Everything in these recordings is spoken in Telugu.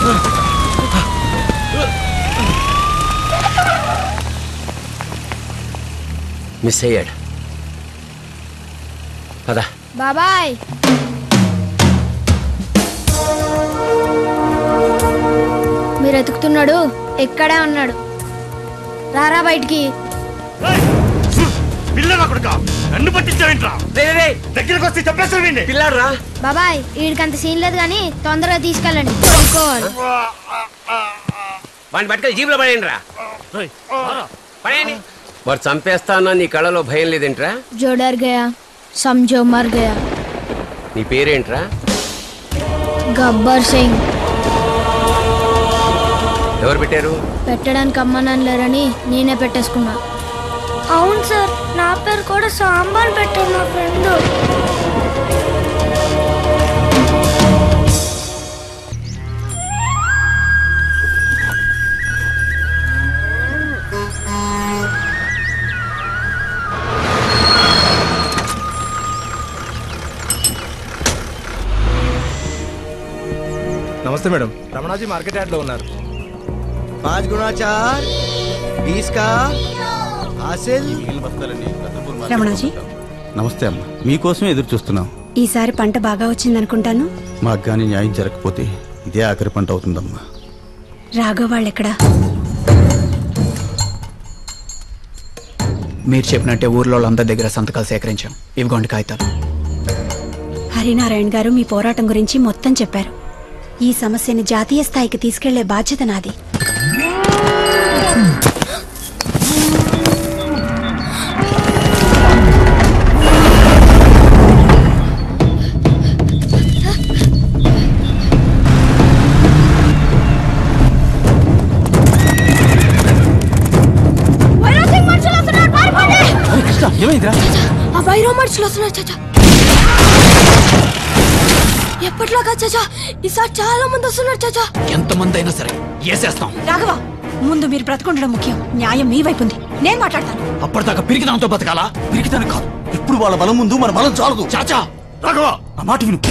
మిస్ అయ్యాడు పదా బాబాయ్ మీరు ఎతుకుతున్నాడు ఎక్కడే ఉన్నాడు రారా బయటికి పిల్లరా కొడుక నన్ను పట్టించావేంట్రా దగ్గరకు వస్తే చెప్పేసి వీడిని పిల్లాడు రా బాబాయ్ వీడికి అంత సీన్ లేదు కానీ తొందరగా తీసుకెళ్ళండి కొనుక్కోవాలి వాడిని పట్టుకొని జీబులో పడేయండి రా పడేయండి వాడు చంపేస్తా అన్నా నీ కళ్ళలో భయం లేదేంట్రా जो डर गया समझो मर गया నీ పేరేంట్రా గబ్బర్ సింగ్ ఎవరు పెట్టారు పెట్టడానికి అమ్మనాన్న లేరని నేనే పెట్టేసుకున్నా అవును సార్ నా పేరు కూడా సాంబార్ పెట్టారు నా ఫ్రెండ్ నమస్తే మేడం రమణాజీ మార్కెట్ యార్డ్ లో ఉన్నారు पाँच गुना चार बीस का हासिल రమణాజీ నమస్తే అమ్మ మీకోసమే ఎదురు చూస్తున్నాం ఈసారి పంట బాగా వచ్చిందనుకుంటాను మాకు కానీ న్యాయం జరగకపోతే ఇదే ఆఖరి పంట అవుతుందమ్మా రాఘవ వాళ్ళెక్కడా మీరు చెప్పినట్టే ఊర్లో వాళ్ళందరి దగ్గర సంతకాలు సేకరించాం ఇవిగోండి కాగితాలు హరినారాయణ గారు మీ పోరాటం గురించి మొత్తం చెప్పారు ఈ సమస్యని జాతీయ స్థాయికి తీసుకెళ్లే బాధ్యత నాది ఏమైందిరా ఆ వైరో మనుషులు వస్తున్నారు చాచా ఎప్పట్లాగా చాచా ఈసారి చాలా మంది వస్తున్నారు చాచా ఎంతమంది అయినా సరే వేసేస్తాం రాఘవ ముందు మీరు బ్రతకుండడం ముఖ్యం న్యాయం మీ వైపు ఉంది నేను మాట్లాడతాను అప్పటిదాకా పిరికిదాంతో బతకాలా పిరికిదానికి కాదు ఇప్పుడు వాళ్ళ బలం ముందు మన బలం చాలదు చాచా రాఘవ నా మాట విను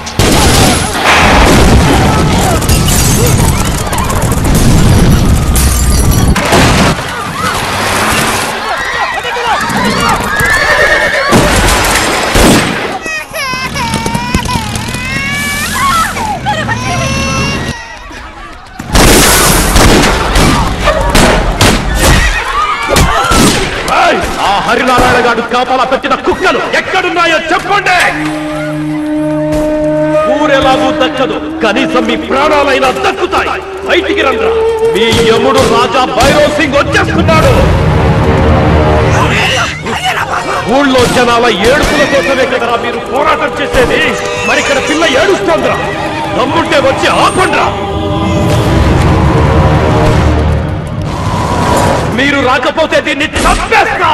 ఏయ్! ఆ హరినారాయణ గారు కాపాల పెట్టిన కుక్కలు ఎక్కడున్నాయో చెప్పండి ఊరెలాగూ దక్కదు కనీసం మీ ప్రాణాలైనా దక్కుతాయి బయటికి రండ్రా మీ యముడు రాజా భైరవ్ సింగ్ వచ్చేస్తున్నాడు ఊళ్ళో జనాల ఏడుపుల కోసమే కదరా మీరు పోరాటం చేసేది మరి ఇక్కడ పిల్ల ఏడుస్తోందిరా దమ్ముంటే వచ్చి ఆపండ్రా మీరు రాకపోతే దీన్ని చంపేస్తా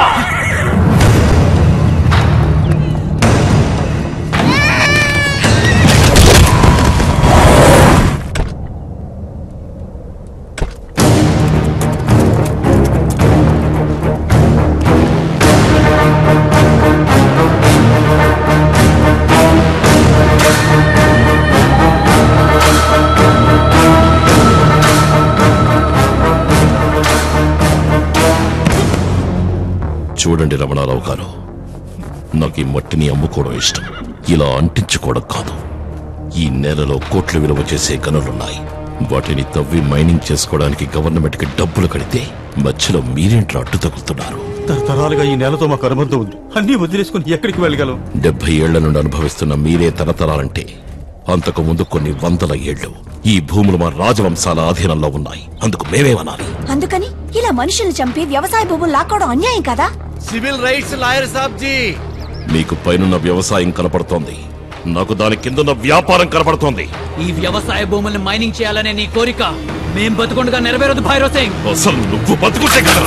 చూడండి రమణారావు గారు నాకు ఈ మట్టిని అమ్ముకోవడం ఇష్టం ఇలా అంటించుకోవడం కాదు ఈ నేలలో కోట్లు విలువ చేసే గనులున్నాయి వాటిని తవ్వి మైనింగ్ చేసుకోవడానికి గవర్నమెంట్కి డబ్బులు కడితే మధ్యలో మీరేంట్రా అడ్డు తగులుతున్నారు తరతరాలుగా ఈ నేలతో మాకు అనుబంధం ఉంది అన్నీ వదిలేసుకుని ఎక్కడికి వెళ్ళగలం డెబ్బై ఏళ్ల నుండి అనుభవిస్తున్న మీరే తరతరాలంటే అంతకు ముందు కొన్ని వందల ఏళ్లు ఈ భూములు మా రాజవంశాల అధీనంలో ఉన్నాయి అందుకు మేమేమనాలి అందుకని ఇలా మనుషుల్ని చంపి వ్యవసాయ భూములు లాక్కోవడం అన్యాయం కదా సివిల్ రైట్స్ లాయర్ సాబ్ జీ మీకు పైనున్న వ్యవసాయం కనపడుతోంది నాకు దాని కిందున్న వ్యాపారం కనపడుతోంది ఈ వ్యవసాయ భూముల్ని మైనింగ్ చేయాలనే నీ కోరిక మేం బతుకుండగా నెరవేరదు భైరవ్ సింగ్ అసలు నువ్వు బతుకుంటే కదా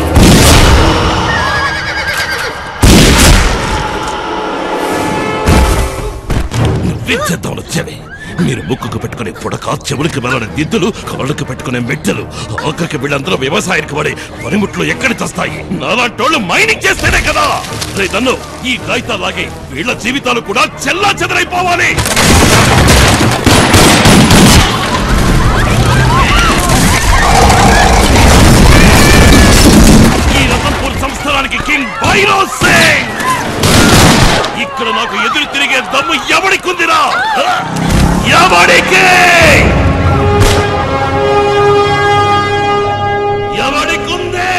నువ్వేం వచ్చావే మీరు ముక్కుకు పెట్టుకునే పుడక చెవులకి వెళ్ళని దిద్దులు కాళ్ళకి పెట్టుకునే మెట్టెలు ఆఖరికి వీళ్ళందరూ వ్యవసాయానికి పడి పనిముట్లు ఎక్కడి తెస్తాయి నాలాంటోళ్ళు మైనింగ్ చేస్తేనే కదా రే నన్ను ఈ కాగితాలాగే వీళ్ళ జీవితాలు కూడా చెల్లా చెదరైపోవాలి ఎవడికి ఎవడికుంది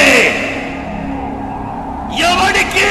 ఎవడికి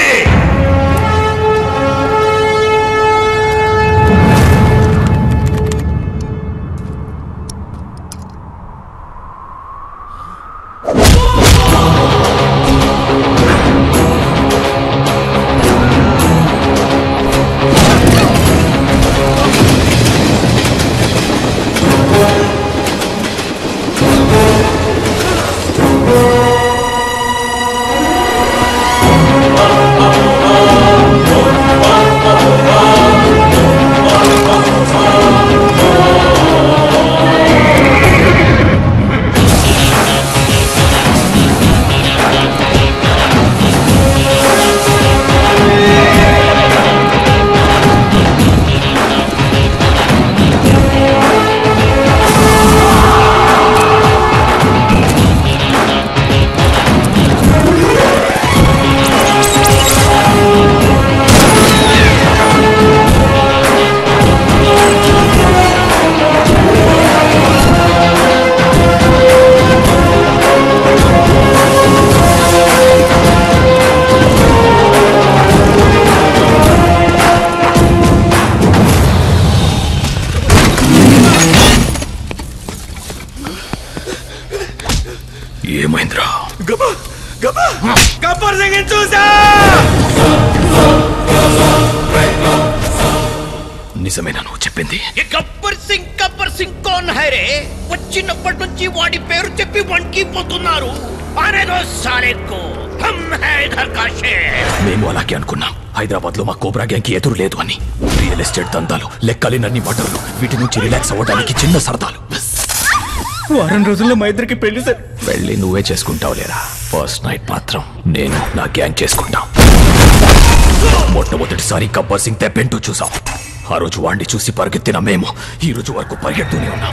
ఏమైందిరా గబ్బర్ సింగ్ చూసా నిజమేనా నువ్వు చెప్పింది గబ్బర్ సింగ్ గబ్బర్ సింగ్ కోన్ హైరే వచ్చినప్పటి నుంచి వాడి పేరు చెప్పి వణికిపోతున్నారు అనేదో సాలేకో హమ్ హై ఇధర్ కా షేర్ మేము అలాగే అనుకున్నాం హైదరాబాద్ లో మా కోబ్రా గ్యాంగ్ కి ఎదురు లేదు అని రియల్ ఎస్టేట్ దందాలు లెక్కలేనన్ని మటర్లు వీటి నుంచి రిలాక్స్ అవ్వడానికి చిన్న సరదాలు వారం రోజుల్లో మా ఇద్దరికి పెళ్లి సార్ వెళ్ళి నువ్వే చేసుకుంటావు లేరా ఫస్ట్ నైట్ మాత్రం నేను నా గ్యాంగ్ చేసుకుంటాం మొట్టమొదటిసారి గబ్బర్ సింగ్ తెప్పెంటూ చూసాం ఆ రోజు వాణ్ణి చూసి పరిగెత్తిన మేము ఈ రోజు వరకు పరిగెడుతూనే ఉన్నాం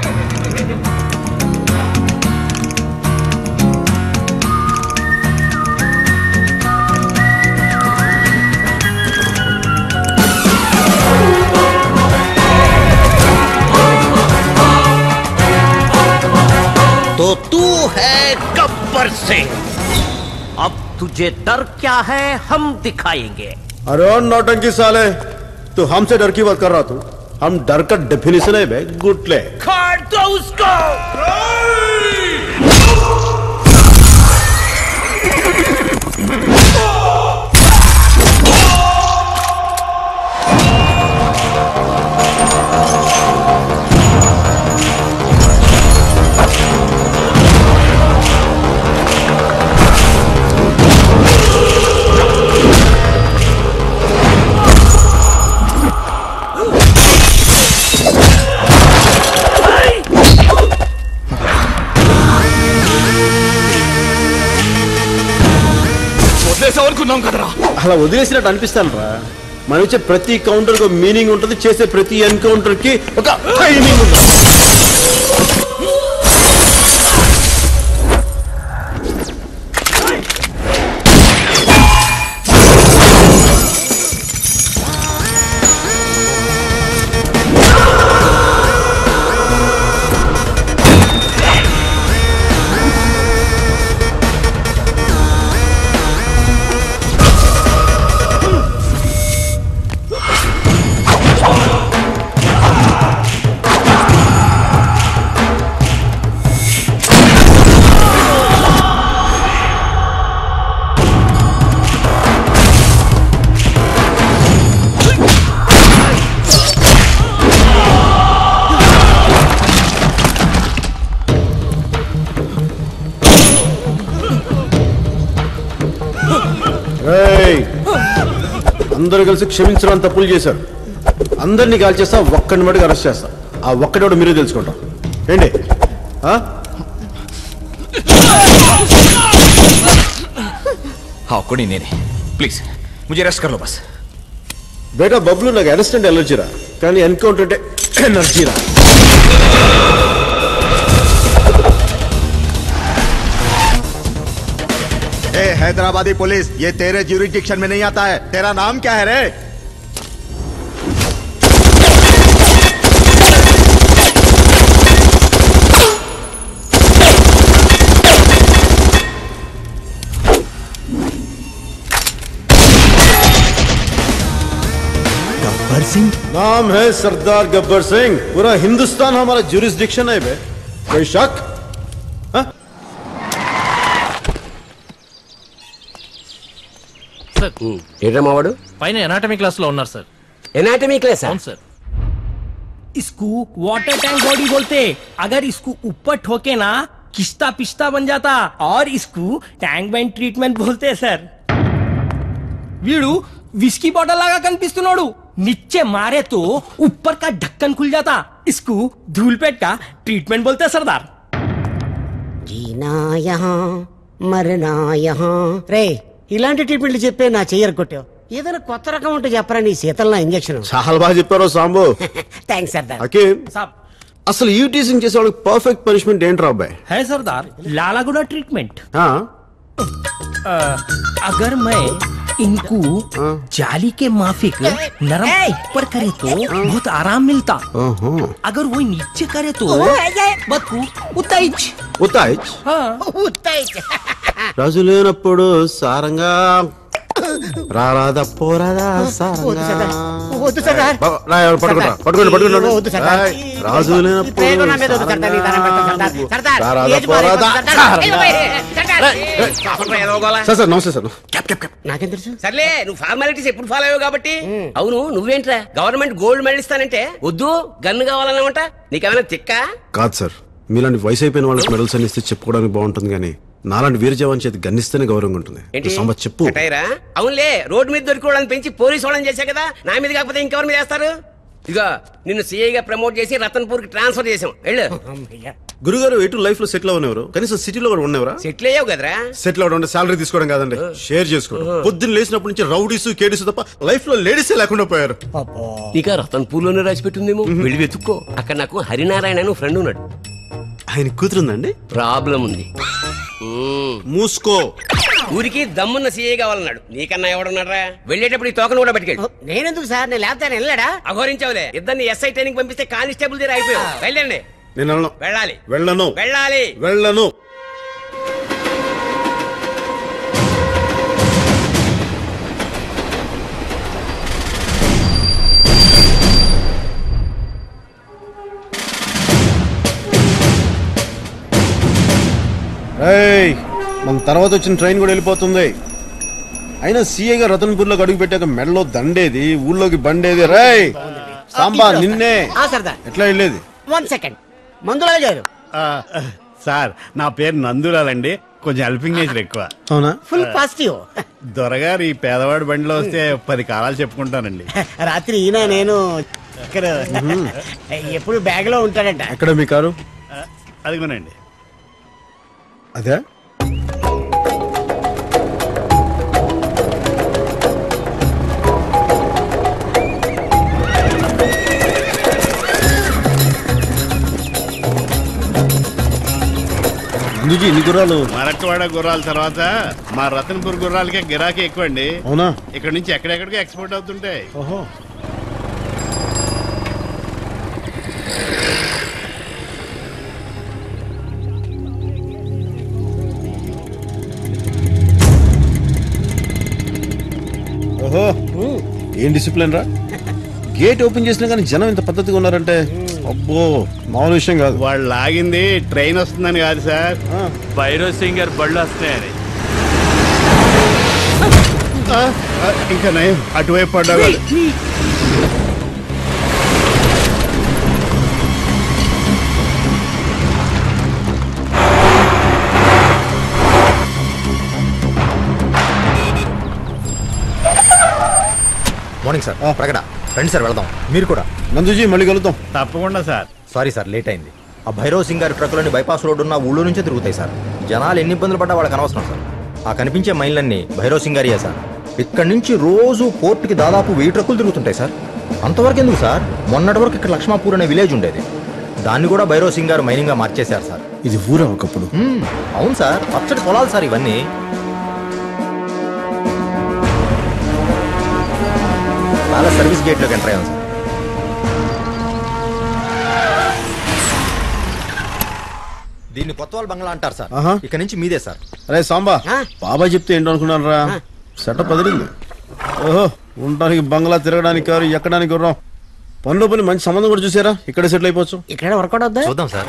तो तू है गब्बर सिंह अब तुझे डर क्या है हम दिखाएंगे अरे और नौटंकी साले तू हमसे डर की बात कर रहा तू हम डर का डेफिनेशन है बे गुटले खाड़ दो उसको వదిలేసామనుకున్నాం కదరా అలా వదిలేసినట్టు అనిపిస్తాను రా మనం ఇచ్చే ప్రతి కౌంటర్ కు మీనింగ్ ఉంటుంది చేసే ప్రతి ఎన్కౌంటర్ కి ఒక టైమింగ్ ఉంటుంది ఏయ్! అందరూ కలిసి క్షమించడం తప్పులు చేశారు అందరినీ కాల్ చేస్తా ఒక్కడిని మటుకు అరెస్ట్ చేస్తా ఆ ఒక్కడోడు మీరే తెలుసుకుంటాం ఏంటి ఆ? हाँ कोई नहीं नहीं प्लीज मुझे रेस्ट कर लो बस బేటా బబ్లు నాకు అరెస్ట్ అంటే ఎలర్జీరా కానీ ఎన్కౌంటర్ అంటే ఎనర్జీరా ए हैदराबादी पुलिस ये तेरे ज्यूरिडिक्शन में नहीं आता है तेरा नाम क्या है रे सिंह नाम है सरदार गब्बर सिंह पूरा हिंदुस्तान हमारा जुरिस्डिक्शन है बे कोई शक సార్ ఏంట్రా మావాడు పైన ఎనాటమీ క్లాస్ లో ఉన్నారు సార్ एनाटॉमी क्लास అవును సార్ इसको वाटर टैंक बॉडी बोलते अगर इसको ऊपर ठोके ना किस्ता पिस्ता बन जाता और इसको टैंक बैंड ట్రీట్మెంట్ बोलते सर వీడు విస్కీ బాటిల్ లాగా కనిపిస్తున్నాడు నిచ్చే మారే తో ऊपर का ढक्कन खुल जाता इसको धूलपेट का ट्रीटमेंट बोलते सरदार జీనా యహా మరనా యహా రే ఇలాంటి ట్రీట్మెంట్లు చెప్పే నా చెయ్యరు కొట్టావు ఏదైనా కొత్త రకం ఉంటే చెప్పరా నీ శీతల ఇంజక్షన్ చాలా బాగా చెప్పారు సాంబు థ్యాంక్స్ సర్దార్ హకీం साहब అసలు ఈ టీచింగ్ చేసే వాళ్ళకి పర్ఫెక్ట్ పనిష్మెంట్ ఏంట్రా అబ్బాయి है सरदार लालागुड़ा ट्रीटमेंट ఆ? अगर मैं इनको जाली के माफिक नरम ऊपर करे तो बहुत आराम मिलता ఓహో. अगर वो नीचे करे तो बदकू उताइच ఉతాయిచ్ हाँ రాజు లేనప్పుడు సారంగా రారాదా పోరాదా సారంగా వద్దు సర్దార్ బాబా, రా, ఎవరు పట్టుకుంటా పట్టుకోండి పట్టుకోండి వద్దు సర్దార్. రాయ్, రాజు ఈ లేనప్పుడు ప్రయోగం నా మీద వద్దు సర్దార్, నీ దండం పెడతాను సర్దార్. సర్దార్, రారాదా ఏజ్ బాగాలేదు పోరాదా సర్దార్. ఏయ్ బాబాయ్, సర్దార్. సార్ సార్ నమస్తే సార్ నాకేం తెలుసు సర్లే నువ్వు ఫార్మాలిటీస్ ఎప్పుడు ఫాలో అయ్యావు కాబట్టి అవును నువ్వేంట్రా గవర్నమెంట్ గోల్డ్ మెడల్ ఇస్తానంటే వద్దు గన్ను కావాలన్నమాట నీకేమైనా తిక్కా కాదు సార్ మీలాంటి వయసు అయిపోయిన వాళ్ళకి మెడల్స్ అని ఇస్తే చెప్పుకోవడానికి బాగుంటుంది కానీ నాలాంటి వీర జవాన్ చేతి గన్నిస్తేనే గౌరవంగా ఉంటుంది ఏంటి సంబత్ చెప్పు కటాయిరా అవునులే రోడ్డు మీద దొరికి వాళ్ళని పెంచి పోలీసు వాళ్ళని చేశా కదా నా మీద కాకపోతే ఇంకెవరి మీద చేస్తారు ఇదిగో నిన్ను సిఐగా ప్రమోట్ చేసి రతన్పూర్ కి ట్రాన్స్ఫర్ చేసాం వెళ్ళు గురుగారు ఎటు లైఫ్ లో సెటిల్ అవ్వనివ్వరు కనీసం సిటీలో కూడా ఉన్నవరా సెటిల్ అయ్యావు కదరా సెటిల్ అవడం అంటే సాలరీ తీసుకోవడం కాదండి షేర్ చేసుకోవడం పొద్దున్న లేచినప్పటి నుంచి రౌడీస్ కేడీస్ తప్ప లైఫ్ లో లేడీస్ లేకుండా పోయారు నీకు రతన్పూర్ లోనే రాసి పెట్టిందేమో వెళ్ళి వెతుక్కో అక్కడ నాకు హరినారాయణ అని ఫ్రెండ్ ఉన్నాడు ఆయన కూతురుందండి ప్రాబ్లం ఉంది మూసుకో ఊరికి దమ్మున్న సీఏ కావాలన్నాడు నీకన్నా ఎవడున్నారా వెళ్ళేటప్పుడు ఈ తోకను కూడా పట్టుకెళ్ళి నేనెందుకు సార్ నేను లేకపోతే వెళ్ళాడా అఘోరించావులే ఇద్దరిని ఎస్ఐ ట్రైనింగ్ పంపిస్తే కానిస్టేబుల్ దగ్గర అయిపోయావు వెళ్ళండి నేను వెళ్ళను వెళ్ళాలి వెళ్ళను వెళ్ళాలి వెళ్ళను ఏయ్, మన తర్వాత వచ్చిన ట్రైన్ కూడా వెళ్ళిపోతుంది అయినా సీఏ గా రతన్పూర్ లో అడుగు పెట్టాక మెడలో దండేది ఊళ్ళోకి బండేది రేయ్ సాంబా నిన్నే ఆ సర్దార్ ఎట్లా వెళ్ళేది వన్ సెకండ్ మందులాల్ గారు సార్ నా పేరు నందులాల్ అండి కొంచెం హెల్పింగ్ నేచర్ ఎక్కువ అవునా ఫుల్ పాజిటివ్ దొరగారు ఈ పేదవాడి బండిలో వస్తే పది కాలాలు చెప్పుకుంటానండి రాత్రి ఈయన నేను ఇక్కడ ఎప్పుడు బ్యాగ్ లో ఉంటాడంట ఎక్కడ మీ కారు అదిగోనండి అదే అందుజీ ఇన్ని గుర్రాలు మరట్వాడ గుర్రాల తర్వాత మా రతన్పూర్ గుర్రాలకే గిరాకీ ఎక్కువ అండి అవునా ఇక్కడ నుంచి ఎక్కడెక్కడికి ఎక్స్పోర్ట్ అవుతుంటాయి ఓహో ఓహో ఏం డిసిప్లిన్ రా గేట్ ఓపెన్ చేసినా కానీ జనం ఇంత పద్ధతిగా ఉన్నారంటే అబ్బో మామూలు విషయం కాదు వాళ్ళు లాగింది ట్రైన్ వస్తుందని కాదు సార్ భైరవ్ సింగర్ బళ్ళు వస్తున్నాయని ఆ, ఆ, ఇంకా నయం అటువైపు పడ్డా మార్నింగ్ సార్ ప్రకట రండి సార్ వెళదాం మీరు కూడా నందుజీ మళ్ళీ కలుద్దాం తప్పకుండా సార్ సారీ సార్ లేట్ అయింది ఆ భైరవ్ సింగ్ గారి ట్రక్కులన్నీ బైపాస్ రోడ్ ఉన్న ఊళ్ళో నుంచే తిరుగుతాయి సార్ జనాలు ఎన్ని ఇబ్బందులు పడ్డా వాళ్ళకి అనవసరం సార్ ఆ కనిపించే మైళ్ళన్నీ భైరవ్ సింగ్ గారియే సార్ ఇక్కడి నుంచి రోజు పోర్టుకి దాదాపు వెయ్యి ట్రక్కులు తిరుగుతుంటాయి సార్ అంతవరకు ఎందుకు సార్ మొన్నటి వరకు ఇక్కడ లక్ష్మాపూర్ అనే విలేజ్ ఉండేది దాన్ని కూడా భైరవ్ సింగ్ గారు మైనింగ్గా మార్చేశారు సార్ ఇది ఊరా ఒకప్పుడు మ్మ్, అవును సార్ పచ్చడి పొలాలు సార్ ఇవన్నీ చాలా సర్వీస్ గేట్లోకి ఎంటర్ అయ్యాం సార్ దీన్ని కొత్తవాళ్ళ బంగ్లా అంటారు సార్ ఆహా. ఇక నుంచి మీదే సార్ అరే సాంబా బాబా చెప్తే ఏంటో అనుకున్నాను రా సెటప్ అదిరింది ఓహో ఉండడానికి బంగ్లా తిరగడానికి కారు ఎక్కడానికి గుర్రం పనిలో పని మంచి సంబంధం కూడా చూసారా ఇక్కడే సెటిల్ అయిపోవచ్చు ఇక్కడ వర్కౌట్ అవుద్దా చూద్దాం సార్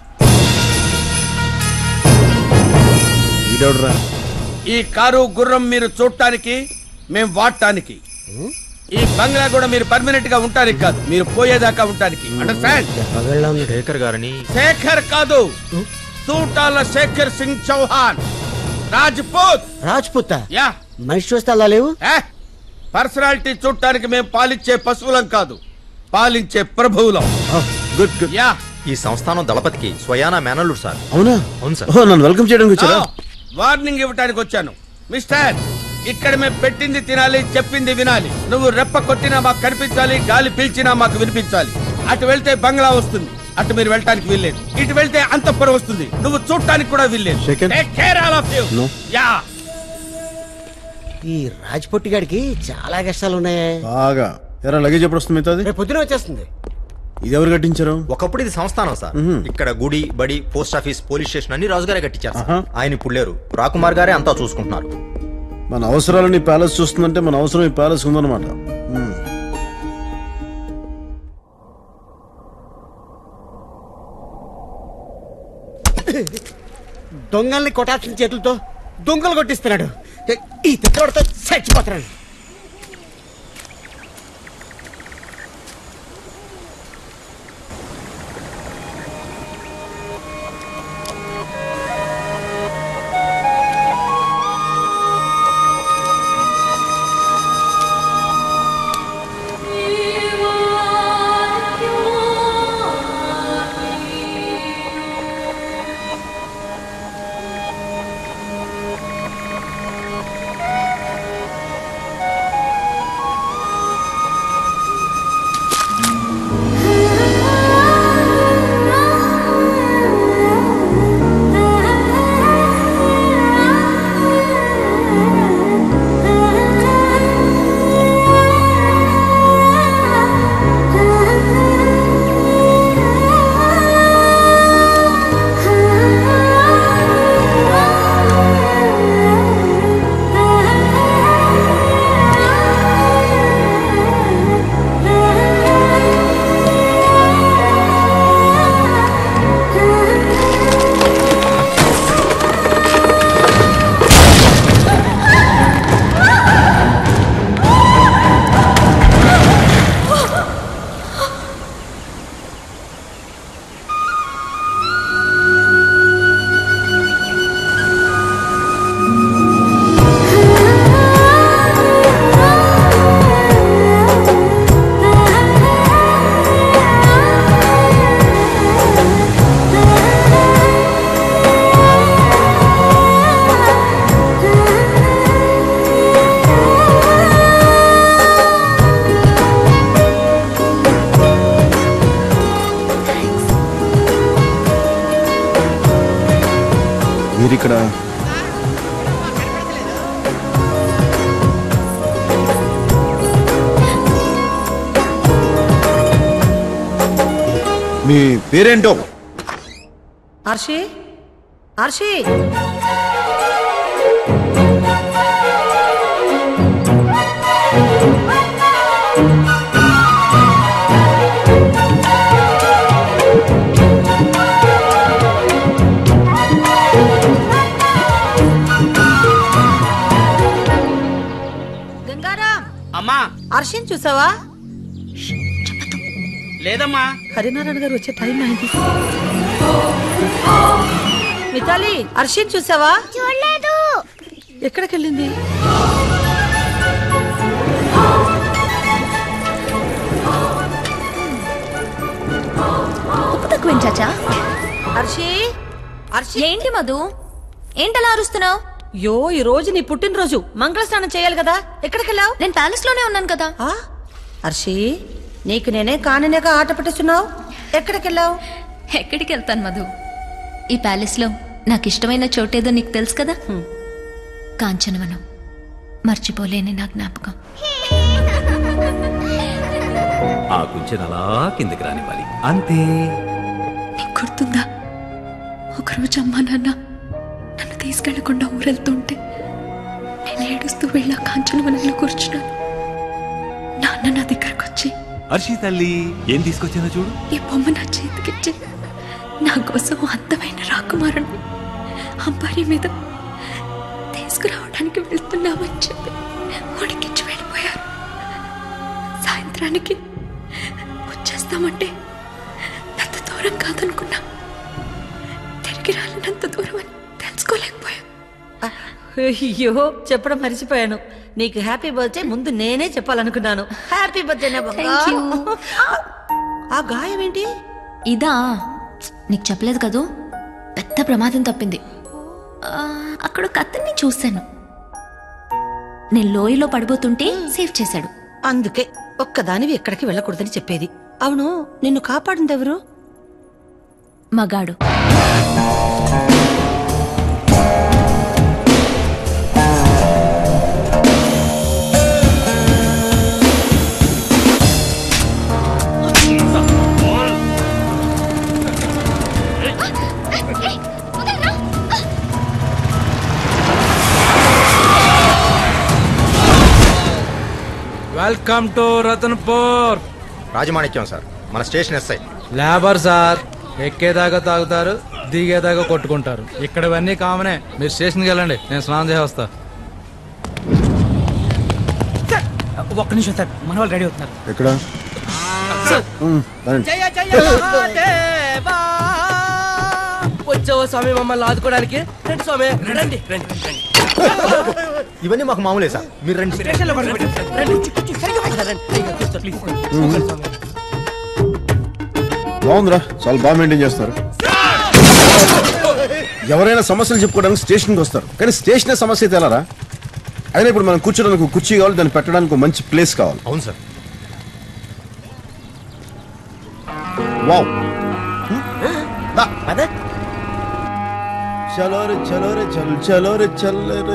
వీడెవడరా ఈ కారు గుర్రం మీరు చూడటానికి మేము వాడటానికి ఈ బంగ్లా కూడా మీరు పర్మనెంట్ గా ఉంటానికి కాదు మీరు పోయేదాకా ఉంటానికి అండర్స్టాండ్ శేఖర్ గారిని శేఖర్ కాదు సూటాల శేఖర్ సింగ్ చౌహాన్ రాజ్పూత్ రాజ్పుత్ యా మనిషి చూస్తే అలా లేవు పర్సనాలిటీ చూడటానికి మేము పాలించే పశువులం కాదు పాలించే ప్రభువులం గుడ్ గుడ్ యా ఈ సంస్థానం దళపతికి స్వయానా మేనల్లుడు సార్ అవునా అవును సార్ ఓ, నన్ను వెల్కమ్ చేయడానికి వచ్చారా వార్నింగ్ ఇవ్వటానికి వచ్చాను మిస్టర్ ఇక్కడ మేము పెట్టింది తినాలి చెప్పింది వినాలి నువ్వు రెప్ప కొట్టినా మాకు కనిపించాలి గాలి పీల్చినా మాకు వినిపించాలి అటు వెళ్తే బంగ్లా వస్తుంది అటు మీరు వెళ్ళటానికి వీల్లేదు ఇటు వెళ్తే అంతఃపురం వస్తుంది నువ్వు చూడటానికి కూడా వీల్లేదు Shake hand. Take care all of you. No. Yeah. ఈ రాజ్పొట్టి గాడికి చాలా కష్టాలు ఉన్నాయే బాగా ఎరా లగేజ్ ఎప్పుడు వస్తుంది మిగతాది రేపు పొద్దున వచ్చేస్తుంది ఇది ఎవరు కట్టించారు ఒకప్పుడు ఇది సంస్థానం సార్ ఇక్కడ గుడి బడి పోస్ట్ ఆఫీస్ పోలీస్ స్టేషన్ అన్ని రాజుగారే కట్టించారు సార్. ఆహా. ఆయన ఇప్పుడు లేరు రాకుమార్ గారే అంతా చూసుకుంటున్నారు మన అవసరాలని ప్యాలెస్ చూస్తుందంటే మన అవసరం ఈ ప్యాలెస్ ఉందన్నమాట మ్మ్. దొంగల్ని కొట్టాల్సిన చేతులతో దొంగలు కొట్టిస్తున్నాడు ఈ తిట్టోడితో చచ్చిపోతున్నాడు మీరిక్కడ మీ పేరేంటో అర్షి అర్షి గంగారాం అమ్మా అర్షిని చూసావా లేదమ్మా హరినారాయణ గారు వచ్చే టైం అయింది మితాలి అర్షిని చూసావా చూడలేదు ఎక్కడికి వెళ్ళింది ఉప్పు తక్కువేం చాచా హర్షి హర్షి ఏంటి మధు ఏంటలా అరుస్తున్నావు యో ఈ రోజు నీ పుట్టినరోజు మంగళ స్నానం చేయాలి కదా ఎక్కడికి వెళ్ళావు నేను ప్యాలెస్ లోనే ఉన్నాను కదా హర్షి నీకు నేనే కాననేగా ఆట పట్టిస్తున్నావు ఎక్కడికి వెళ్ళావు ఎక్కడికి వెళ్తాను మధు ఈ ప్యాలెస్ లో నాకు ఇష్టమైన చోటేదో నీకు తెలుసు కదా కాంచనవనం మర్చిపోలేని నా జ్ఞాపకం ఆ కుంచెను అలా కిందకి రానివ్వాలి అంతే నీకు గుర్తుందా ఒకరోజు అమ్మా నాన్న నన్ను తీసుకెళ్లకుండా ఊరెళ్తుంటే నేను ఏడుస్తూ వెళ్ళా కాంచనవనంలో కూర్చున్నాను హర్షి తల్లి ఏం తీసుకొచ్చానో చూడు ఈ బొమ్మ నా చేతికిచ్చి నా కోసం అందమైన రాకుమారుని అంబారీ మీద తీసుకురావడానికి వెళ్తున్నామని చెప్పి ఉడికించి వెళ్ళిపోయారు సాయంత్రానికి వచ్చేస్తామంటే అంత దూరం కాదనుకున్నా తిరిగి రాలేనంత దూరం అని తెలుసుకోలేకపోయా అయ్యో చెప్పడం మర్చిపోయాను నీకు హ్యాపీ బర్త్డే ముందు నేనే చెప్పాలనుకున్నాను హ్యాపీ బర్త్డే నా Thank you. ఆ గాయం ఏంటి ఇదా నీకు చెప్పలేదు కదూ పెద్ద ప్రమాదం తప్పింది ఆ, అక్కడ ఒక అతన్ని చూశాను నేను లోయలో పడిపోతుంటే సేవ్ చేశాడు అందుకే ఒక్కదానివి ఎక్కడికి వెళ్ళకూడదని చెప్పేది అవును నిన్ను కాపాడింది ఎవరు మగాడు welcome to Ratanpur Rajamanikyam sir మన స్టేషన్ ఎస్ఐ లేబర్ సార్ ఎక్కేదాకా తాగుతారు దిగేదాకా కొట్టుకుంటారు ఇక్కడ ఇవన్నీ కామనే మీరు స్టేషన్కి వెళ్ళండి నేను స్నానం చేసి వస్తా ఒక్క నిమిషం సార్ మన వాళ్ళు రెడీ అవుతున్నారు ఎక్కడ ఉమ్, రండి. జయ జయ మహాదేవా వచ్చావో స్వామి మమ్మల్ని ఆదుకోవడానికి రండి స్వామి రండి రండి రండి ఇవన్నీ మాకు మామూలే సార్ మీరు రండి స్టేషన్లో పడుకోండి. రండి కూర్చో, సరిగ్గా కూర్చో, రండి. ఇదిగో కూర్చో, ప్లీజ్. కూర్చోండి స్వామి. బాగుందిరా చాలా బాగా మెయింటైన్ చేస్తారు ఎవరైనా సమస్యలు చెప్పుకోవడానికి స్టేషన్కి వస్తారు కానీ స్టేషనే సమస్య అయితే ఎలారా అయినా ఇప్పుడు మనం కూర్చోడానికి ఒక కుర్చీ కావాలి దాన్ని పెట్టడానికి ఒక మంచి ప్లేస్ కావాలి అవును సార్ వావ్ చలో రే చలో రే చల్ చలో రే చల్ రే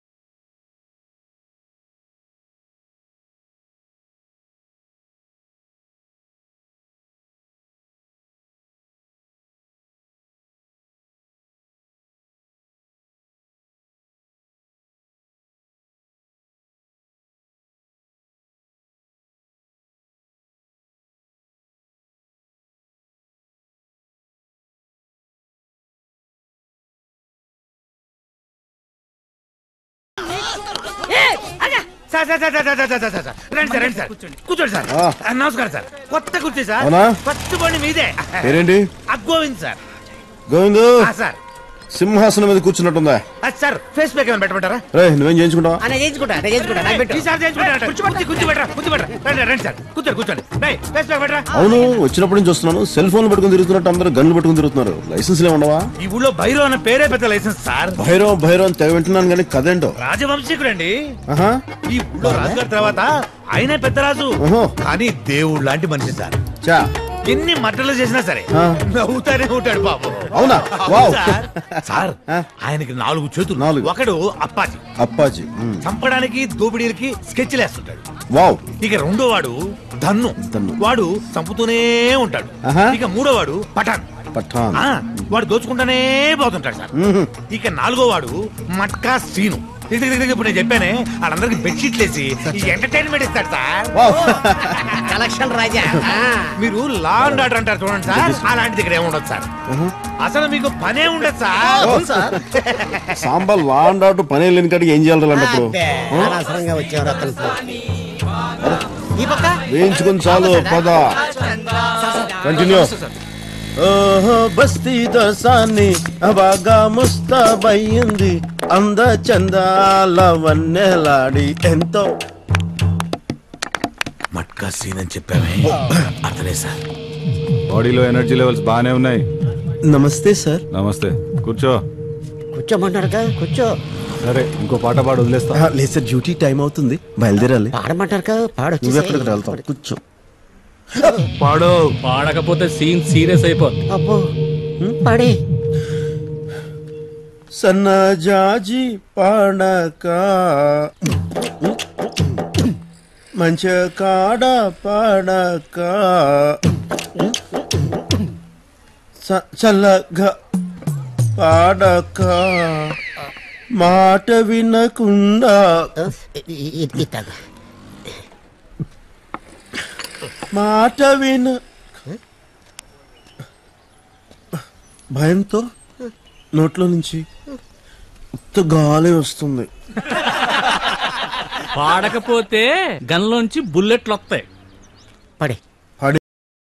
sir sir sir sir sir sir sir sir రండి సార్ రండి సార్ కూర్చోండి సార్ ఆ. ఆ, నమస్కారం సార్ కొత్త కుర్చీ సార్ అవునా? కొత్త బండి మీదే పేరేంటి అగ్గోవింద్ సార్ గోవిందు ఆ, సార్ సింహాసనం మీద కూర్చున్నట్టుందా ఆ, సార్ ఫేస్ ప్యాక్ ఏమైనా పెట్టమంటారా రే నువ్వేం చేయించుకుంటావా నేను చేయించుకుంటా నేను చేయించుకుంటా నాకు పెట్టు ఈసారి చేయించుకుంటారా కూర్చోబెట్టి కూర్చో పెట్టరా కూర్చో పెట్టరా రండి రండి సార్ కూర్చోండి కూర్చోండి రేయ్, ఫేస్ ప్యాక్ పెట్టరా అవును వచ్చినప్పటి నుంచి వస్తున్నాను సెల్ ఫోన్ పట్టుకుని తిరుగుతున్నట్టు అందరూ గన్లు పట్టుకుని తిరుగుతున్నారు లైసెన్స్ ఉండవా ఈ ఊళ్ళో భైరవ్ అన్న పేరే పెద్ద లైసెన్స్ సార్ భైరవం భైరవం అని తెగ వింటున్నాను కానీ కదేంటో రాజవంశీకుడండి ఆహా ఈ ఊళ్ళో రాజుగారి తర్వాత ఆయనే పెద్ద రాజు ఓహో. కానీ దేవుడు లాంటి మనిషి సార్ చా ఎన్ని మట్టలు చేసినా సరే ఆ. నవ్వుతానే ఉంటాడు బాబు అవునా? వావ్. సార్, సార్ ఆయనకి నాలుగు చేతులు నాలుగు. ఒకడు అప్పాజీ అప్పాజీ ఉమ్. చంపడానికి దోపిడీలకి స్కెచ్లు వేస్తుంటాడు వావ్ ఇక రెండో వాడు ధన్ను ధన్ను. వాడు చంపుతూనే ఉంటాడు ఆహా. ఇక మూడో వాడు పఠాన్ పఠాన్ ఆ, వాడు దోచుకుంటానే పోతుంటాడు సార్ మ్మ్. ఇక నాలుగో వాడు మట్కా సీను ఇదిగో, ఇదిగో, ఇదిగో, ఇప్పుడు నేను చెప్పానే వాళ్ళందరికి బెడ్షీట్లు వేసి ఈ ఎంటర్టైన్మెంట్ ఇస్తాడు సార్ వావ్. కలెక్షన్ రాజా ఆ. మీరు లా అండ్ ఆర్డర్ అంటారు చూడండి సార్ అలాంటిది ఇక్కడ ఏముండదు సార్ అసలు మీకు పనే ఉండదు sir sambar law and order పని లేని కాడికి ఏం చేయాలి అలాంటప్పుడు అబ్బే, అనవసరంగా వచ్చావు రతన్ ఈ పక్క వేయించుకొని చాలు పద కంటిన్యూ ఓహో బస్తీ దోసాన్ని బాగా ముస్తాబయ్యింది అంద చందాల వన్నెలాడి ఎంతో మట్కా సీన్ అని చెప్పామే అతనే సార్ బాడీలో ఎనర్జీ లెవెల్స్ బాగానే ఉన్నాయి నమస్తే సార్ నమస్తే కూర్చో కూర్చోమన్నారు కదా కూర్చో సరే ఇంకో పాట పాడు వదిలేస్తా లేదు సార్ డ్యూటీ టైం అవుతుంది బయలుదేరాలి పాడమంటారు కదా పాడొచ్చు నువ్వు ఎక్కడికి వెళ్తావు కూర్చో పాడు పాడకపోతే సీన్ సీరియస్ అయిపోద్ది అబ్బో పాడే సన్నజాజి పాడక మంచి కాడ పాడక చ- చల్లగా పాడక మాట వినకుండా ఇట్లాగా మాట విన భయంతో నోట్లో నుంచి ఉత్త గాలి వస్తుంది పాడకపోతే గన్లోంచి బుల్లెట్లు వస్తాయి పడే పడి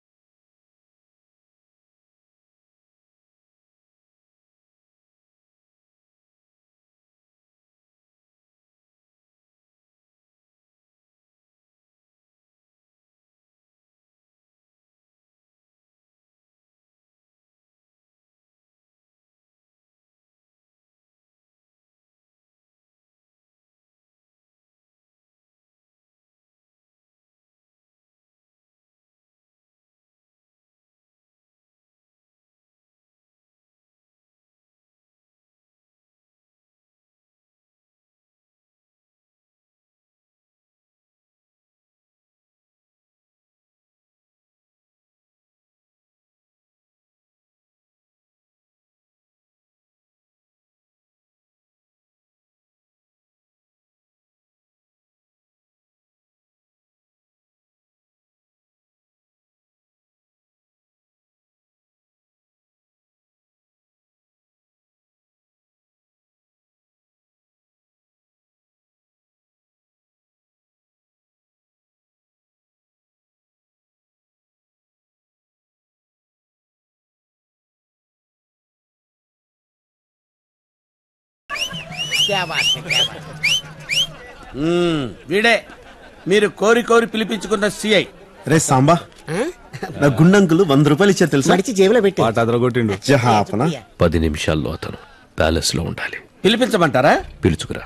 మ్మ్, వీడే మీరు కోరి కోరి పిలిపించుకున్న సిఐ రే సాంబా నా గుండంకులు వంద రూపాయలు ఇచ్చారు తెలుసా మడిచి జేబులో పెట్టి పాట అదరగొట్టిండు జహాపన పది నిమిషాల్లో అతను ప్యాలెస్ లో ఉండాలి పిలిపించమంటారా పిలుచుకురా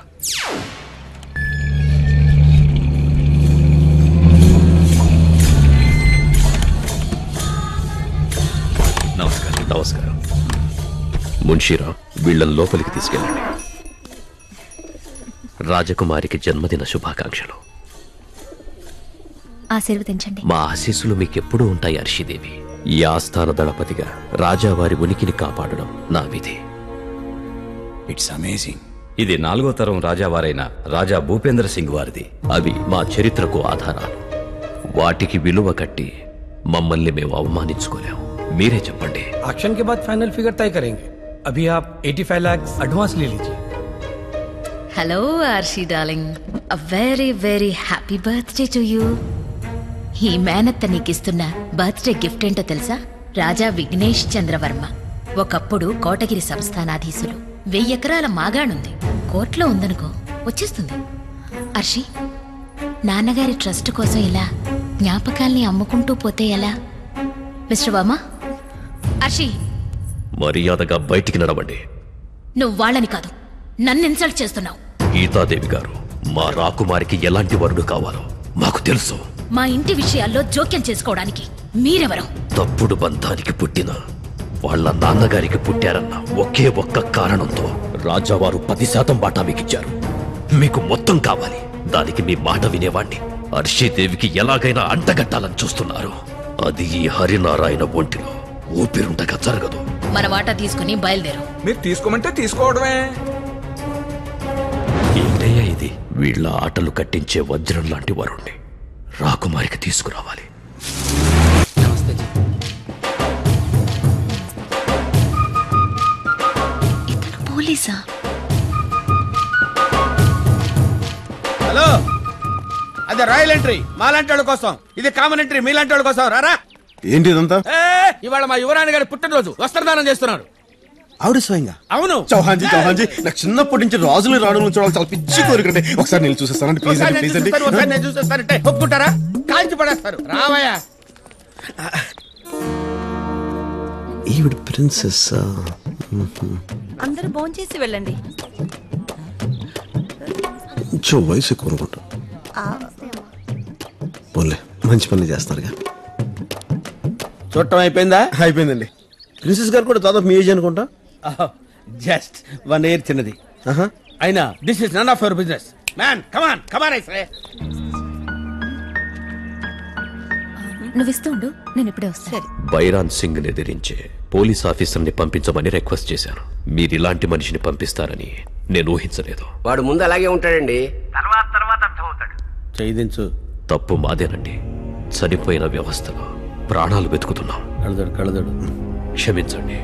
నమస్కారం నమస్కారం మున్షీరా వీళ్ళని లోపలికి తీసుకెళ్ళండి రాజకుమారికి జన్మదిన శుభాకాంక్షలు ఆశీర్వదించండి మా ఆశీస్సులు మీకెప్పుడూ ఉంటాయి అర్షిదేవి ఈ ఆస్థాన దళపతిగా రాజావారి ఉనికిని కాపాడడం నా విధి ఇట్స్ అమేజింగ్ ఇది నాలుగో తరం రాజావారైన రాజా భూపేంద్ర సింగ్ వారిది అవి మా చరిత్రకు ఆధారాలు వాటికి విలువ కట్టి మమ్మల్ని మేము అవమానించుకోలేం మీరే చెప్పండి एक्शन के बाद फाइनल फिगर तय करेंगे अभी आप 85 लाख एडवांस ले लीजिए hello Arshi darling a very very happy birthday to you ఈ మేనత్త నీకిస్తున్న బర్త్డే గిఫ్ట్ ఏంటో తెలుసా రాజా విఘ్నేష్ చంద్రవర్మ ఒకప్పుడు కోటగిరి సంస్థానాధీశులు వెయ్యి ఎకరాల మాగాణుంది కోర్టులో ఉందనుకో వచ్చేస్తుంది అర్షి నాన్నగారి ట్రస్ట్ కోసం ఇలా జ్ఞాపకాల్ని అమ్ముకుంటూ పోతే ఎలా మిస్టర్ వర్మ అర్షి మర్యాదగా బయటికి నడవండి నువ్వు వాళ్ళని కాదు నన్ను ఇన్సల్ట్ చేస్తున్నావు గీతాదేవి గారు మా రాకుమారికి ఎలాంటి వరుడు కావాలో మాకు తెలుసు మా ఇంటి విషయాల్లో జోక్యం చేసుకోవడానికి మీరెవరు తప్పుడు బంధానికి పుట్టిన వాళ్ళ నాన్నగారికి పుట్టారన్న ఒకే ఒక్క కారణంతో రాజావారు పది శాతం వాటా మీకిచ్చారు మీకు మొత్తం కావాలి దానికి మీ మాట వినేవాణ్ణి హర్షీదేవికి ఎలాగైనా అంటగట్టాలని చూస్తున్నారు అది ఈ హరినారాయణ ఒంటిలో ఊపిరుండగా జరగదు మన వాటా తీసుకుని బయలుదేరు మీరు తీసుకోమంటే తీసుకోవడమే ఏంటయ్యా ఇది వీళ్ళ ఆటలు కట్టించే వజ్రం లాంటి వరుణ్ణి రాకుమారికి తీసుకురావాలి పోలీసా హలో అదే రాయల్ ఎంట్రీ మాలాంటి వాళ్ళ కోసం ఇది కామన్ ఎంట్రీ మీలాంటి వాళ్ళ కోసం రారా ఏంటి ఇదంతా ఏ, ఇవాళ మా యువరాణి గారి పుట్టినరోజు వస్త్రదానం చేస్తున్నారు ఆవిడ స్వయంగా అవును చౌహాన్జీ చౌహాన్జీ నాకు చిన్నప్పటి నుంచి రాజులు రాణులు చూడాలి చాలా పిచ్చి కోరికండి ఒకసారి నేను చూసేస్తానండి ప్లీజ్ ఒకసారి అండి నేను ప్లీజ్ అండి చూసేస్తాను, ఒకసారి నేను చూసేస్తానంటే ఒప్పుకుంటారా కాల్చి పడేస్తారు రావయ్యా ఈవిడ ప్రిన్సెస్ అందరూ భోంచేసి వెళ్ళండి కొంచెం వయసు ఎక్కువ అనుకుంటా పోన్లే మంచి పని చేస్తారుగా చూడటం అయిపోయిందా అయిపోయిందండి ప్రిన్సెస్ గారు కూడా దాదాపు మీ ఏజ్ అనుకుంటా జస్ట్ వన్ ఇయర్ చిన్నది అయినా this is none of your business man come on come on I say నువ్వు ఇస్తూ ఉండు నేను ఇప్పుడే వస్తాను బైరాన్ సింగ్ ఎదిరించే పోలీస్ ఆఫీసర్ని పంపించమని రిక్వెస్ట్ చేశాను మీరు ఇలాంటి మనిషిని పంపిస్తారని నేను ఊహించలేదు వాడు ముందు అలాగే ఉంటాడండి తర్వాత తర్వాత అర్థమవుతాడు చేయించు తప్పు మాదేనండి చనిపోయిన వ్యవస్థలో ప్రాణాలు వెతుకుతున్నాం కళదడు కళదడు క్షమించండి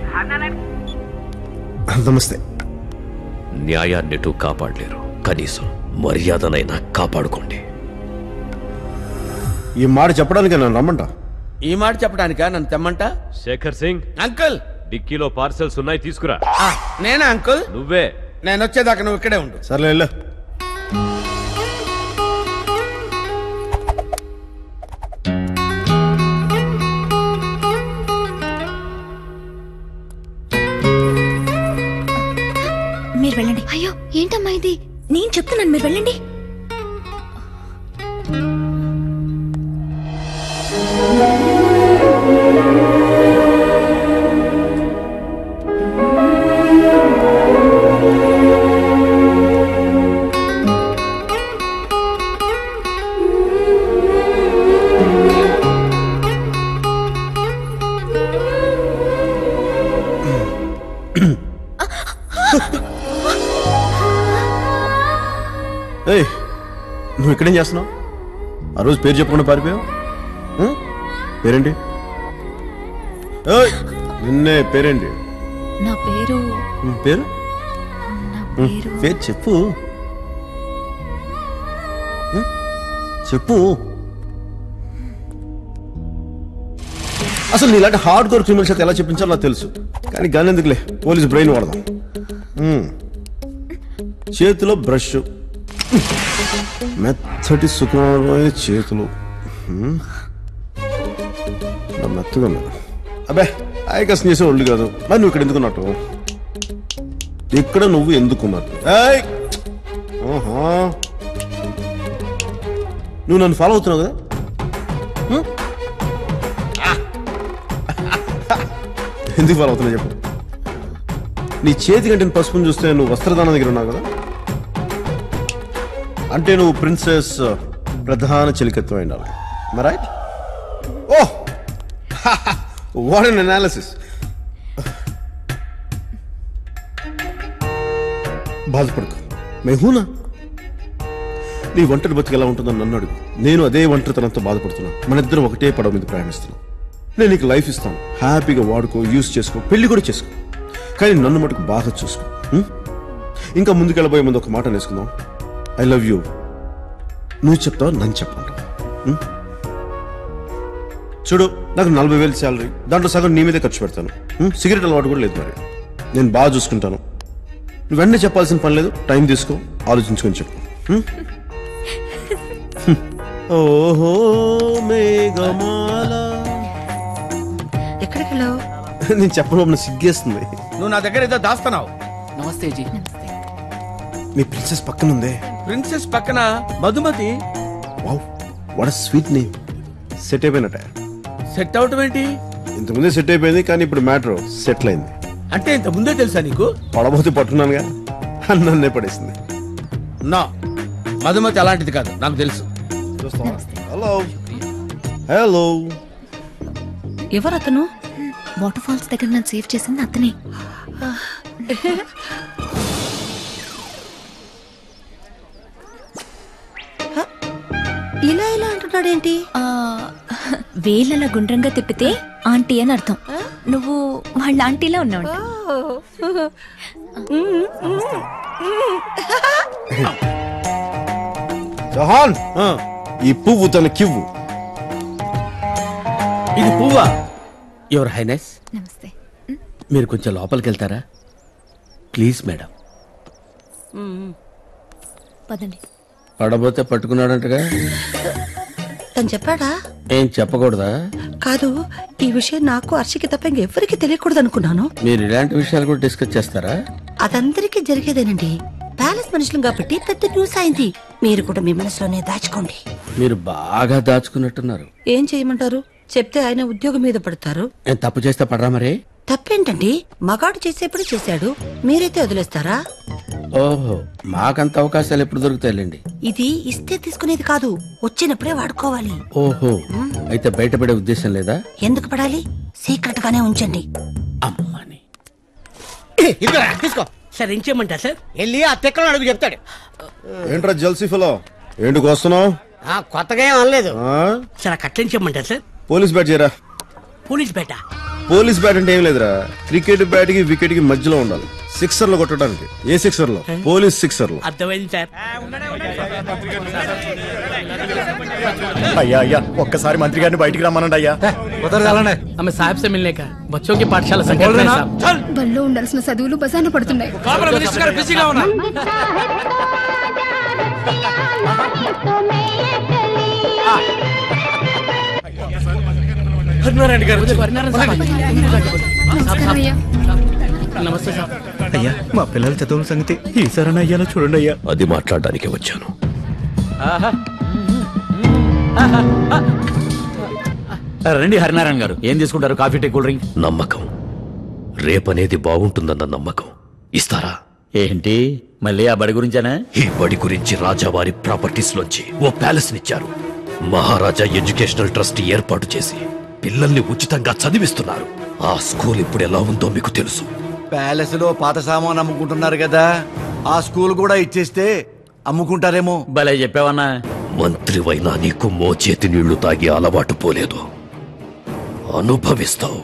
నమస్తే న్యాయాన్నిటూ కాపాడలేరు కనీసం మర్యాదనైనా కాపాడుకోండి ఈ మాట చెప్పడానికి నన్ను రమ్మంట ఈ మాట చెప్పడానికా నన్ను తెమ్మంట శేఖర్ సింగ్ అంకుల్ డిక్కీలో పార్సెల్స్ ఉన్నాయి తీసుకురా ఆ, నేనా అంకుల్ నువ్వే నేను వచ్చేదాకా నువ్వు ఇక్కడే ఉండు సర్లే వెళ్ళు మీరు వెళ్ళండి అయ్యో ఏంటమ్మా ఇది నేను చెప్తున్నాను మీరు వెళ్ళండి ఏయ్ నువ్వు ఇక్కడేం చేస్తున్నావు ఆ రోజు పేరు చెప్పకుండా పారిపోయావు ఆ? పేరేంటి ఏయ్, నిన్నే పేరేంటి నా పేరు ఉమ్, పేరు ఉమ్, పేరు పేరు చెప్పు ఉమ్, చెప్పు అసలు నీలాంటి హార్డ్ కోర్ క్రిమినల్స్ అయితే ఎలా చెప్పించాలో నాకు తెలుసు కానీ గాని ఎందుకులే పోలీస్ బ్రెయిన్ వాడదాం ఉమ్. చేతిలో బ్రష్ మెత్తటి సుఖమైన చేతులు ఉమ్. నా మెత్తగా ఉన్నారు అబ్బే ఆయకసం చేసే ఒళ్ళు కాదు మరి నువ్వు ఇక్కడ ఎందుకున్నట్టు ఇక్కడ నువ్వు ఎందుకున్నట్టు ఏయ్! ఆహా. నువ్వు నన్ను ఫాలో అవుతున్నావు కదా ఉమ్? ఎందుకు ఫాలో అవుతున్నా చెప్పు నీ చేతి కంటే పసుపుని చూస్తే నువ్వు వస్త్రదానం దగ్గర ఉన్నావు కదా అంటే నువ్వు ప్రిన్సెస్ ప్రధాన చెలికత్వం అయినావు right oh what an analysis బాధపడకు మెహూనా నీ ఒంటరి బతుకు ఎలా ఉంటుందని నన్ను అడుగు నేను అదే ఒంటరితనంతో బాధపడుతున్నా మన ఇద్దరం ఒకటే పడవ మీద ప్రయాణిస్తున్నాం నేను నీకు లైఫ్ ఇస్తాను హ్యాపీగా వాడుకో యూస్ చేసుకో పెళ్లి కూడా చేసుకో కానీ నన్ను మటుకు బాగా చూసుకో ఉం? ఇంకా ముందుకెళ్ళబోయే ముందు ఒక మాట నేసుకుందాం ఐ లవ్ యూ నువ్వు చెప్తావు నన్ను చెప్పమంటావు ఉం? చూడు నాకు నలభై వేలు శాలరీ దాంట్లో సగం నీ మీదే ఖర్చు పెడతాను ఉం? సిగరెట్ అలవాటు కూడా లేదు మరి నేను బాగా చూసుకుంటాను నువ్వు వెంటనే చెప్పాల్సిన పని లేదు టైం తీసుకో ఆలోచించుకొని చెప్పు ఉం? ఓహో మేఘమాల ఎక్కడికి వెళ్ళావు నేను చెప్పడం సిగ్గేస్తుంది నువ్వు నా దగ్గర ఏదో దాస్తున్నావు నమస్తే జీ మీ ప్రిన్సెస్ పక్కన ఉందే ప్రిన్సెస్ పక్కన Madhumati wow what sweet name set అయిపోయినట్ట సెట్ అవటం ఏంటి ఇంతకుముందే సెట్ అయిపోయింది కానీ ఇప్పుడు మ్యాటర్ సెటిల్ అయింది అంటే ఇంత ముందే తెలుసా నీకు పడబోతే పట్టున్నానుగా అని నన్నే పడేసింది నా మధుమతి అలాంటిది కాదు నాకు తెలుసు హలో హలో ఎవరు అతను వాటర్ ఫాల్స్ దగ్గర నన్ను సేవ్ చేసింది అతనే ఇలా ఇలా అంటున్నాడేంటి ఆ, వేలలా గుండ్రంగా తిప్పితే ఆంటీ అని అర్థం నువ్వు వాళ్ళ ఆంటీలా ఉన్నావు జహాన్ ఈ పువ్వు తన కివ్వు ఇది పువ్వా యువర్ హైనెస్ నమస్తే మీరు కొంచెం లోపలికి వెళ్తారా ప్లీజ్ మేడం పదండి పడబోతే పట్టుకున్నాడంటగా తను చెప్పాడా ఏం చెప్పకూడదా కాదు ఈ విషయం నాకు హర్షికి తప్ప ఇంకెవ్వరికి తెలియకూడదు అనుకున్నాను మీరు ఇలాంటి విషయాలు కూడా డిస్కస్ చేస్తారా అదందరికీ జరిగేదేనండి ప్యాలెస్ మనుషులం కాబట్టి పెద్ద న్యూస్ అయింది మీరు కూడా మీ మనసులోనే దాచుకోండి మీరు బాగా దాచుకున్నట్టున్నారు ఏం చేయమంటారు చెప్తే ఆయన ఉద్యోగం మీద పడతారు నేను తప్పు చేస్తే పడరా మరి తప్పేంటండి మగాడు చేసేప్పుడు చేశాడు మీరైతే వదిలేస్తారా ఓహో మాకంత అవకాశాలు ఎప్పుడు దొరుకుతాయిలేండి ఇది ఇస్తే తీసుకునేది కాదు వచ్చినప్పుడే వాడుకోవాలి ఓహో అయితే బయటపడే ఉద్దేశం లేదా ఎందుకు పడాలి సీక్రెట్ గానే ఉంచండి ఇదిగో తీసుకో సార్ ఏం చేయమంటారు సార్ వెళ్ళి ఆ తెక్కలో అడుగు చెప్తాడు ఏంట్రా జల్సీ ఫలో ఏంటి వస్తున్నావు ఆ, కొత్తగా ఏం అనలేదు ఆ? చాలా కట్లని చెప్పమంటారు సార్ పోలీస్ బ్యాట్ చేయరా పోలీస్ బేట పోలీస్ బ్యాట్ అంటే ఏం లేదురా క్రికెట్ బ్యాట్ కి వికెట్ కి మధ్యలో ఉండాలి సిక్సర్ లో కొట్టడానికి ఏ సిక్సర్ లో పోలీస్ సిక్సర్ లో అర్థమైంది సార్ అయ్యా అయ్యా ఒక్కసారి మంత్రి గారిని బయటికి రమ్మనండి అయ్యా కుదరదాలండి हमें साहब से मिलने का बच्चों की पाठशाला बोल संगठन रहे है ना? साहब బల్లో ఉండాల్సిన చదువులు బజార్న పడుతున్నాయి కాపురం మినిస్టర్ గారు బిజీగా ఉన్నారు హరినారాయణ గారు హరినారాయణ నమస్కారం అయ్యా నమస్తే సార్ అయ్యా మా పిల్లల చదువుల సంగతి ఈసారి అయ్యాలో చూడండి అయ్యా అది మాట్లాడడానికి వచ్చాను రండి హరినారాయణ గారు ఏం తీసుకుంటారు కాఫీ టీ కూల్ డ్రింక్ నమ్మకం రేపనేది బాగుంటుందన్న నమ్మకం ఇస్తారా ఏంటి మళ్ళీ ఆ బడి గురించేనా ఈ బడి గురించి రాజావారి ప్రాపర్టీస్ లోంచి ఓ ప్యాలెస్ నిచ్చారు మహారాజా ఎడ్యుకేషనల్ ట్రస్ట్ ఏర్పాటు చేసి పిల్లల్ని ఉచితంగా చదివిస్తున్నారు ఆ స్కూల్ ఇప్పుడు ఎలా ఉందో మీకు తెలుసు ప్యాలెస్ లో పాత సామాన్ అమ్ముకుంటున్నారు కదా ఆ స్కూల్ కూడా ఇచ్చేస్తే అమ్ముకుంటారేమో భలే చెప్పావన్నా మంత్రివైనా నీకు మోచేతి నీళ్లు తాగి అలవాటు పోలేదు అనుభవిస్తావు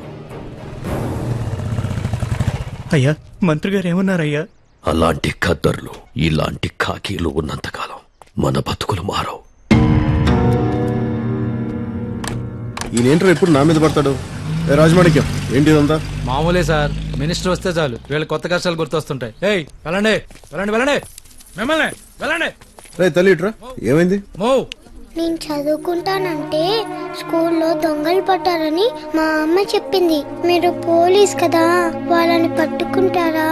అయ్యా మంత్రి గారు ఏమన్నారయ్యా అలాంటి ఖద్దర్లు ఇలాంటి ఖాకీలు ఉన్నంతకాలం మన బతుకులు మారవు ఈయనేంటారు ఎప్పుడు నా మీద పడతాడు ఏ రాజమాణిక్యం ఏంటి ఇదంతా మామూలే సార్ మినిస్టర్ వస్తే చాలు వీళ్ళ కొత్త కష్టాలు గుర్తొస్తుంటాయి ఏయ్ వెళ్ళండి వెళ్ళండి వెళ్ళండి మిమ్మల్ని వెళ్ళండి రే తల్లి ఇట్రా ఏమైంది మో నేను చదువుకుంటానంటే స్కూల్లో దొంగలు పట్టారని మా అమ్మ చెప్పింది మీరు పోలీస్ కదా వాళ్ళని పట్టుకుంటారా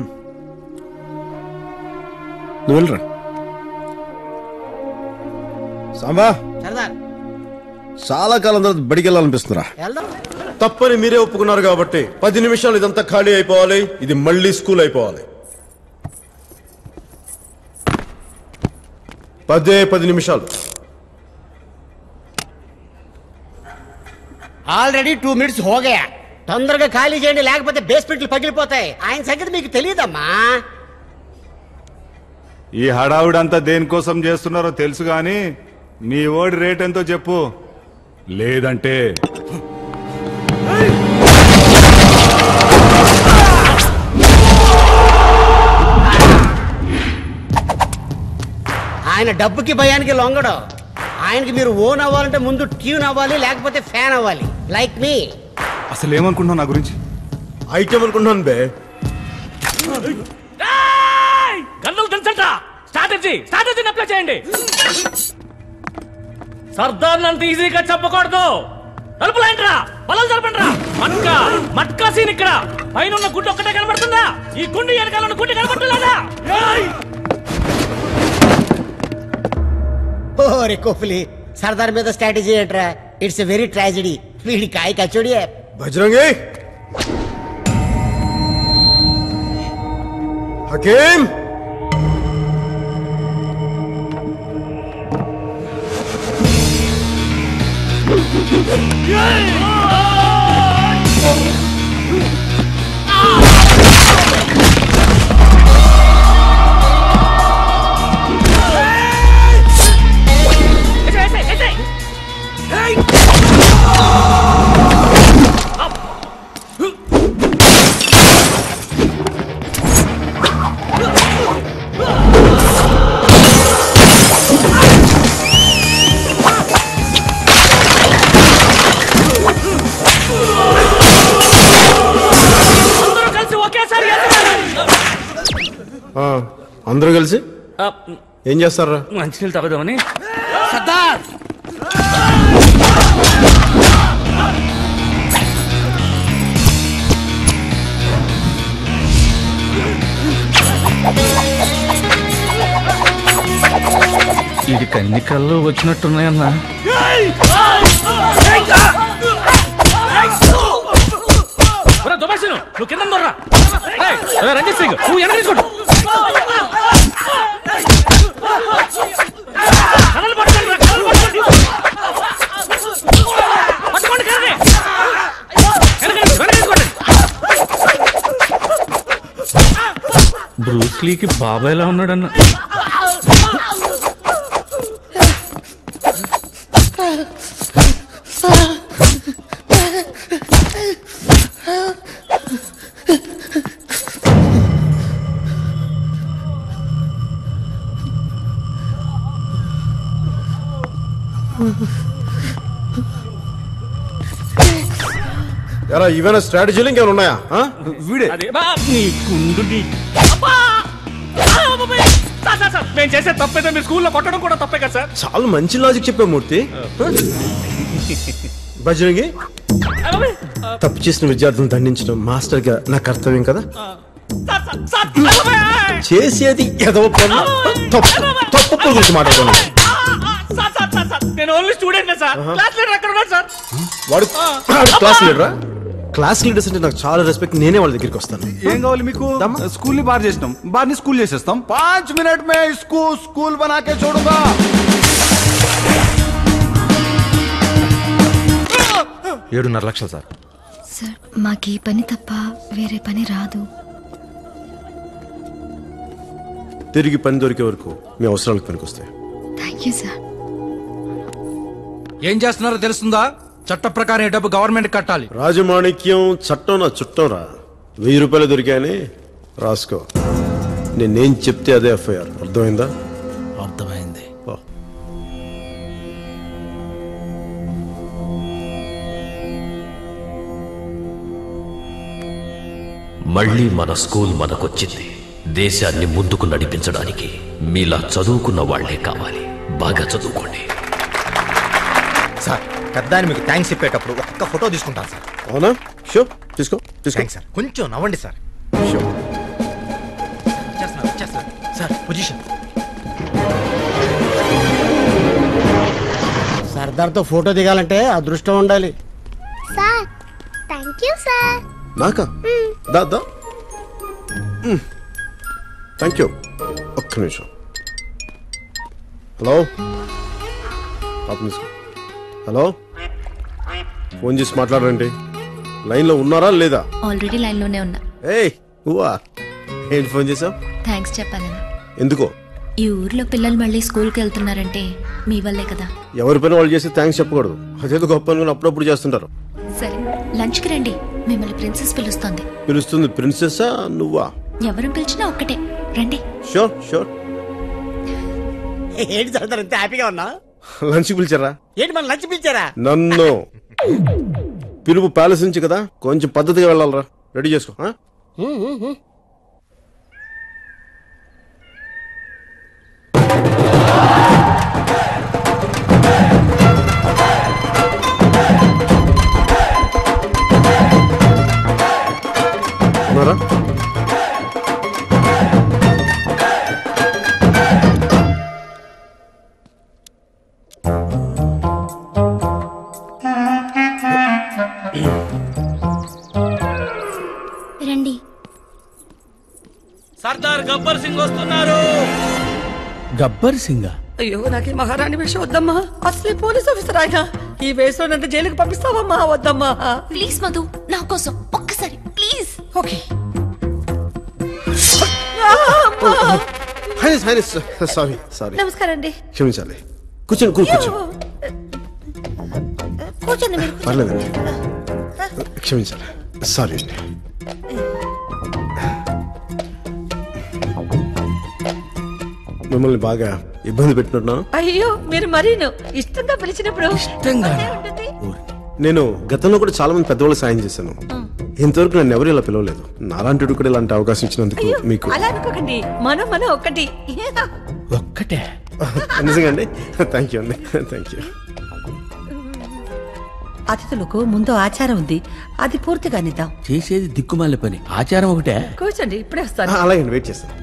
నువ్వు వెళ్ళరా సాంబా సరదార్ చాలా కాలం తర్వాత బడికి వెళ్ళాలనిపిస్తుందిరా వెళ్దాం తప్పని మీరే ఒప్పుకున్నారు కాబట్టి పది నిమిషాలు ఇదంతా ఖాళీ అయిపోవాలి ఇది మళ్ళీ స్కూల్ అయిపోవాలి పదే పది నిమిషాలు ఆల్రెడీ టూ మినిట్స్ హోగయా తొందరగా ఖాళీ చేయండి లేకపోతే బేస్మెంట్లు పగిలిపోతాయి ఆయన సంగతి మీకు తెలియదమ్మా ఈ హడావుడంతా దేనికోసం చేస్తున్నారో తెలుసు గాని మీ ఓడి రేట్ ఎంతో చెప్పు లేదంటే ఆయన డబ్బుకి భయానికి లొంగడు ఆయనకి మీరు ఓన్ అవ్వాలంటే ముందు ట్యూన్ అవ్వాలి లేకపోతే ఫ్యాన్ అవ్వాలి లైక్ మీ అసలు ఏమనుకుంటున్నావు నా గురించి ఐటమ్ అనుకుంటున్నాను బే గన్నులు దించండి స్ట్రాటజీ స్ట్రాటజీని అప్లై చేయండి సర్దార్ అంత ఈజీగా చెప్పకూడదు తలుపులేంట్రా బలం జరపండిరా మట్కా మట్కా సీన్ ఇక్కడ పైన ఉన్న గుడ్డు ఒక్కటే కనబడుతుందా ఈ గుండు వెనకాల ఉన్న గుడ్డు కనబడలేదా ఓరే కోహ్లీ సర్దార్ మీద స్ట్రాటజీ ఏంట్రా ఇట్స్ ఎ వెరీ ట్రాజడీ వీడి కాయ కచోడియే బజరంగి హకీం అందరూ కలిసి ఒకేసారి ఆ, అందరూ కలిసి ఏం చేస్తారా మంచినీళ్ళు తాగుదామని సర్దార్ ఇది కన్ని కళ్ళు వచ్చినట్టున్నాయన్నా ఒరే దుబాసిను నువ్వు కింద దొర్రా ఏయ్, ఒరే రంజిత్ సింగ్ నువ్వు వెనక తీసుకుంటు కథలు పట్టుకోండి రా, కథలు పట్టుకోండి. పట్టుకోండి కథని. వెనక నుంచి, వెనక తీసుకోండి. బ్రూస్లీకి బాబాయ్లా ఉన్నాడన్న ఎరా ఇవైనా స్ట్రాటజీలు ఇంకేమైనా ఉన్నాయా వీడే నీ కుండు నీ అబ్బా! ఆ, అబ్బబ్బే! సార్, సార్, సార్, నేను చేసే తప్పేదో మీ స్కూల్లో కొట్టడం కూడా తప్పే కదా సార్ చాలా మంచి లాజిక్ చెప్పా మూర్తి బజరంగి అబ్బబ్బే! తప్పు చేసిన విద్యార్థులను దండించడం మాస్టర్ గా నా కర్తవ్యం కదా సార్, సార్, సార్, అబ్బబ్బే! చేసేది ఎదవ పనులు తప్పు తప్పు పనుల గురించి మాట్లాడుతున్నాను సార్, సార్, సార్, సార్, నేను only student sir class leader అక్కడ ఉన్నాడు సార్ వాడు వాడు క్లాస్ లీడరా క్లాస్ లీడర్స్ అంటే నాకు చాలా రెస్పెక్ట్ నేనే వాళ్ళ దగ్గరికి వస్తాను ఏం కావాలి మీకు స్కూల్ ని బార్ చేసినాం బార్ ని స్కూల్ చేసేస్తాం పాంచ్ మినిట్ మే స్కూల్ స్కూల్ బనాకే చూడుగా ఏడున్నర లక్షలు సార్ సార్ మాకు ఈ పని తప్ప వేరే పని రాదు తిరిగి పని దొరికే వరకు మీ అవసరాలకు పనికొస్తాయి థ్యాంక్ యూ సార్ ఏం చేస్తున్నారో తెలుస్తుందా చట్ట ప్రకారం ఈ డబ్బు గవర్నమెంట్ కట్టాలి రాజమాణిక్యం చట్టం నా చుట్టం రా వెయ్యి రూపాయలు దొరికాయని రాసుకో నేనేం చెప్తే అదే ఎఫ్ఐఆర్ అర్థమైందా అర్థమైంది మళ్ళీ మన స్కూల్ మనకొచ్చింది దేశాన్ని ముందుకు నడిపించడానికి మీలా చదువుకున్న వాళ్లే కావాలి బాగా చదువుకోండి సార్ పెద్ద ఆయన మీకు థ్యాంక్స్ చెప్పేటప్పుడు ఒక్క ఫోటో తీసుకుంటాను సార్ అవునా షో తీసుకో తీసుకో థ్యాంక్స్ సార్ కొంచెం నవ్వండి సార్ షో వచ్చేస్తున్నా వచ్చేస్తున్నా సార్ పొజిషన్ సర్దార్తో ఫోటో దిగాలంటే అదృష్టం ఉండాలి సార్ థ్యాంక్ యూ సార్ నాకా దా దా థ్యాంక్ యూ ఒక్క నిమిషం హలో పాపం తీసుకో హలో ఫోన్ చేసి మాట్లాడండి లైన్లో ఉన్నారా లేదా ఆల్రెడీ లైన్లోనే ఉన్నా ఏయ్ నువ్వా ఏంటి ఫోన్ చేసావు థ్యాంక్స్ చెప్పాలని ఎందుకో ఈ ఊర్లో పిల్లలు మళ్ళీ స్కూల్కి వెళ్తున్నారంటే మీ వల్లే కదా ఎవరి పైన వాళ్ళు చేస్తే థ్యాంక్స్ చెప్పకూడదు అదేదో గొప్ప అనుకుని అప్పుడప్పుడు చేస్తుంటారు సరే లంచ్కి రండి మిమ్మల్ని ప్రిన్సెస్ పిలుస్తోంది పిలుస్తుంది ప్రిన్సెస్సా నువ్వా ఎవరు పిలిచినా ఒక్కటే రండి షూర్ షూర్ ఏంటి సర్దార్ ఇంత హ్యాపీగా ఉన్నా లంచ్కి పిలిచారా ఏంటి మన లంచ్ పిలిచారా నన్ను పిలుపు ప్యాలెస్ నుంచి కదా కొంచెం పద్ధతిగా వెళ్ళాలరా రెడీ చేసుకో ఆ? ఉన్నారా రండి సర్దార్ గబ్బర్ సింగ్ వస్తున్నారు గబ్బర్ సింగ్ అయ్యో నాకు ఈ మహారాణి వేషం వద్దమ్మా అసలే పోలీస్ ఆఫీసర్ ఆయన ఈ వేషంలో నన్ను జైలుకి పంపిస్తావమ్మా వద్దమ్మా ప్లీజ్ మధు నా కోసం ఒక్కసారి please okay highness highness sorry sorry నమస్కారం అండి క్షమించాలి కూర్చోండి కూ- కూర్చో కూర్చోండి మీరు పర్లేదండి క్షమించాలి సారీ అండి మిమ్మల్ని బాగా ఇబ్బంది పెట్టినట్టున్నాను అయ్యో మీరు మరీను ఇష్టంగా పిలిచినప్పుడు నేను గతంలో కూడా చాలా మంది పెద్దవాళ్ళు సాయం చేశాను ఇంతవరకు నన్ను ఎవరు ఇలా పిలవలేదు నాలాంటి కూడా ఇలాంటి అవకాశం ఇచ్చినందుకు మీకు అలా అనుకోకండి మనం మనం ఒక్కటి ఒక్కటే నిజంగా అండి థ్యాంక్ యూ అండి థ్యాంక్ యూ అతిథులకు ముందు ఆచారం ఉంది అది పూర్తిగా నిద్దాం చేసేది దిక్కుమాల పని ఆచారం ఒకటే కూర్చోండి ఇప్పుడే వస్తాను అలాగే అండి వెయిట్ చేస్తాను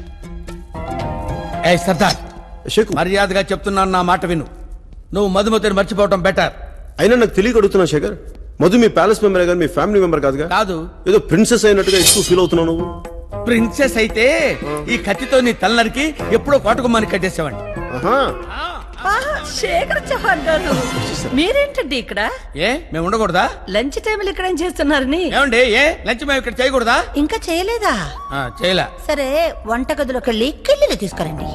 ఏ సర్దార్ మర్యాదగా చెప్తున్నాను నా మాట విను నువ్వు మధుమతిని మర్చిపోవటం బెటర్ అయినా నాకు తెలియక అడుగుతున్నా శేఖర్ మధు మీ ప్యాలెస్ మెంబర్ కానీ మీ ఫ్యామిలీ మెంబర్ కాదుగా కాదు ఏదో ప్రిన్సెస్ అయినట్టుగా ఎక్కువ ఫీల్ అవుతున్నావు నువ్వు ప్రిన్సెస్ అయితే ఈ కత్తితో నీ తలనరికి ఎప్పుడో కోటకుమ్మని కట్టేసేవాడిని ఆహా, శేఖర్ చౌహాన్ గారు మీరేంటండి ఇక్కడ ఏ మేము ఉండకూడదా లంచ్ టైంలో ఇక్కడ ఏం చేస్తున్నారని ఏమండి ఏ లంచ్ మేము ఇక్కడ చేయకూడదా ఇంకా చేయలేదా ఆ, చేయలే సరే వంటగదిలోకి వెళ్ళి కిళ్ళిలు తీసుకురండి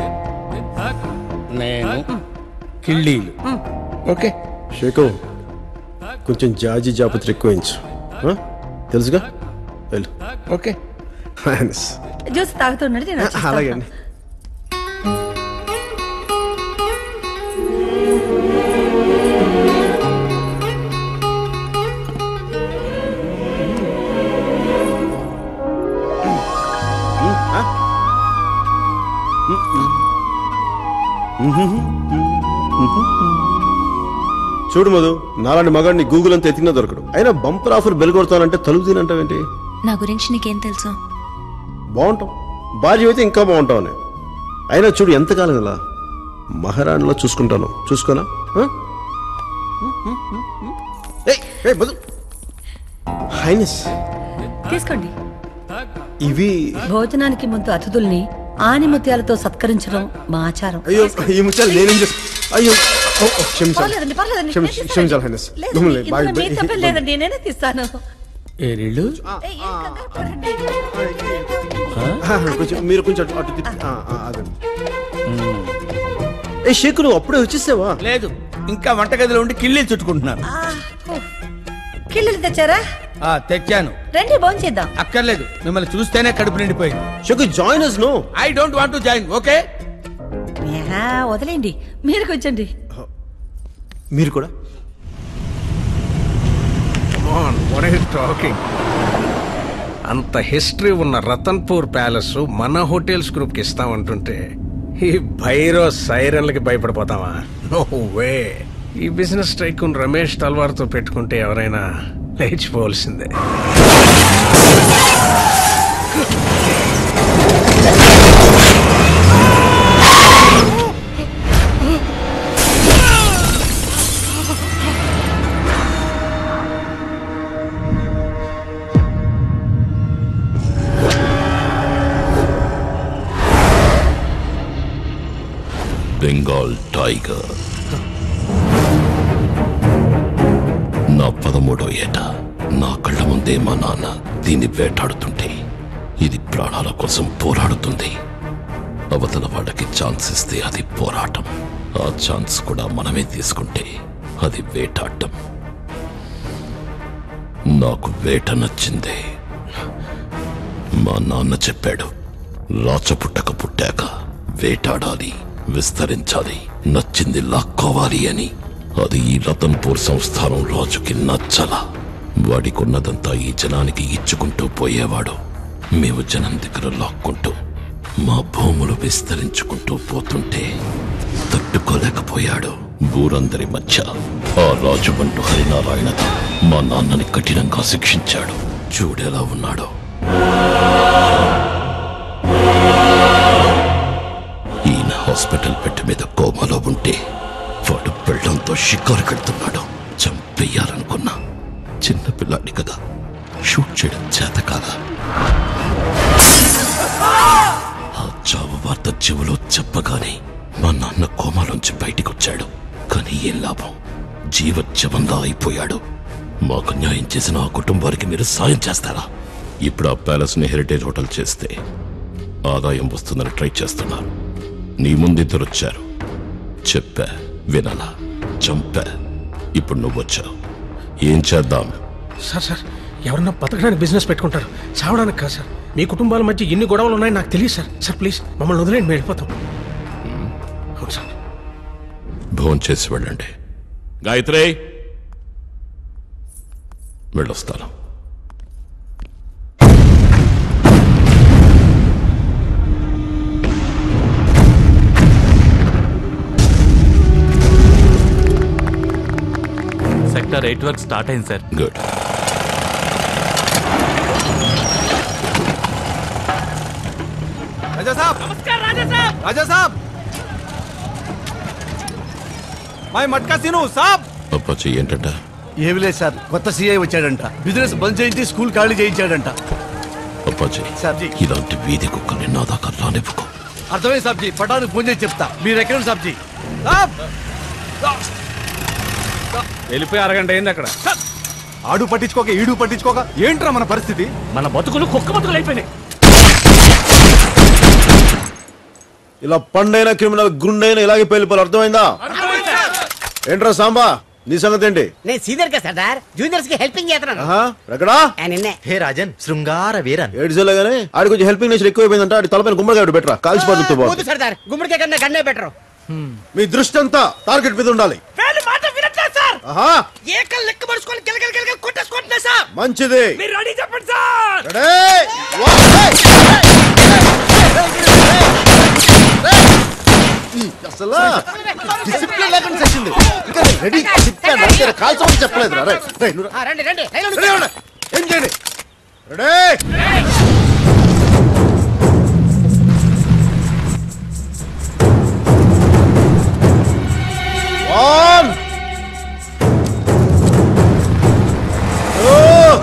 నేను కిళ్ళీలు ఓకే శేఖర్ కొంచెం జాజి జాపత్రి ఎక్కువించు ఆ? తెలుసుగా వెళ్ళు ఓకే జ్యూస్ తాగుతున్నాడు నేను వచ్చేస్తాను. అలాగే అండి చూడు మధు నాలాంటి మగాడిని గూగుల్ అంతా ఎతికినా దొరకడు అయినా బంపర్ ఆఫర్ బెల్ కొడతానంటే తలుపు తినంటావేంటి నా గురించి నీకేం తెలుసు బాగుంటాం భార్య అయితే ఇంకా బాగుంటావు అని అయినా చూడు ఎంతకాలం ఇలా మహారాణిలో చూసుకుంటాను చూసుకోనా ఆ? ఏయ్, ఏయ్, మధు హైనస్ తీసుకోండి ఇవి భోజనానికి ముందు అతిథుల్ని ఆనిముత్యాలతో సత్కరించడం మా ఆచారం అయ్యో ఈ ముచ్చాలు నేనేం చేస్తా అయ్యో ఓ, ఓ, క్షమించాలి పర్లేదండి పర్లేదండి క్షమి- నేను తీస్తానండి. క్షమించాలి హైనస్ లేదు, మిమ్మల్ని ఇందులో బాగా మీ తప్పేం లేదండి నేనే తీస్తాను ఏరిళ్ళు ఆ, కొంచెం మీరు కొంచెం అటు- అటు తిప్పి ఆ, ఆ, ఆగండి ఏ షేకు నువ్వు అప్పుడే వచ్చేసావా లేదు ఇంకా వంటగదిలో ఉండి కిళ్ళీలు చుట్టుకుంటున్నాను కిళ్ళలు తెచ్చారా ఆ తెచ్చాను రండి భోజనం చేద్దాం అక్కర్లేదు మిమ్మల్ని చూస్తేనే కడుపు నిండిపోయింది షేకు join us no I don't want to join okay ఏహా, వదిలేండి మీరు కూర్చోండి మీరు కూడా టాకింగ్ అంత హిస్టరీ ఉన్న రతన్పూర్ ప్యాలెస్ మన హోటల్స్ గ్రూప్ కి ఇస్తామంటుంటే ఈ భైరో సైరన్లకి భయపడిపోతావా నో వే ఈ బిజినెస్ టైకూన్ రమేష్ తల్వార్తో పెట్టుకుంటే ఎవరైనా లేచిపోవలసిందే బెంగాల్ టైగర్ నా పదమూడో ఏట నా కళ్ళ ముందే మా నాన్న దీన్ని వేటాడుతుంటే ఇది ప్రాణాల కోసం పోరాడుతుంది అవతల వాళ్ళకి ఛాన్స్ ఇస్తే అది పోరాటం ఆ ఛాన్స్ కూడా మనమే తీసుకుంటే అది వేటాడటం నాకు వేట నచ్చిందే మా నాన్న చెప్పాడు రాచపుట్టక పుట్టాక వేటాడాలి విస్తరించాలి నచ్చింది లాక్కోవాలి అని అది ఈ రతన్పూర్ సంస్థానం రాజుకి నచ్చల వాడికున్నదంతా ఈ జనానికి ఇచ్చుకుంటూ పోయేవాడు మేము జనం దగ్గర లాక్కుంటూ మా భూములు విస్తరించుకుంటూ పోతుంటే తట్టుకోలేకపోయాడు ఊరందరి మధ్య ఆ రాజు బంటు హరినారాయణతో మా నాన్నని కఠినంగా శిక్షించాడు చూడెలా ఉన్నాడో ఈయన హాస్పిటల్ బెడ్ మీద కోమాలో ఉంటే వాడు పెళ్ళంతో షికారు కడుతున్నాడు చంపేయాలనుకున్నా చిన్న పిల్లాడి కదా షూట్ చేయడం చేత కాదా ఆ చావు వార్త చెవులో చెప్పగానే మా నాన్న కోమాలోంచి బయటికొచ్చాడు కానీ ఏం లాభం జీవజ్జవంగా అయిపోయాడు మాకు న్యాయం చేసిన ఆ కుటుంబానికి మీరు సాయం చేస్తారా ఇప్పుడు ఆ ప్యాలెస్ ని హెరిటేజ్ హోటల్ చేస్తే ఆదాయం వస్తుందని ట్రై చేస్తున్నారు నీ ముందిద్దరు వచ్చారు చెప్పా వినలా చంపా ఇప్పుడు నువ్వు వచ్చావు ఏం చేద్దాం సార్ సార్ ఎవరన్నా బతకడానికి బిజినెస్ పెట్టుకుంటారు చావడానికి కాదు సార్ మీ కుటుంబాల మధ్య ఎన్ని గొడవలు ఉన్నాయో నాకు తెలియదు సార్ సార్ ప్లీజ్ మమ్మల్ని వదిలేండి మేము వెళ్ళిపోతాం అవును సార్ భోన్ చేసి వెళ్ళండి గాయత్రి వెళ్ళొస్తాను సెక్టర్ ఎయిట్ వర్క్ స్టార్ట్ అయింది సార్ గుడ్ రాజా సాబ్ నమస్కారం రాజా సాబ్ రాజా సాబ్ మై మట్కా తిను సాబ్ అప్పాచి ఏంటంట ఏమి లేదు సార్ కొత్త సీఐ వచ్చాడంట బిజినెస్ బంద్ చేయించి స్కూల్ ఖాళీ చేయించాడంట అప్పాచి సాబ్జీ ఇలాంటి వీధి కుక్కల్ని నా దాకా రానివ్వకు అర్థమైంది సాబ్జీ పటానికి ఫోన్ చేసి చెప్తా మీరు ఎక్కడ సాబ్జీ సాబ్ వెళ్ళిపోయి అరగంట అయింది అక్కడ ఆడు పట్టించుకోక ఈడు పట్టించుకోక ఏంట్రా మన పరిస్థితి మన బతుకులు కుక్క బతుకులు అయిపోయినాయి ఇలా పండైన క్రిమినల్ గుండైన ఇలాగే పేలిపోవాలి అర్థమైందా ఏంట్రా సాంబా నీ సంగతి ఏంటి నేను సీనియర్ కదా సర్దార్ జూనియర్స్ కి హెల్పింగ్ చేస్తున్నాను ఆహా, ఎక్కడా ఆ, నిన్నే హే రాజన్ శృంగార వీరన్ ఏడ్చేలాగానే ఆడి కొంచెం హెల్పింగ్ నేచర్ ఎక్కువైపోయిందంట ఆడి తలపైన గుమ్మడికాయ బెటరా కాల్చి పడుతూ వద్దు సర్దార్ గుమ్మడికాయ కన్నా గన్నే బెటర్ మీ దృష్టి అంతా టార్గెట్ మీద ఉండాలి వేలు మాట వినట్లేదు సార్ ఆహా ఏకలు లెక్క పరుచుకొని గిలగల గిలగల కొట్టేసుకుంటున్నా సార్ మంచిది మీరు రెడీ చెప్పండి సార్ రెడీ అసలు డిసిప్లిన్ లేకుండా చేసింది ఇంకా నేను రెడీ చెప్పాను అంతే కాల్చమని చెప్పలేదు రా రండి రండి ఏం చేయండి రెడీ వన్ టూ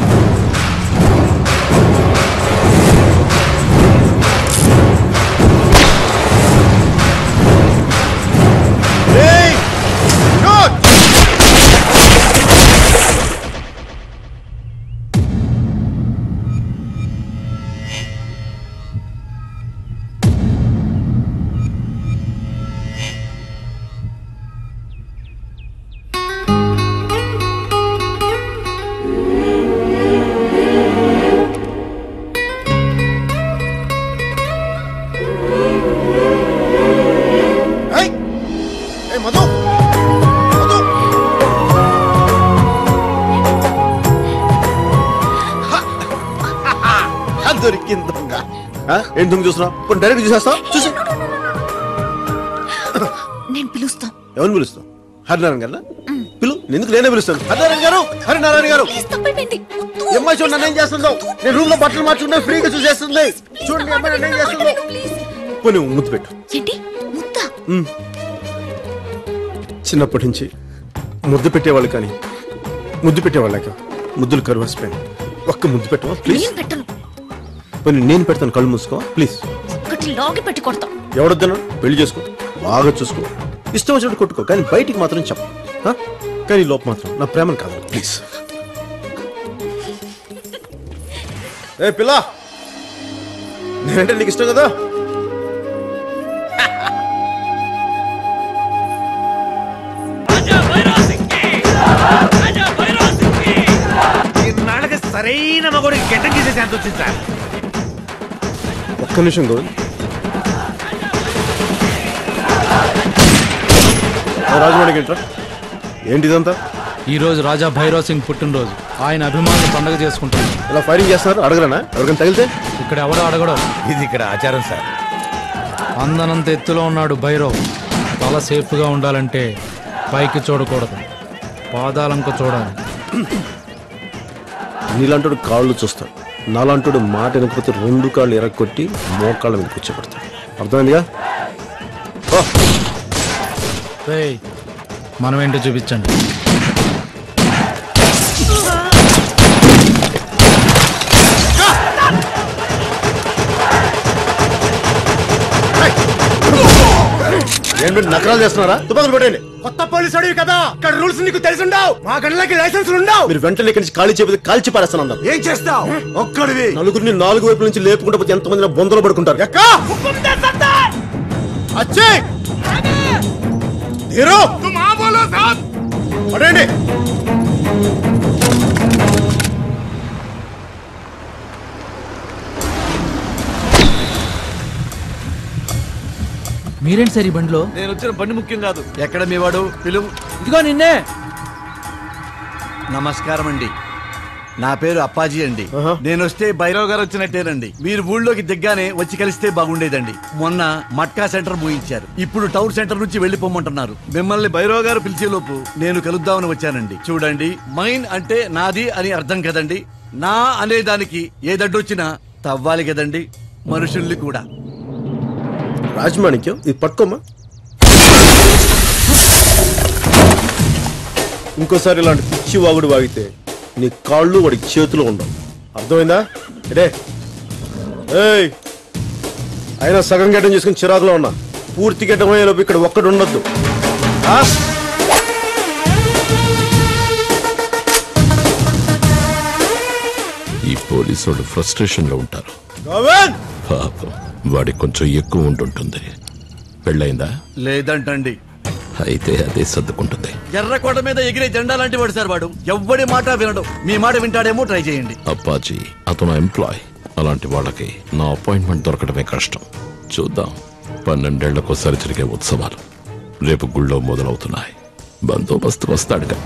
ఏయ్ ఏయ్ మధు మధు హ! దొరికింది దొంగ ఆ? ఏం దొంగ చూస్తున్నావు కొన్ని డైరెక్ట్ చూసేస్తావు చూసి నేను పిలుస్తా ఎవరిని పిలుస్తావు హరినారాయణ గారు పిలు ఎందుకు నేనే పిలుస్తాను హరినారాయణ గారు హరినారాయణ గారు ఈ అమ్మాయి చూడండి నన్ను ఏం చేస్తుందో నేను రూమ్ లో బట్టలు మార్చుకుంటే ఫ్రీగా చూసేస్తుంది చూడండి ఈ అమ్మాయి నన్ను ఏం చేస్తుందో పోనీ ముద్దు పెట్టు ఏంటి ఉమ్. చిన్నప్పటి నుంచి ముద్దు పెట్టేవాళ్ళు కానీ ముద్దు పెట్టేవాళ్ళక ముద్దులు కరువాసిపోయాను ఒక్క ముద్దు పెట్టవా ప్లీజ్ నేను పెట్టను పోనీ నేను పెడతాను కళ్ళు మూసుకోవా ప్లీజ్ ఒకటి లాగి పెట్టి కొడతా ఎవడొద్దన్నా పెళ్లి చేసుకో బాగా చూసుకో ఇష్టం వచ్చినట్టు కొట్టుకో కానీ బయటికి మాత్రం చెప్ప ఆ? కానీ లోపు మాత్రం నా ప్రేమను కాదు ప్లీజ్ ఏ పిల్ల నేనంటే నీకు ఇష్టం కదా ఇన్నాళ్ళకి సరైన మగోడికి గెడ్డ గీసే ఛాన్స్ వచ్చింది సార్ ఒక్క నిమిషం గోవింద్ రాజవాడికి ఏంట్రా ఏంటి ఇదంతా ఈ రోజు రాజా భైరవ్ సింగ్ పుట్టినరోజు ఆయన అభిమానులు పండుగ చేసుకుంటారు ఇలా ఫైరింగ్ చేస్తున్నారు అడగరనా ఎవరికైనా తగిలితే ఇక్కడ ఎవడో అడగడం ఇది ఇక్కడ ఆచారం సార్ అందనంత ఎత్తులో ఉన్నాడు భైరవ్ తల సేఫ్గా ఉండాలంటే పైకి చూడకూడదు పాదాలంక చూడాలి నీలాంటోడు కాళ్ళు చూస్తాడు నాలాంటోడు మాట వినకపోతే రెండు కాళ్ళు ఎరగొట్టి మోకాళ్ళ మీద కూర్చోబెడతాడు అర్థమైందిగా ఓ, రేయ్, మనం ఏంటో చూపించండి ఏంటి మీరు నకరాలు చేస్తున్నారా తుపాకులు పెట్టండి కొత్త పోలీసు అడివి కదా ఇక్కడ రూల్స్ నీకు తెలిసుండవు మా గంటలకి లైసెన్స్ ఉండవు మీరు వెంటనే ఇక్కడి నుంచి ఖాళీ చేయకపోతే కాల్చి పారేస్తాను అందరు ఏం చేస్తావు ఒక్కడివి నలుగురిని నాలుగు వైపుల నుంచి లేపుకుంటూ పోతే ఎంతమంది బొందలో పడుకుంటారు అచ్చే ధీరు పడండి మీరేంటి సార్ ఈ బండిలో నేను వచ్చిన బండి ముఖ్యం కాదు ఎక్కడ మీ వాడు పిలువు ఇదిగో నిన్నే నమస్కారం అండి నా పేరు అప్పాజీ అండి నేను వస్తే భైరవ్ గారు వచ్చినట్టేనండి మీరు ఊళ్ళోకి దిగ్గానే వచ్చి కలిస్తే బాగుండేదండి మొన్న మట్కా సెంటర్ మూయించారు ఇప్పుడు టౌన్ సెంటర్ నుంచి వెళ్ళిపోమంటున్నారు మిమ్మల్ని భైరవ్ గారు పిలిచేలోపు నేను కలుద్దామని వచ్చానండి చూడండి మైన్ అంటే నాది అని అర్థం కదండి నా అనే దానికి ఏదడ్డొచ్చినా తవ్వాలి కదండి మనుషుల్ని కూడా రాజమాణిక్యం ఇది పట్టుకోమా ఇంకోసారి ఇలాంటి పిచ్చి వాగుడు వాగితే నీ కాళ్ళు వాడికి చేతులు ఉండవు అర్థమైందా రే ఏయ్ అయినా సగం గడ్డం చేసుకుని చిరాకులో ఉన్నా పూర్తి గడ్డం అయ్యేలోపు ఇక్కడ ఒక్కడు ఉండొద్దు ఆ? ఈ పోలీసు వాళ్ళు ఫ్రస్ట్రేషన్ లో ఉంటారు గోవింద్ పాపం వాడికి కొంచెం ఎక్కువ ఉంటుంటుంది పెళ్ళైందా లేదంటండి అయితే అదే సర్దుకుంటుంది ఎర్రకోట మీద ఎగిరే జెండా లాంటి వాడు సార్ వాడు ఎవ్వడి మాట వినడు మీ మాట వింటాడేమో ట్రై చేయండి అప్పాజీ అతను ఎంప్లాయ్ అలాంటి వాళ్ళకి నా అపాయింట్మెంట్ దొరకడమే కష్టం చూద్దాం పన్నెండేళ్లకోసారి జరిగే ఉత్సవాలు రేపు గుళ్ళో మొదలవుతున్నాయి బందోబస్తు వస్తాడుగా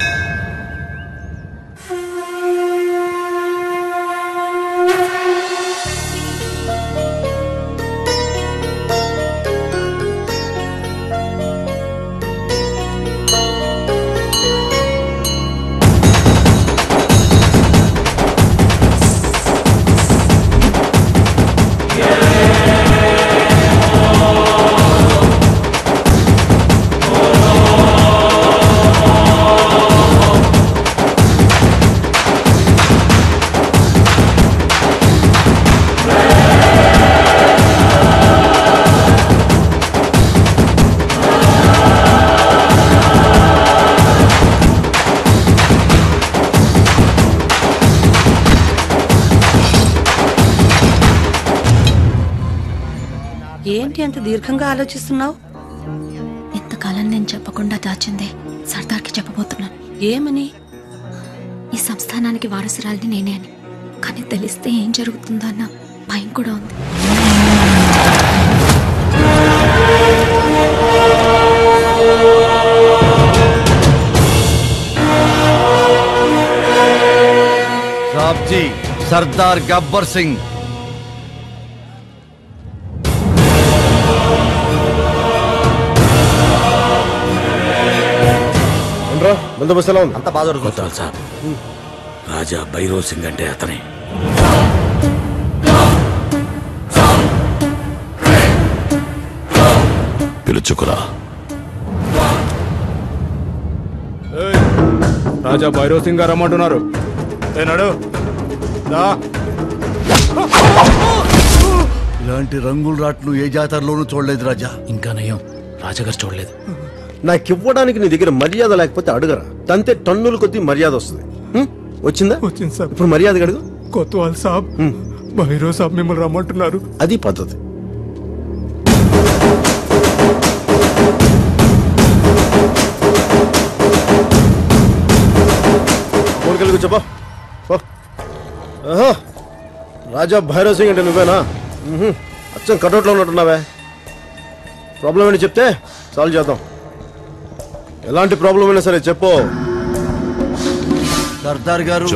ఏంటి అంత దీర్ఘంగా ఆలోచిస్తున్నావు ఇంతకాలం నేను చెప్పకుండా దాచిందే సర్దార్కి చెప్పబోతున్నాను ఏమని ఈ సంస్థానానికి వారసురాలిని నేనే అని కానీ తెలిస్తే ఏం జరుగుతుందో అన్న భయం కూడా ఉంది साहब जी सरदार गब्बर सिंह ఏంట్రా బందోబస్తు ఎలా ఉంది అంత బాధ కొత్తాల్ సాబ్ రాజా భైరవ్ సింగ్ అంటే అతనే పిలుచుకురా రాజా భైరవ్ సింగ్ గారు రమ్మంటున్నారు ఏనాడు దా ఇలాంటి రంగుల రాట్లు ఏ జాతరలోనూ చూడలేదు రాజా ఇంకా నయం రాజాగారు చూడలేదు నాకు ఇవ్వడానికి నీ దగ్గర మర్యాద లేకపోతే అడుగరా తంతే టన్నుల కొద్దీ మర్యాద వస్తుంది హ్మ్? వచ్చిందా వచ్చింది సార్ ఇప్పుడు మర్యాద అడుగు కొత్వాల్ సాబ్ భైరవ్ సాబ్ మిమ్మల్ని రమ్మంటున్నారు అది పద్ధతి కోరికలు కూర్చోపో పో. ఆహా. రాజా భైరవ్ సింగ్ అంటే నువ్వేనా మ్హూ. అచ్చం కటౌట్లో ఉన్నట్టున్నావే ప్రాబ్లం ఏంటి చెప్తే సాల్వ్ చేద్దాం ఎలాంటి ప్రాబ్లం అయినా సరే చెప్పు సర్దార్ గారు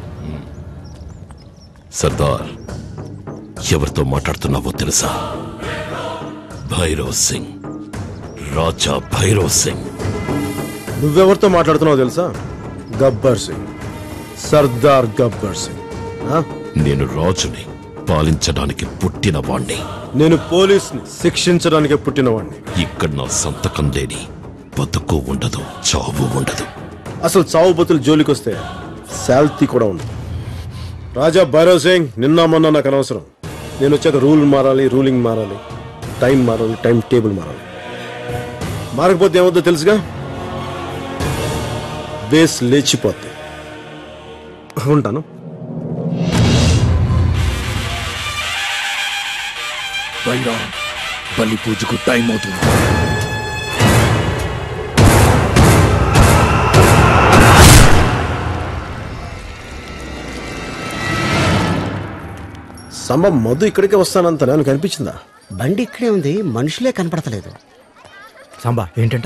సర్దార్ ఎవరితో మాట్లాడుతున్నావో తెలుసా భైరవ్ సింగ్ రాజా భైరవ్ సింగ్ నువ్వెవరితో మాట్లాడుతున్నావు తెలుసా గబ్బర్ సింగ్ సర్దార్ గబ్బర్ సింగ్ ఆ? నేను రాజుని పాలించడానికి పుట్టిన వాణ్ణి నేను పోలీస్ని శిక్షించడానికి పుట్టినవాడిని ఇక్కడ నా సంతకం లేని బతుకు ఉండదు చావు ఉండదు అసలు చావు బతులు జోలికి వస్తే శాల్తీ కూడా ఉంది రాజా భైరవ్ సింగ్ నిన్న మొన్న నాకు అనవసరం నేను వచ్చాక రూల్ మారాలి రూలింగ్ మారాలి టైం మారాలి టైం టేబుల్ మారాలి మారకపోతే ఏమవుద్దో తెలుసుగా బేస్ లేచిపోద్ది ఉంటాను బైరా బలి పూజకు టైం అవుతుంది సంబ మధు ఇక్కడికే వస్తానంత నాకు అనిపించిందా బండి ఇక్కడే ఉంది మనుషులే కనపడతలేదు సాంబా ఏంటంట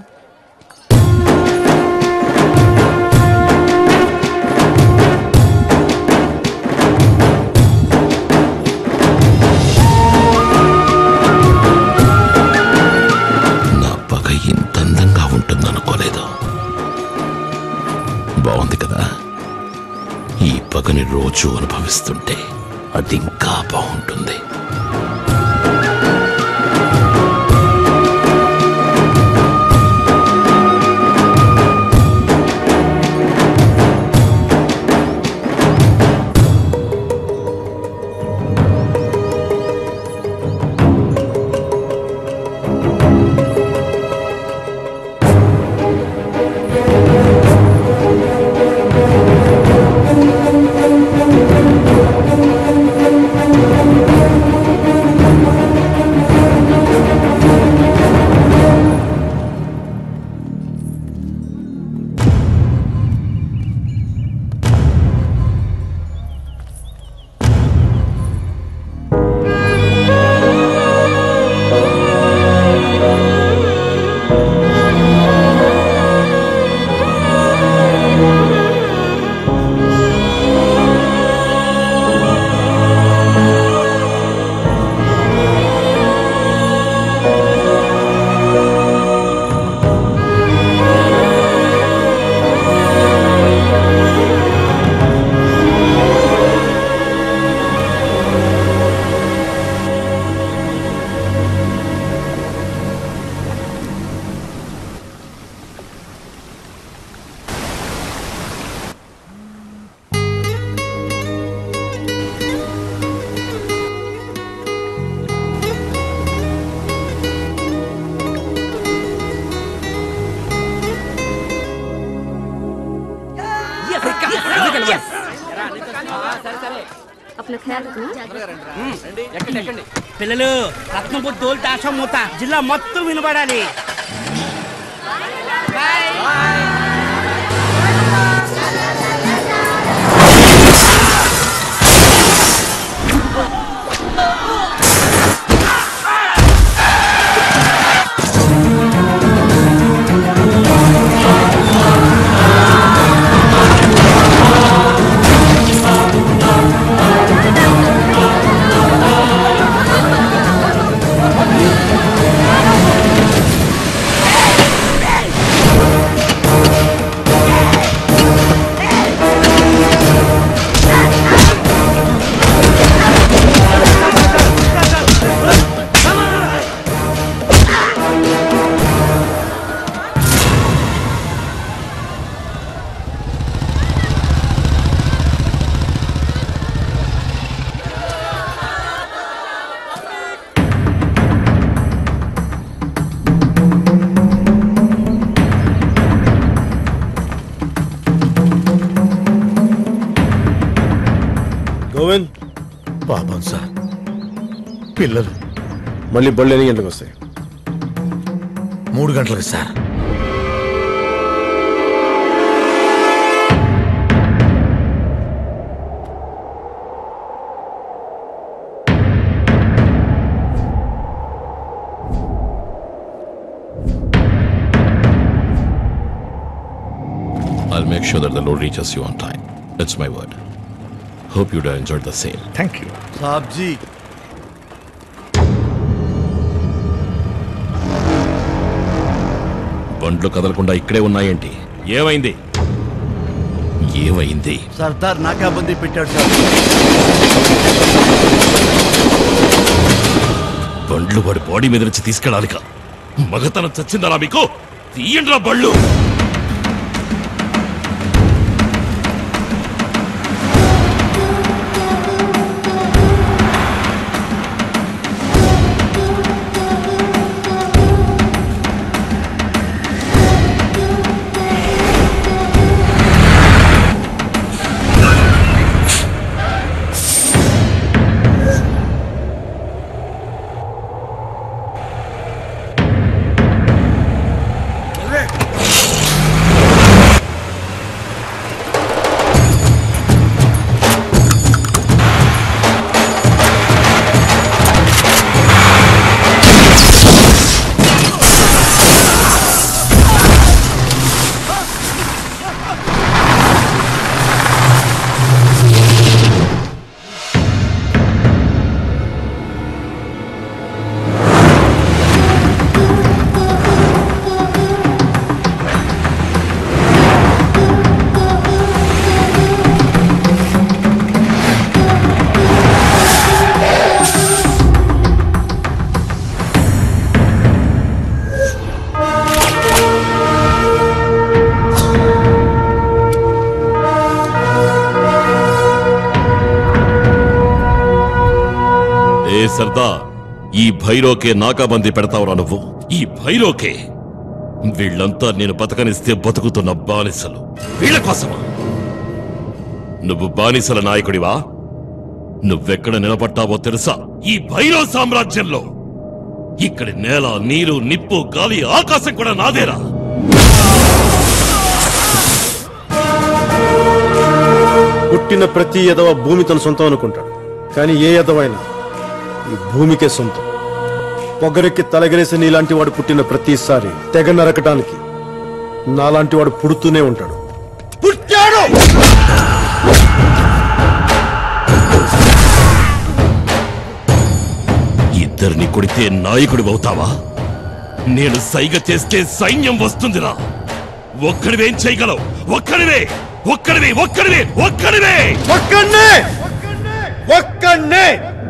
నా పగ ఇంత అందంగా ఉంటుందనుకోలేదు బాగుంది కదా ఈ పగని రోజు అనుభవిస్తుంటే అది ఇంకా బాగుంటుంది పిల్లలు రత్నపు తోలు తాషం మూత జిల్లా మొత్తం వినబడాలి గోవింద్ పాపం సార్ పిల్లలు మళ్ళీ బళ్ళు ఎన్ని గంటలకు వస్తాయి మూడు గంటలకు sir I'll make sure that the load reaches you on time. It's my word. Hope you'd have enjoyed the same. Thank you. साहब जी బండ్లు కదలకుండా ఇక్కడే ఉన్నాయేంటి ఏమైంది ఏమైంది సర్దార్ నాకాబందీ పెట్టాడు సార్ బండ్లు వాడి బాడీ మీద నుంచి తీసుకెళ్ళాలిక మగతనం చచ్చిందరా మీకు తీయండిరా బళ్ళు ఏ సర్దార్ ఈ భైరోకే నాకాబందీ పెడతావురా నువ్వు ఈ భైరోకే వీళ్ళంతా నేను బతకనిస్తే బతుకుతున్న బానిసలు వీళ్ళ కోసమా నువ్వు బానిసల నాయకుడివా నువ్వెక్కడ నిలబడ్డావో తెలుసా ఈ భైరవ సామ్రాజ్యంలో ఇక్కడి నేల నీరు నిప్పు గాలి ఆకాశం కూడా నాదేరా పుట్టిన ప్రతి ఎదవ భూమి తన సొంతం అనుకుంటాడు కానీ ఏ ఎదవైనా ఈ భూమికే సొంతం పొగరెక్కి తలగరేసి నీలాంటి వాడు పుట్టిన ప్రతిసారి తెగ నరకటానికి నాలాంటి వాడు పుడుతూనే ఉంటాడు పుట్టాడు ఇద్దరిని కొడితే నాయకుడు అవుతావా నేను సైగ చేస్తే సైన్యం వస్తుందిరా ఒక్కడివేం చేయగలవు ఒక్కడివే ఒక్కడివే ఒక్కడివే ఒక్కడివే ఒక్కడే ఒక్కడే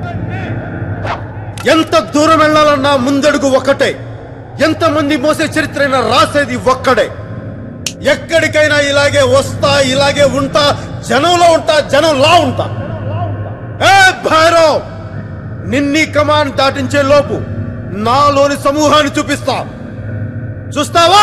ఎంత దూరం వెళ్ళాలన్నా ముందడుగు ఒక్కటే ఎంతమంది మోసే చరిత్రైనా రాసేది ఒక్కడే ఎక్కడికైనా ఇలాగే వస్తా ఇలాగే ఉంటా జనంలో ఉంటా జనంలా ఉంటా ఏ భైరవ్ నిన్ని కమాండ్ దాటించే లోపు నాలోని సమూహాన్ని చూపిస్తా చూస్తావా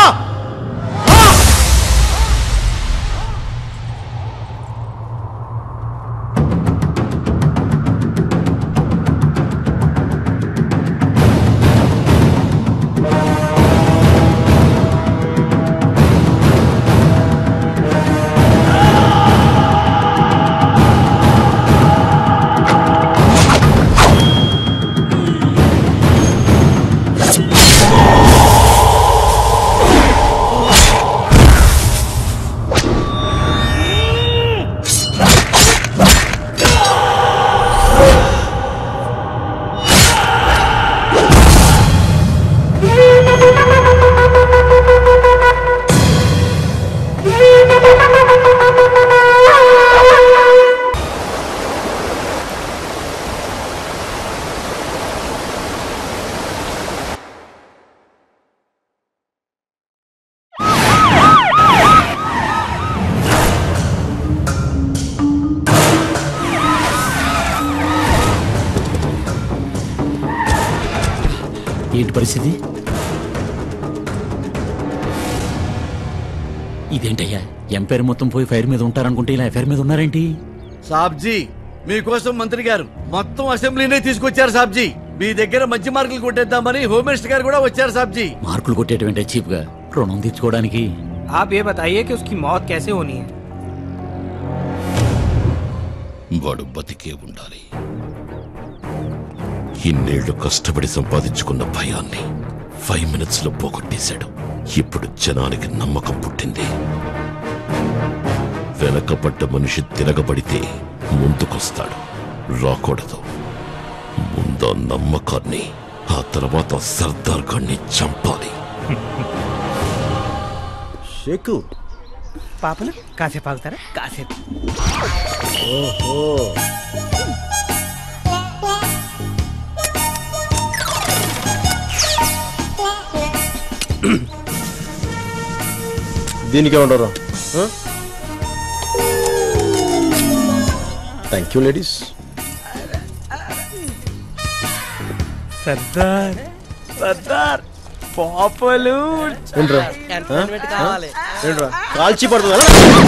ఏంటి పరిస్థితి ఇదేంటయ్యా ఎంపైర్ మొత్తం పోయి ఫైర్ మీద ఉంటారనుకుంటే ఇలా ఎఫైర్ మీద ఉన్నారేంటి సాబ్జీ మీకోసం మంత్రి గారు మొత్తం అసెంబ్లీనే తీసుకొచ్చారు సాబ్జీ మీ దగ్గర మంచి మార్కులు కొట్టేద్దామని హోమ్ మినిస్టర్ గారు కూడా వచ్చారు సాబ్జీ మార్కులు కొట్టేటువంటి చీప్ గా రుణం తీర్చుకోవడానికి आप ये बताइए कि उसकी मौत कैसे होनी है వాడు బతికే ఉండాలి ఇన్నేళ్లు కష్టపడి సంపాదించుకున్న భయాన్ని ఫైవ్ మినిట్స్ లో పోగొట్టేశాడు ఇప్పుడు జనానికి నమ్మకం పుట్టింది వెనకబడ్డ మనిషి తిరగబడితే ముందుకొస్తాడు రాకూడదు ముందు ఆ నమ్మకాన్ని ఆ తర్వాత సర్దార్ గాన్ని చంపాలి షేకు పాపను కాసేపు ఆగుతారా కాసేపు ఓహో దీనికి ఏమంటారు thank you ladies Sardar Sardar పాపలు ఏంట్రా ఎంటర్టైన్మెంట్ కావాలి. ఏంట్రా కాల్చి పడుతుందా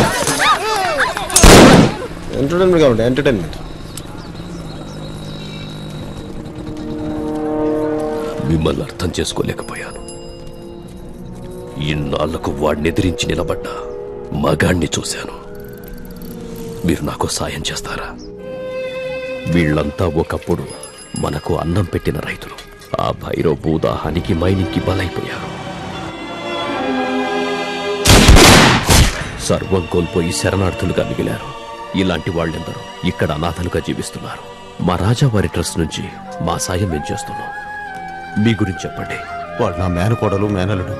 ఎంటర్టైన్మెంట్ కావాలి ఎంటర్టైన్మెంట్ మిమ్మల్ని అర్థం చేసుకోలేకపోయాను ఇన్నాళ్లకు వాడిని ఎదిరించి నిలబడ్డా మగాణ్ణి చూశాను మీరు నాకు సాయం చేస్తారా వీళ్ళంతా ఒకప్పుడు మనకు అన్నం పెట్టిన రైతులు ఆ భైరవ భూదాహానికి మైనింగ్కి బలైపోయారు సర్వం కోల్పోయి శరణార్థులుగా మిగిలారు ఇలాంటి వాళ్ళెందరూ ఇక్కడ అనాథలుగా జీవిస్తున్నారు మా రాజావారి ట్రస్ట్ నుంచి మా సాయం మేము చేస్తున్నాం మీ గురించి చెప్పండి వాడు నా మేనకోడలు మేనలుడు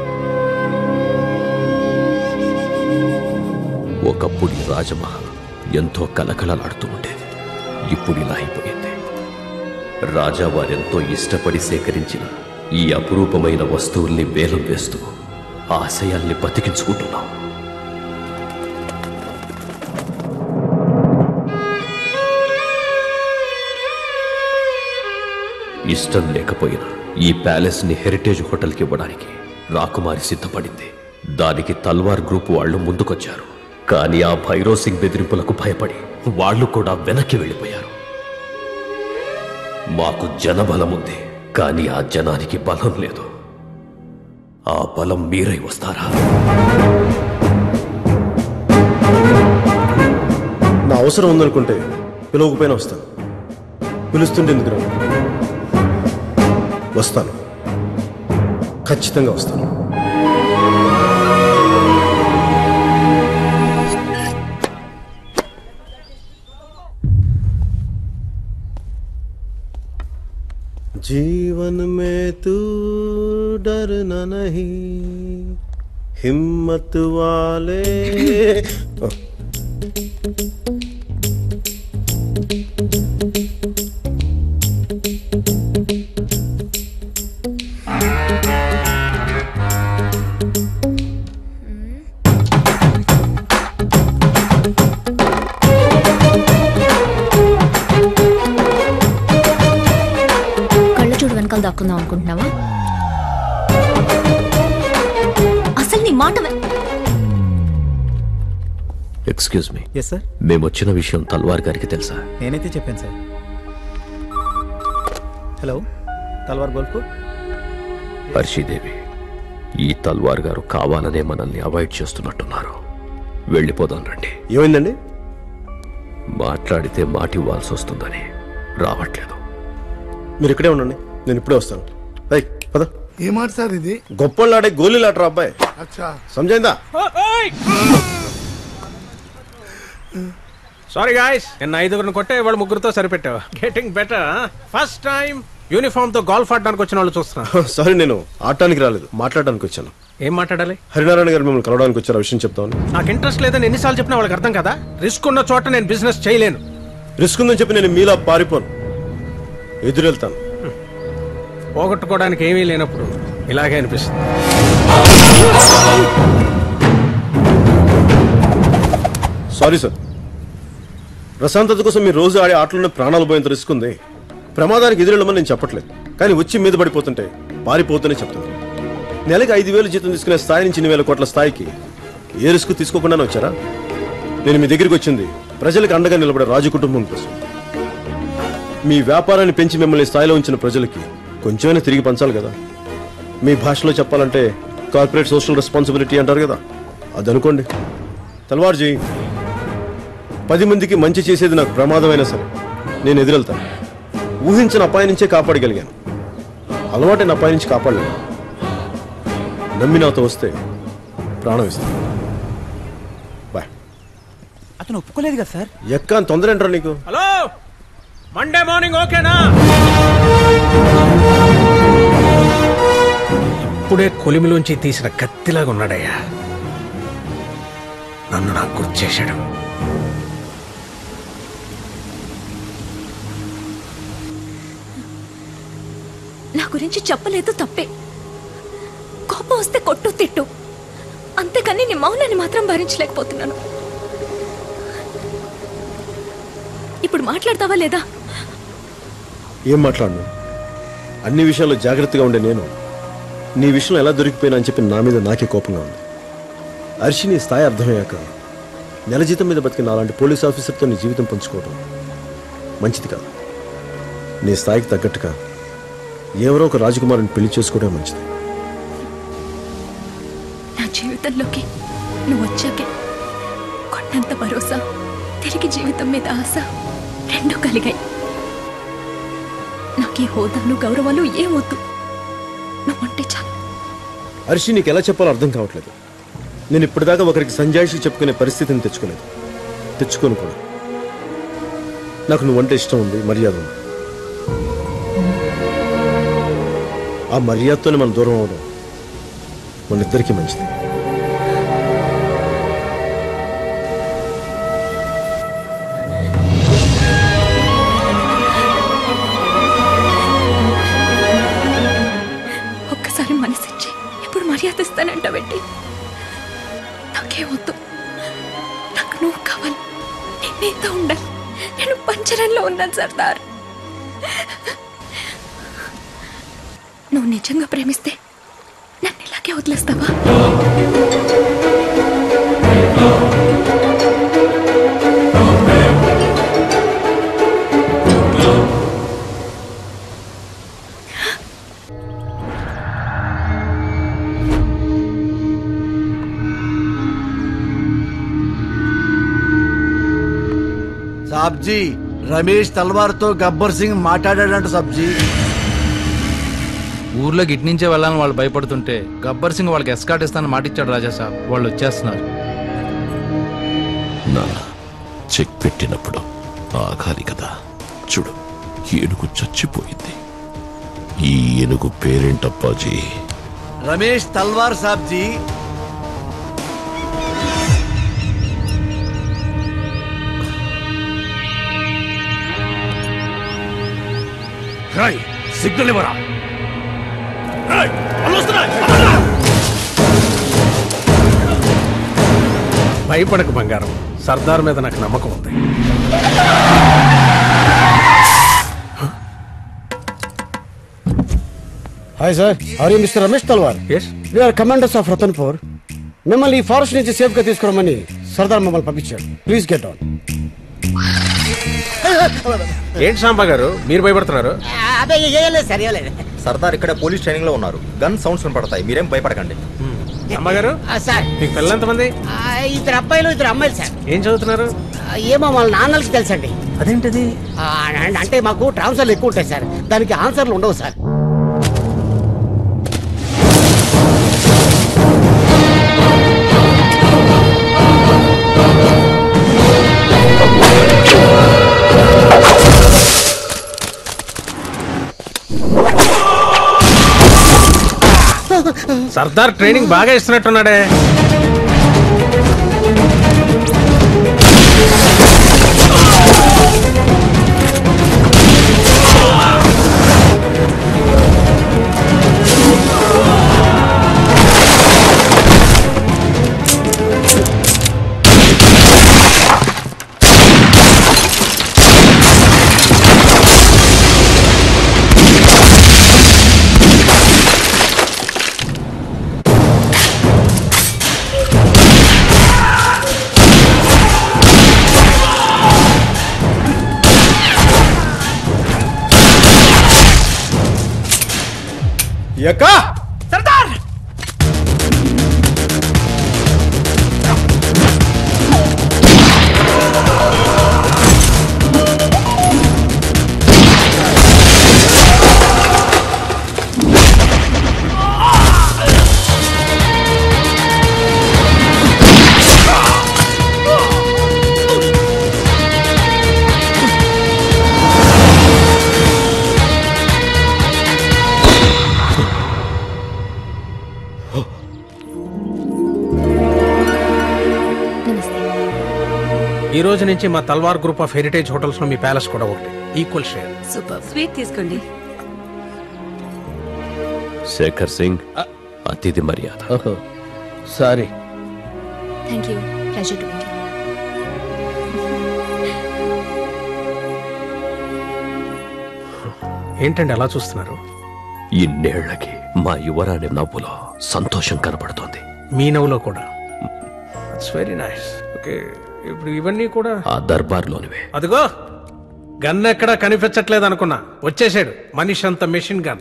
ఒకప్పుడు ఈ రాజమహల్ ఎంతో కలకలలాడుతూ ఉండేది ఇప్పుడు ఇలా అయిపోయింది రాజావారెంతో ఇష్టపడి సేకరించిన ఈ అపురూపమైన వస్తువుల్ని వేలం వేస్తూ ఆశయాల్ని బతికించుకుంటున్నాం ఇష్టం లేకపోయినా ఈ ప్యాలెస్ ని హెరిటేజ్ హోటల్కి ఇవ్వడానికి రాకుమారి సిద్ధపడింది దానికి తల్వార్ గ్రూప్ వాళ్ళు ముందుకొచ్చారు కానీ ఆ భైరవ్ సింగ్ బెదిరింపులకు భయపడి వాళ్ళు కూడా వెనక్కి వెళ్ళిపోయారు మాకు జనబలం ఉంది కానీ ఆ జనానికి బలం లేదు ఆ బలం మీరై వస్తారా నా అవసరం ఉందనుకుంటే పిలవకపోయినా వస్తాను పిలుస్తుంటే ఎందుకు రాను? వస్తాను ఖచ్చితంగా వస్తాను जीवन में तू डरना नहीं हिम्मत वाले కళ్ళు చూడు వెనకాల దాక్కుందాం అనుకుంటున్నావా అసలు నీ మాట వె- ఎక్స్క్యూజ్ మీ ఎస్ సార్ మేము వచ్చిన విషయం తల్వార్ గారికి తెలుసా నేనైతే చెప్పాను సార్ హలో తల్వార్ గోల్పూర్ హర్షీదేవి ఈ తల్వార్ గారు కావాలనే మనల్ని అవాయిడ్ చేస్తున్నట్టున్నారు వెళ్ళిపోదాం రండి ఏమైందండి మాట్లాడితే మాట ఇవ్వాల్సి వస్తుందని రావట్లేదు మీరు ఇక్కడే ఉండండి నేను ఇప్పుడే వస్తాను రై పద ఏ మాట సార్ ఇది గొప్పళ్ళు ఆడే గోళీలు ఆటరా అబ్బాయి అచ్చా సమజైందా సారీ గాయస్ నిన్న ఐదుగురిని కొట్టే వాళ్ళు ముగ్గురుతో సరిపెట్టావు getting better first time uniform తో గోల్ఫ్ ఆడడానికి వచ్చిన వాళ్ళు చూస్తున్నా సారీ నేను ఆడటానికి రాలేదు మాట్లాడడానికి వచ్చాను ఏం మాట్లాడాలి హరినారాయణ గారు మిమ్మల్ని కలవడానికి వచ్చారు ఆ విషయం చెప్తామని నాకు ఇంట్రెస్ట్ లేదని ఎన్నిసార్లు చెప్పినా వాళ్ళకి అర్థం కదా రిస్క్ ఉన్న చోట నేను బిజినెస్ చేయలేను రిస్క్ ఉందని చెప్పి నేను మీలా పారిపోను ఎదురెళ్తాను పోగొట్టుకోవడానికి ఏమీ లేనప్పుడు ఇలాగే అనిపిస్తుంది సారీ సార్ ప్రశాంతత కోసం మీరు రోజు ఆడే ఆటలోనే ప్రాణాలు పోయేంత రిస్క్ ఉంది ప్రమాదానికి ఎదురెళ్ళమని నేను చెప్పట్లేదు కానీ వచ్చి మీద పడిపోతుంటే పారిపోతూనే చెప్తాను నెలకి ఐదు వేలు జీతం తీసుకునే స్థాయి నుంచి ఇన్ని వేల కోట్ల స్థాయికి ఏ రిస్క్ తీసుకోకుండానే వచ్చారా నేను మీ దగ్గరికి వచ్చింది ప్రజలకు అండగా నిలబడే రాజు కుటుంబం కోసం మీ వ్యాపారాన్ని పెంచి మిమ్మల్ని ఈ స్థాయిలో ఉంచిన ప్రజలకి కొంచెమైనా తిరిగి పంచాలి కదా మీ భాషలో చెప్పాలంటే కార్పొరేట్ సోషల్ రెస్పాన్సిబిలిటీ అంటారు కదా అది అనుకోండి తల్వార్ జీ పది మందికి మంచి చేసేది నాకు ప్రమాదమైనా సరే నేను ఎదురెళ్తాను ఊహించిన అపాయం నుంచే కాపాడగలిగాను అలవాటైన అపాయం నుంచి కాపాడలేను నమ్మి నాతో వస్తే ప్రాణం ఇస్తాను బాయ్ అతను ఒప్పుకోలేదు కదా సార్ ఎక్క అని తొందర ఏంట్రా నీకు హలో మండే మార్నింగ్ ఓకేనా ఇప్పుడే కొలిమిలోంచి తీసిన కత్తిలాగా ఉన్నాడయ్యా నన్ను నాకు గుర్తు చేశాడు నా గురించి చెప్పలేదు తప్పే కోపం వస్తే కొట్టు తిట్టు అంతేకాని నీ మౌనాన్ని మాత్రం భరించలేకపోతున్నాను ఇప్పుడు మాట్లాడతావా లేదా ఏం మాట్లాడను అన్ని విషయాల్లో జాగ్రత్తగా ఉండే నేను నీ విషయంలో ఎలా దొరికిపోయినా అని చెప్పి నా మీద నాకే కోపంగా ఉంది అర్షి నీ స్థాయి అర్థమయ్యాక నెల జీతం మీద బతికిన అలాంటి పోలీస్ ఆఫీసర్తో నీ జీవితం పంచుకోవడం మంచిది కాదు నీ స్థాయికి తగ్గట్టుగా ఎవరో ఒక రాజకుమారుని పెళ్లి చేసుకోవడం మంచిది నా జీవితంలోకి నువ్వు వచ్చాకే కొండంత భరోసా తిరిగి జీవితం మీద ఆశ రెండు కలిగాయి నాకు ఈ హోదాలు గౌరవాలు ఏమొద్దు నువ్వంటే చాలు అర్షి నీకు ఎలా చెప్పాలో అర్థం కావట్లేదు నేను ఇప్పటిదాకా ఒకరికి సంజాయిషి చెప్పుకునే పరిస్థితిని తెచ్చుకోలేదు తెచ్చుకోను కూడా నాకు నువ్వంటే ఇష్టం ఉంది మర్యాద ఉంది ఆ మర్యాదతోనే మనం దూరం అవడం మన ఇద్దరికీ మంచిది ఒక్కసారి మనసిచ్చి ఇప్పుడు మర్యాద ఇస్తానంట పెట్టి నాకే వద్దు నాకు నువ్వు కావాలి నేను నీతో ఉండాలి నేను పంచరంలో ఉన్నాను సర్దార్ నువ్వు నిజంగా ప్రేమిస్తే నన్ను ఇలాగే వదిలేస్తావా సాబ్జీ రమేష్ తల్వార్తో గబ్బర్ సింగ్ మాట్లాడాడంట సబ్జీ ఊర్లోకి ఇటు నుంచే వెళ్ళాలని వాళ్ళు భయపడుతుంటే గబ్బర్ సింగ్ వాళ్ళకి ఎస్కాట్ ఇస్తానని మాట ఇచ్చాడు రాజా సాబ్ వాళ్ళు వచ్చేస్తున్నారు నాన్న చెక్ పెట్టినప్పుడు ఆగాలి కదా చూడు ఏనుగు చచ్చిపోయింది ఈ ఏనుగు పేరేంటప్పాజీ రమేష్ తల్వార్ సాబ్జీ రాయ్ సిగ్నల్ ఇవ్వరా రాయ్ భయపడకు బంగారం సర్దార్ మీద నాకు నమ్మకం ఉంది hi sir are you mister Ramesh Talwar we are commanders of Ratanpur మిమ్మల్ని ఈ ఫారెస్ట్ నుంచి సేఫ్ గా తీసుకురమ్మని సర్దార్ మమ్మల్ని పంపించాడు ప్లీజ్ గెట్ ఆన్ ఏంటి సాంబా గారు మీరు భయపడుతున్నారు అదే ఏం లేదు సార్ ఏం లేదు సర్దార్ ఇక్కడ పోలీస్ ట్రైనింగ్ లో ఉన్నారు గన్ సౌండ్స్ వినపడతాయి మీరేం భయపడకండి అమ్మగారు సార్ మీకు పిల్లలు ఎంతమంది ఇద్దరు అబ్బాయిలు ఇద్దరు అమ్మాయిలు సార్ ఏం చదువుతున్నారు ఆ, ఏమో వాళ్ళ నాన్నలకి తెలుసండి అదేంటిది ఆ, అంటే మాకు ట్రాన్స్ఫర్లు ఎక్కువ ఉంటాయి సార్ దానికి ఆన్సర్లు ఉండవు సార్ సర్దార్ ట్రైనింగ్ బాగా ఇస్తున్నట్టున్నాడే ఎక్కా సర్దార్ ఈ రోజు నుంచి మా Talwar group of heritage hotels లో మీ ప్యాలెస్ కూడా ఒకటి ఈక్వల్ షేర్ సూపర్ స్వీట్ తీసుకోండి శేఖర్ సింగ్ అతిథి మర్యాద sorry thank you pleasure to meet ఏంటండి అలా చూస్తున్నారు ఇన్నేళ్లకి మా యువరాణి నవ్వులో సంతోషం కనబడుతోంది మీ నవ్వులో కూడా ఇట్స్ వెరీ నైస్ ఓకే ఇప్పుడు ఇవన్నీ కూడా ఆ దర్బార్లోనివే అదిగో గన్ ఎక్కడా కనిపించట్లేదు అనుకున్నా వచ్చేసాడు మనిషి అంత మెషిన్ గన్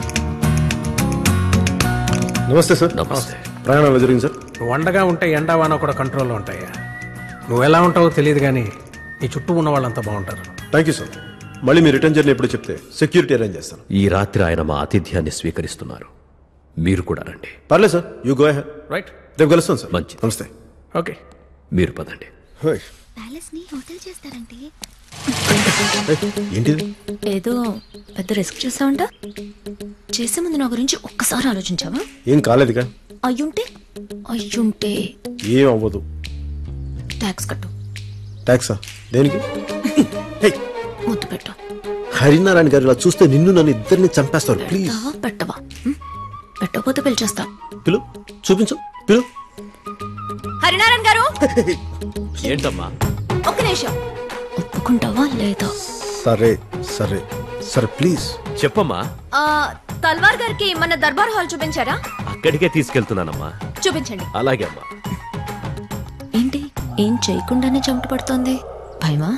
నమస్తే సార్ నమస్తే ప్రయాణం ఎలా జరిగింది సార్ నువ్వు వండగా ఉంటే ఎండా వాన కూడా కంట్రోల్లో ఉంటాయా నువ్వు ఎలా ఉంటావో తెలియదు కానీ నీ చుట్టూ ఉన్న వాళ్ళంతా బాగుంటారు థ్యాంక్ యూ సార్ మళ్ళీ మీ రిటర్న్ జర్నీ ఎప్పుడు చెప్తే సెక్యూరిటీ అరేంజ్ చేస్తాను ఈ రాత్రి ఆయన మా ఆతిథ్యాన్ని స్వీకరిస్తున్నారు మీరు కూడా రండి పర్లేదు sir you go ahead right రేపు కలుస్తాను సార్ మంచి నమస్తే ఓకే మీరు పదండి ప్యాలెస్ ని హోటల్ చేస్తారంటే ఏంటిది ఏదో పెద్ద రిస్క్ చేసావంట చేసే ముందు నా గురించి ఒక్కసారి ఆలోచించావా ఏం కాలేదుగా అయ్యుంటే అయ్యుంటే ఏం అవ్వదు ట్యాక్స్ కట్టు ట్యాక్సా దేనికి ముద్దు పెట్టు హరినారాయణ గారు ఇలా చూస్తే నిన్ను నన్ను ఇద్దరిని చంపేస్తారు ప్లీజ్ పెట్టవా పెట్టవా ఉం? పెట్టకపోతే పిలిచేస్తా పిలు చూపించు పిలు హరినారాయణ గారు ఏంటమ్మా ఒక్క నిమిషం ఒప్పుకుంటావా లేదా సరే సరే సరే ప్లీజ్ చెప్పమ్మా ఆ, తల్వార్ గారికి మన దర్బార్ హాల్ చూపించారా అక్కడికే తీసుకెళ్తున్నానమ్మా చూపించండి అలాగే అమ్మా ఏంటి ఏం చేయకుండానే చెమట పడుతోంది భయమా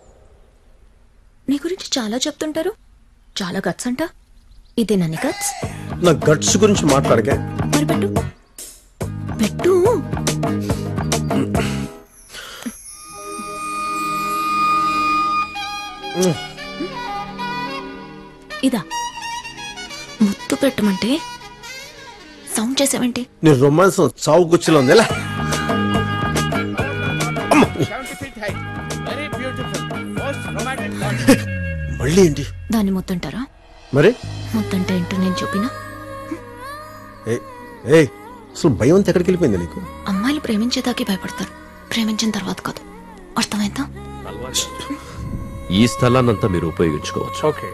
నీ గురించి చాలా చెప్తుంటారు చాలా గట్స్ అంట ఇదే నన్ను గట్స్ నా గట్స్ గురించి మాట్లాడకే మరి పెట్టు పెట్టు ఇదా ముత్తు పెట్టమంటే సౌండ్ చేసావేంటి నీ రొమాన్స్ చావు గుచ్చిలో ఉంది ఎలా వెరీ బ్యూటిఫుల్ మోస్ట్ రొమాంటిక్ మళ్ళీ ఏంటి దాన్ని ముద్దంటారా మరి ముద్దంటే ఏంటో నేను చూపినా ఏ ఏ అసలు భయం అంతా ఎక్కడికి వెళ్ళిపోయింది నీకు అమ్మాయిలు ప్రేమించేదాకే భయపడతారు ప్రేమించిన తర్వాత కాదు అర్థమైందా ఈ స్థలాన్నంతా మీరు ఉపయోగించుకోవచ్చు ఓకే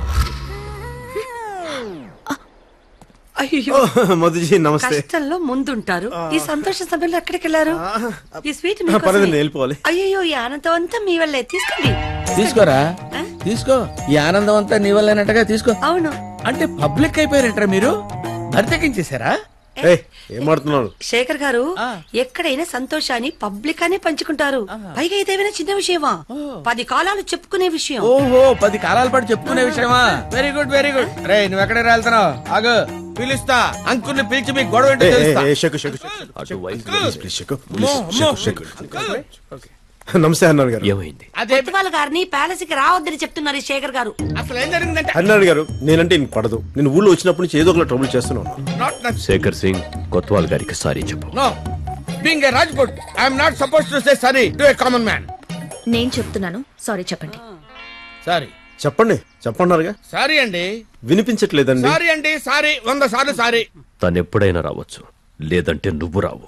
అయ్యో మధుజీ నమస్తే కష్టంలో ముందుంటారు ఈ సంతోష సభ్యులు ఎక్కడికి వెళ్ళారు ఈ స్వీట్ పర్లేదు నేను వెళ్ళిపోవాలి అయ్యో ఈ ఆనందం అంతా మీ వల్లే తీసుకోండి తీసుకోరా తీసుకో ఈ ఆనందం అంతా నీ వల్లేనట్టుగా తీసుకో అవును అంటే పబ్లిక్ అయిపోయారంటారా మీరు బరితెక్కించేశారా ఏ ఏం మాడుతున్నాడు శేఖర్ గారు ఎక్కడైనా సంతోషాన్ని పబ్లిక్ అనే పంచుకుంటారు పైగా ఇదేమైనా చిన్న విషయమా పది కాలాలు చెప్పుకునే విషయం ఓహో పది కాలాల పాటు చెప్పుకునే విషయమా వెరీ గుడ్ వెరీ గుడ్ రే నువ్వు ఎక్కడ వెళ్తున్నావు ఆగు పిలుస్తా అంకుల్ని పిలిచి మీ గొడవ ఏంటో ఏ, ఏ, తెలుస్తా ఏ, షకు, షకు, షకు. Please, please, షకు. అమ్మో, Please, అమ్మో. షకు, షకు. నమస్తే అన్నారు గారు ఏమైంది కొత్తవాళ్ళ గారిని ప్యాలెస్ కి రావద్దని చెప్తున్నారు ఈ శేఖర్ గారు అసలు ఏం జరిగిందంటే అన్నారు గారు నేనంటే ఇంక పడదు నేను ఊళ్ళో వచ్చినప్పటి నుంచి ఏదో ఒక ట్రబుల్ చేస్తున్నాను నాట్ శేఖర్ సింగ్ కొత్వాల్ గారికి సారీ చెప్పు no being a Rajput I'm not suppose to say sorry to a common man నేను చెప్తున్నాను సారీ చెప్పండి సారీ చెప్పండి చెప్పన్నారుగా సారీ అండి వినిపించట్లేదండి సారీ అండి సారీ వంద సార్లు సారీ తను ఎప్పుడైనా రావచ్చు లేదంటే నువ్వు రావు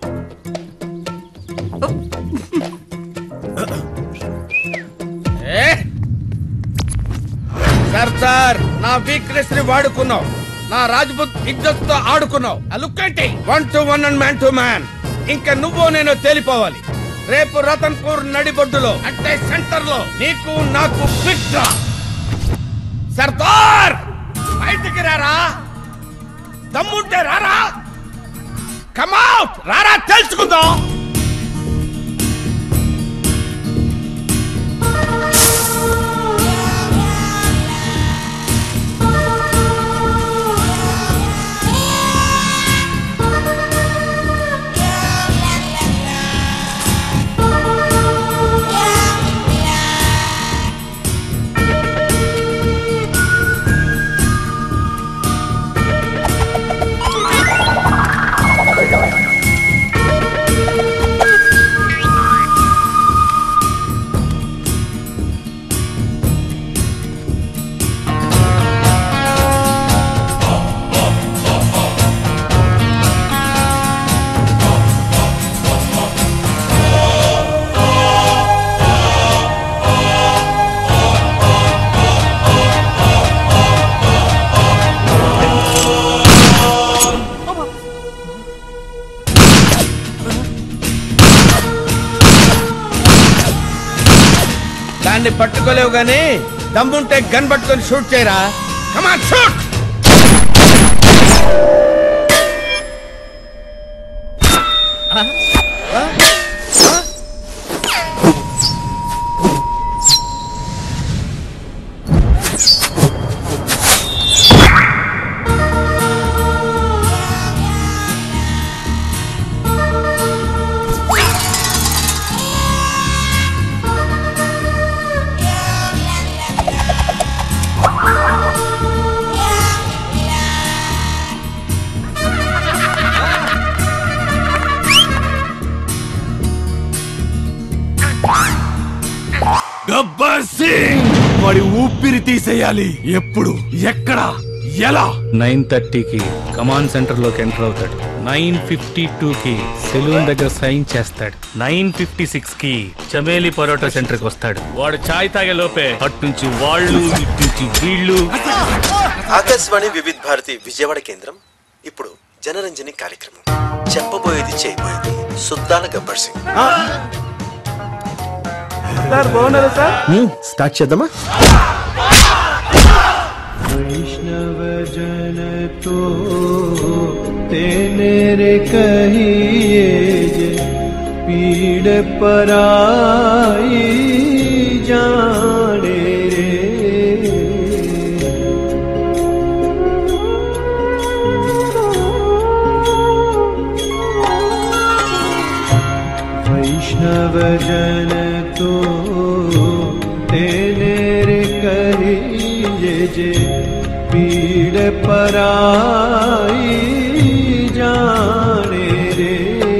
ఏ? సర్దార్ నా వీక్నెస్ ని వాడుకున్నావు నా రాజ్పుత్ ఇజ్జత్ తో ఆడుకున్నావు ఆ లుక్ ఏంటి one to one and man to man ఇంకా నువ్వు నేను తేలిపోవాలి రేపు రతన్పూర్ నడిబొడ్డులో అంటే సెంటర్ లో నీకు నాకు ఫిక్స్ సర్దార్ బయటికి రారా దమ్ముంటే రారా కమౌట్ రారా తెలుసుకుందాం దాన్ని పట్టుకోలేవు గాని దమ్ముంటే గన్ పట్టుకొని షూట్ చేయరా కమాన్ షూట్ గబ్బర్ సింగ్ వాడి ఊపిరి తీసేయాలి ఎప్పుడు ఎక్కడ ఎలా నైన్ థర్టీకి కమాండ్ సెంటర్ లోకి ఎంటర్ అవుతాడు నైన్ ఫిఫ్టీ టూ కి సెలూన్ దగ్గర సైన్ చేస్తాడు నైన్ ఫిఫ్టీ సిక్స్ కి చమేలి పరోటా సెంటర్ కి వస్తాడు వాడు చాయ్ తాగే లోపే అటు నుంచి వాళ్ళు ఇటు నుంచి వీళ్ళు ఆకాశవాణి వివిధ భారతి విజయవాడ కేంద్రం ఇప్పుడు జనరంజని కార్యక్రమం చెప్పబోయేది చేయబోయేది సుద్దాల గబ్బర్ సింగ్ సార్ బాగున్నారా సార్ స్టార్ట్ చేద్దామా वैष्णव जन तो तेरे कहिए जे पीड़ पराई जाने रे वैष्णव जन तो तेरे कहिए जे पीड़ पराई जाने रे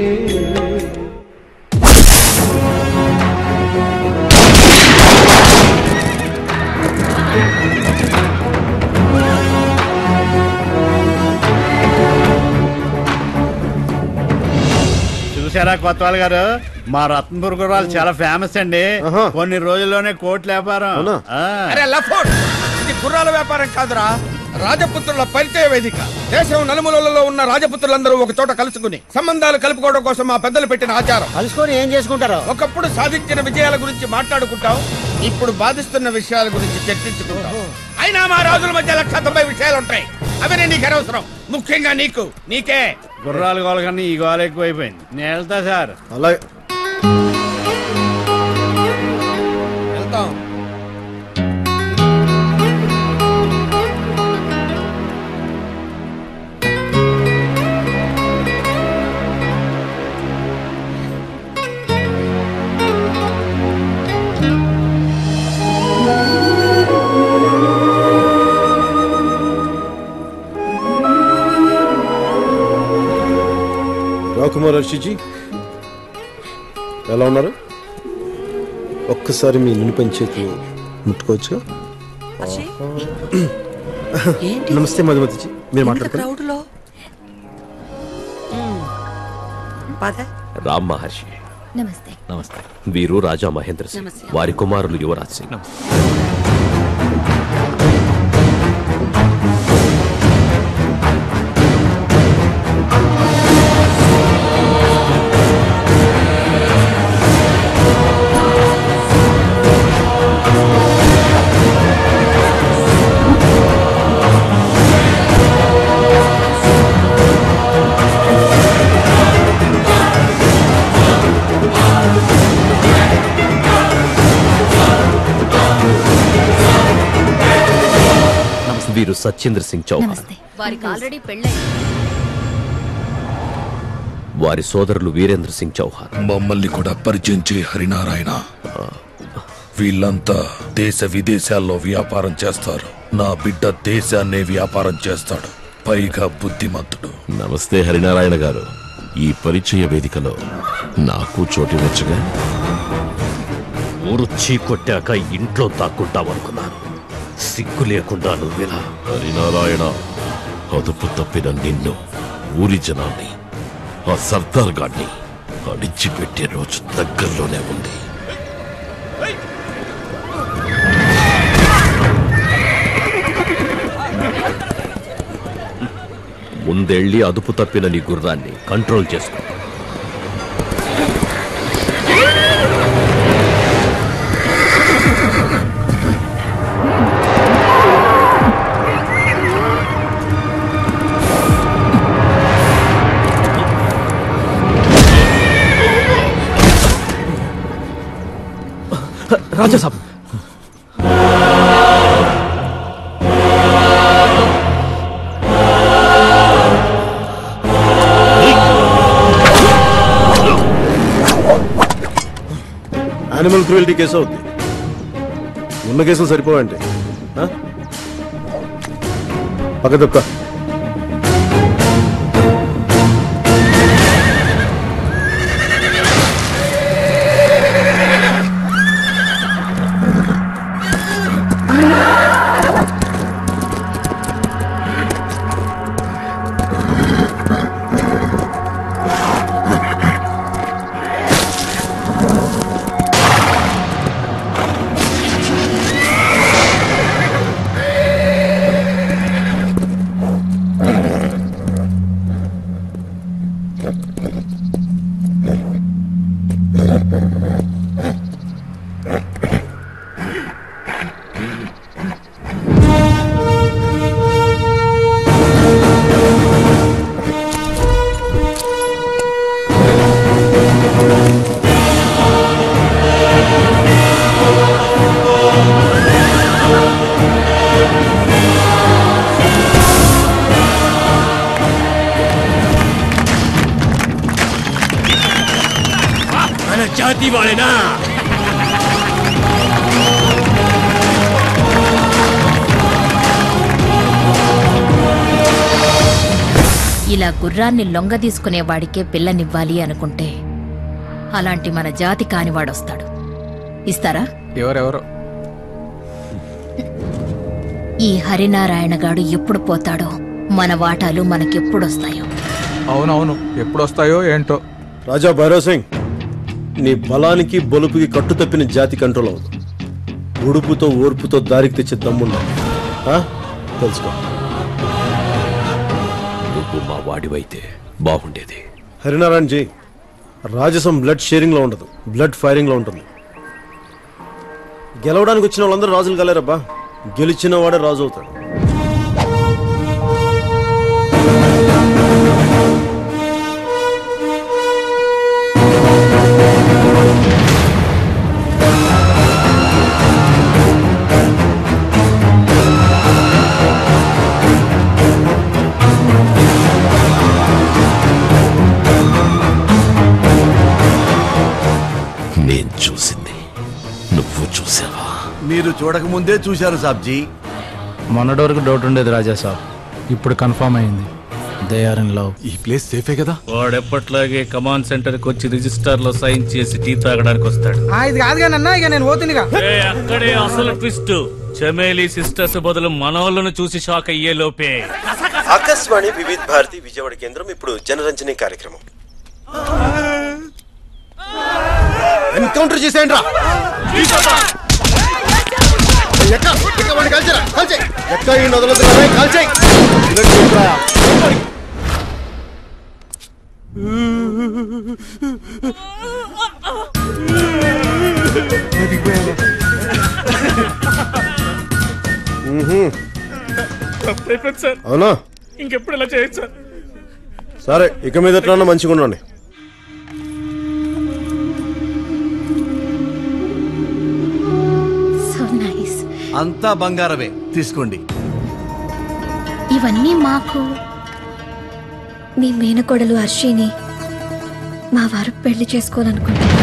చూసారా కొత్తవాళ్ళు గారు మా రత్నపూర్ గుర్రాలు చాలా ఫేమస్ అండి కొన్ని రోజుల్లోనే కోట్ల వ్యాపారం ఆ. అరే లఫోట్ ఇది గుర్రాల వ్యాపారం కాదురా రాజపుత్రుల పరిచయ వేదిక దేశం నలుమూలలలో ఉన్న రాజపుత్రులందరూ ఒక చోట కలుసుకుని సంబంధాలు కలుపుకోవడం కోసం మా పెద్దలు పెట్టిన ఆచారం కలుసుకొని ఏం చేసుకుంటారు ఒకప్పుడు సాధించిన విజయాల గురించి మాట్లాడుకుంటాం ఇప్పుడు బాధిస్తున్న విషయాల గురించి చర్చించుకుంటాం అయినా మా రాజుల మధ్య లక్ష తొంభై విషయాలు ఉంటాయి అవి నేను నీకు అనవసరం ముఖ్యంగా నీకు నీకే గుర్రాలు గోల కన్నా ఈ గోల ఎక్కువైపోయింది నేను వెళ్తా సార్ అలాగే వెళ్తాం రాకుమార్ హర్షిజీ ఎలా ఉన్నారు ఒక్కసారి మీ నుని పంచేతి ముట్టుకోవచ్చు నమస్తే మధుమతిజీ మీరు మాట్లాడుతున్నారు క్రౌడ్ లో పద రామ్ మహర్షి నమస్తే నమస్తే వీరు రాజా మహేంద్ర సింగ్ నమస్తే. వారి కుమారులు యువరాజ్ సింగ్ వీరు సత్యేంద్ర సింగ్ చౌహాన్ వారికి ఆల్రెడీ పెళ్ళైంది వారి సోదరులు వీరేంద్ర సింగ్ చౌహాన్ మమ్మల్ని కూడా పరిచయం చేయి హరినారాయణ వీళ్ళంతా దేశ విదేశాల్లో వ్యాపారం చేస్తారు నా బిడ్డ దేశాన్నే వ్యాపారం చేస్తాడు పైగా బుద్ధిమంతుడు నమస్తే హరినారాయణ గారు ఈ పరిచయ వేదికలో నాకు చోటివ్వచ్చుగా ఊరు చీకొట్టాక ఇంట్లో దాక్కుంటామనుకున్నాను సిగ్గు లేకుండా నువ్విలా హరినారాయణ అదుపు తప్పిన నిన్ను ఊరి జనాన్ని ఆ సర్దార్ గాడిని అడిచిపెట్టే రోజు దగ్గరలోనే ఉంది ముందెళ్ళి అదుపు తప్పిన నీ గుర్రాన్ని కంట్రోల్ చేసుకో Raja Sahab animal cruelty case అవుద్ది ఉన్న కేసులు సరిపోవంటే ఆ? పక్క తొక్క మన జాతి వాళ్ళేనా ఇలా గుర్రాన్ని లొంగ తీసుకునే వాడికే పిల్లనివ్వాలి అనుకుంటే అలాంటి మన జాతి కానివాడొస్తాడు ఇస్తారా ఎవరెవరో ఈ హరినారాయణ గాడు ఎప్పుడు పోతాడో మన వాటాలు మనకెప్పుడొస్తాయో అవునవును ఎప్పుడు వస్తాయో ఏంటో రాజా భైరవ్ సింగ్ నీ బలానికి బలుపుకి కట్టు తప్పిన జాతి కంట్రోల్ అవ్వదు ఉడుపుతో ఓర్పుతో దారికి తెచ్చే దమ్ముందా ఆ? తెలుసుకో నువ్వు మా వాడివైతే బాగుండేది హరినారాయణ జీ రాజసం బ్లడ్ షేరింగ్ లో ఉండదు బ్లడ్ ఫైరింగ్ లో ఉంటుంది గెలవడానికి వచ్చిన వాళ్ళందరూ రాజులు కలేరబ్బా గెలిచిన వాడే రాజు అవుతాడు నేను చూసింది నువ్వు చూసావా మీరు చూడకముందే చూశారు సాబ్జీ మొన్నటి వరకు డౌట్ ఉండేది రాజా సాబ్ ఇప్పుడు కన్ఫర్మ్ అయింది దే ఆర్ ఇన్ లవ్ ఈ ప్లేస్ సేఫే కదా వాడెప్పట్లాగే కమాండ్ సెంటర్ కి వచ్చి రిజిస్టర్ లో సైన్ చేసి టీ తాగడానికి వస్తాడు ఇది కాదు కానీ అన్న ఇక నేను పోతుందిగా ఏ, అక్కడే అసలు ట్విస్ట్ చమేలి సిస్టర్స్ బదులు మనోళ్ళను చూసి షాక్ అయ్యే లోపే ఆకాశవాణి వివిధ భారతి విజయవాడ కేంద్రం ఇప్పుడు జనరంజని కార్యక్రమం ఎన్కౌంటర్ చేసేయండి రా ఎక్క ఎక్క వాడిని కాల్చరా కాల్చేయ్ ఎక్క ఈ నదులతో కాల్చేయ్ ఇదొక చూపురా. మ్మ్హ్మ్. సార్ అవునా ఇంకెప్పుడు ఇలా చేయొచ్చు సార్ సరే ఇక మీద ఎట్లా మంచిగా ఉండండి సో నైస్ అంతా బంగారమే తీసుకోండి ఇవన్నీ మాకు మీ మేనకోడలు హర్షిని మా వారు పెళ్లి చేసుకోవాలనుకుంటున్నారు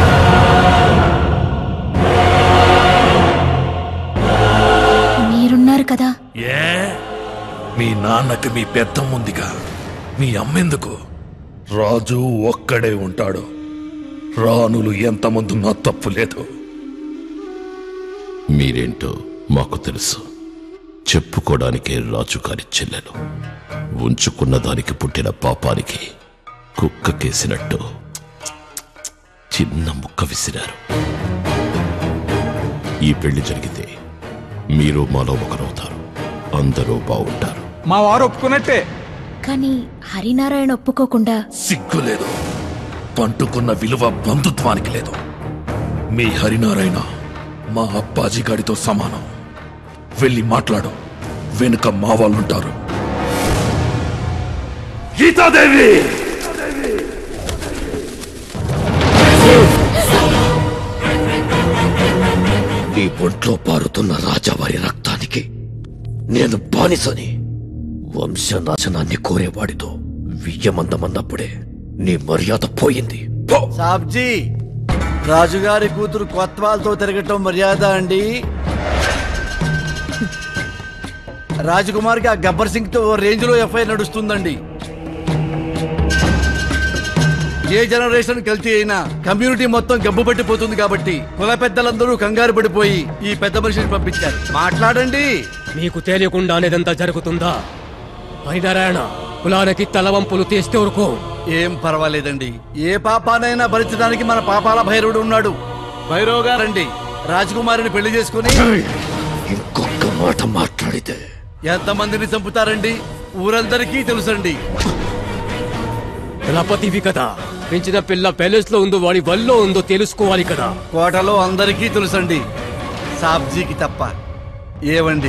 మీరున్నారు కదా ఏ మీ నాన్నకి మీ పెద్దమ్ముందిగా మీ అమ్మెందుకు రాజు ఒక్కడే ఉంటాడు రాణులు ఎంతమందున్నా తప్పు లేదు మీరేంటో మాకు తెలుసు చెప్పుకోవడానికే రాజుగారి చెల్లెలు ఉంచుకున్న దానికి పుట్టిన పాపానికి కుక్క కేసినట్టు చిన్న ముక్క విసిరారు ఈ పెళ్లి జరిగితే మీరు మాలో ఒకరవుతారు అందరూ బాగుంటారు మా వారు ఒప్పుకున్నట్టే కానీ హరినారాయణ ఒప్పుకోకుండా సిగ్గు లేదు పంటుకున్న విలువ బంధుత్వానికి లేదు మీ హరినారాయణ మా అప్పాజీ గాడితో సమానం వెళ్ళి మాట్లాడు వెనుక మా వాళ్ళుంటారు గీతాదేవి నీ ఒంట్లో పారుతున్న రాజావారి రక్తానికి నేను బానిసని వంశనాశనాన్ని కోరేవాడితో వియ్యమందమన్నప్పుడే నీ మర్యాద పోయింది సాబ్జీ రాజుగారి కూతురు కొత్వాల్తో తిరగటం మర్యాద అండి రాజకుమార్కి ఆ గబ్బర్ సింగ్ తో రేంజ్ లో ఎఫ్ఐఆర్ నడుస్తుందండి ఏ జనరేషన్ కల్తీ అయినా కమ్యూనిటీ మొత్తం గబ్బు పట్టిపోతుంది కాబట్టి కుల పెద్దలందరూ కంగారు పడిపోయి ఈ పెద్ద మనిషిని పంపించారు మాట్లాడండి మీకు తెలియకుండానే ఇదంతా జరుగుతుందా హరినారాయణ కులానికి తలవంపులు తీస్తే ఊరుకో ఏం పర్వాలేదండి ఏ పాపానైనా భరించడానికి మన పాపాల భైరవుడు ఉన్నాడు భైరవ్ గారండి రాజకుమారిని పెళ్లి చేసుకుని ఇంకొక మాట మాట్లాడితే ఎంతమందిని చంపుతారండి ఊరందరికీ తెలుసండి కులపతివి కదా పెంచిన పిల్ల ప్యాలెస్ లో ఉందో వాడి వల్లో ఉందో తెలుసుకోవాలి కదా కోటలో అందరికీ తెలుసండి సాబ్జీకి తప్ప ఏవండి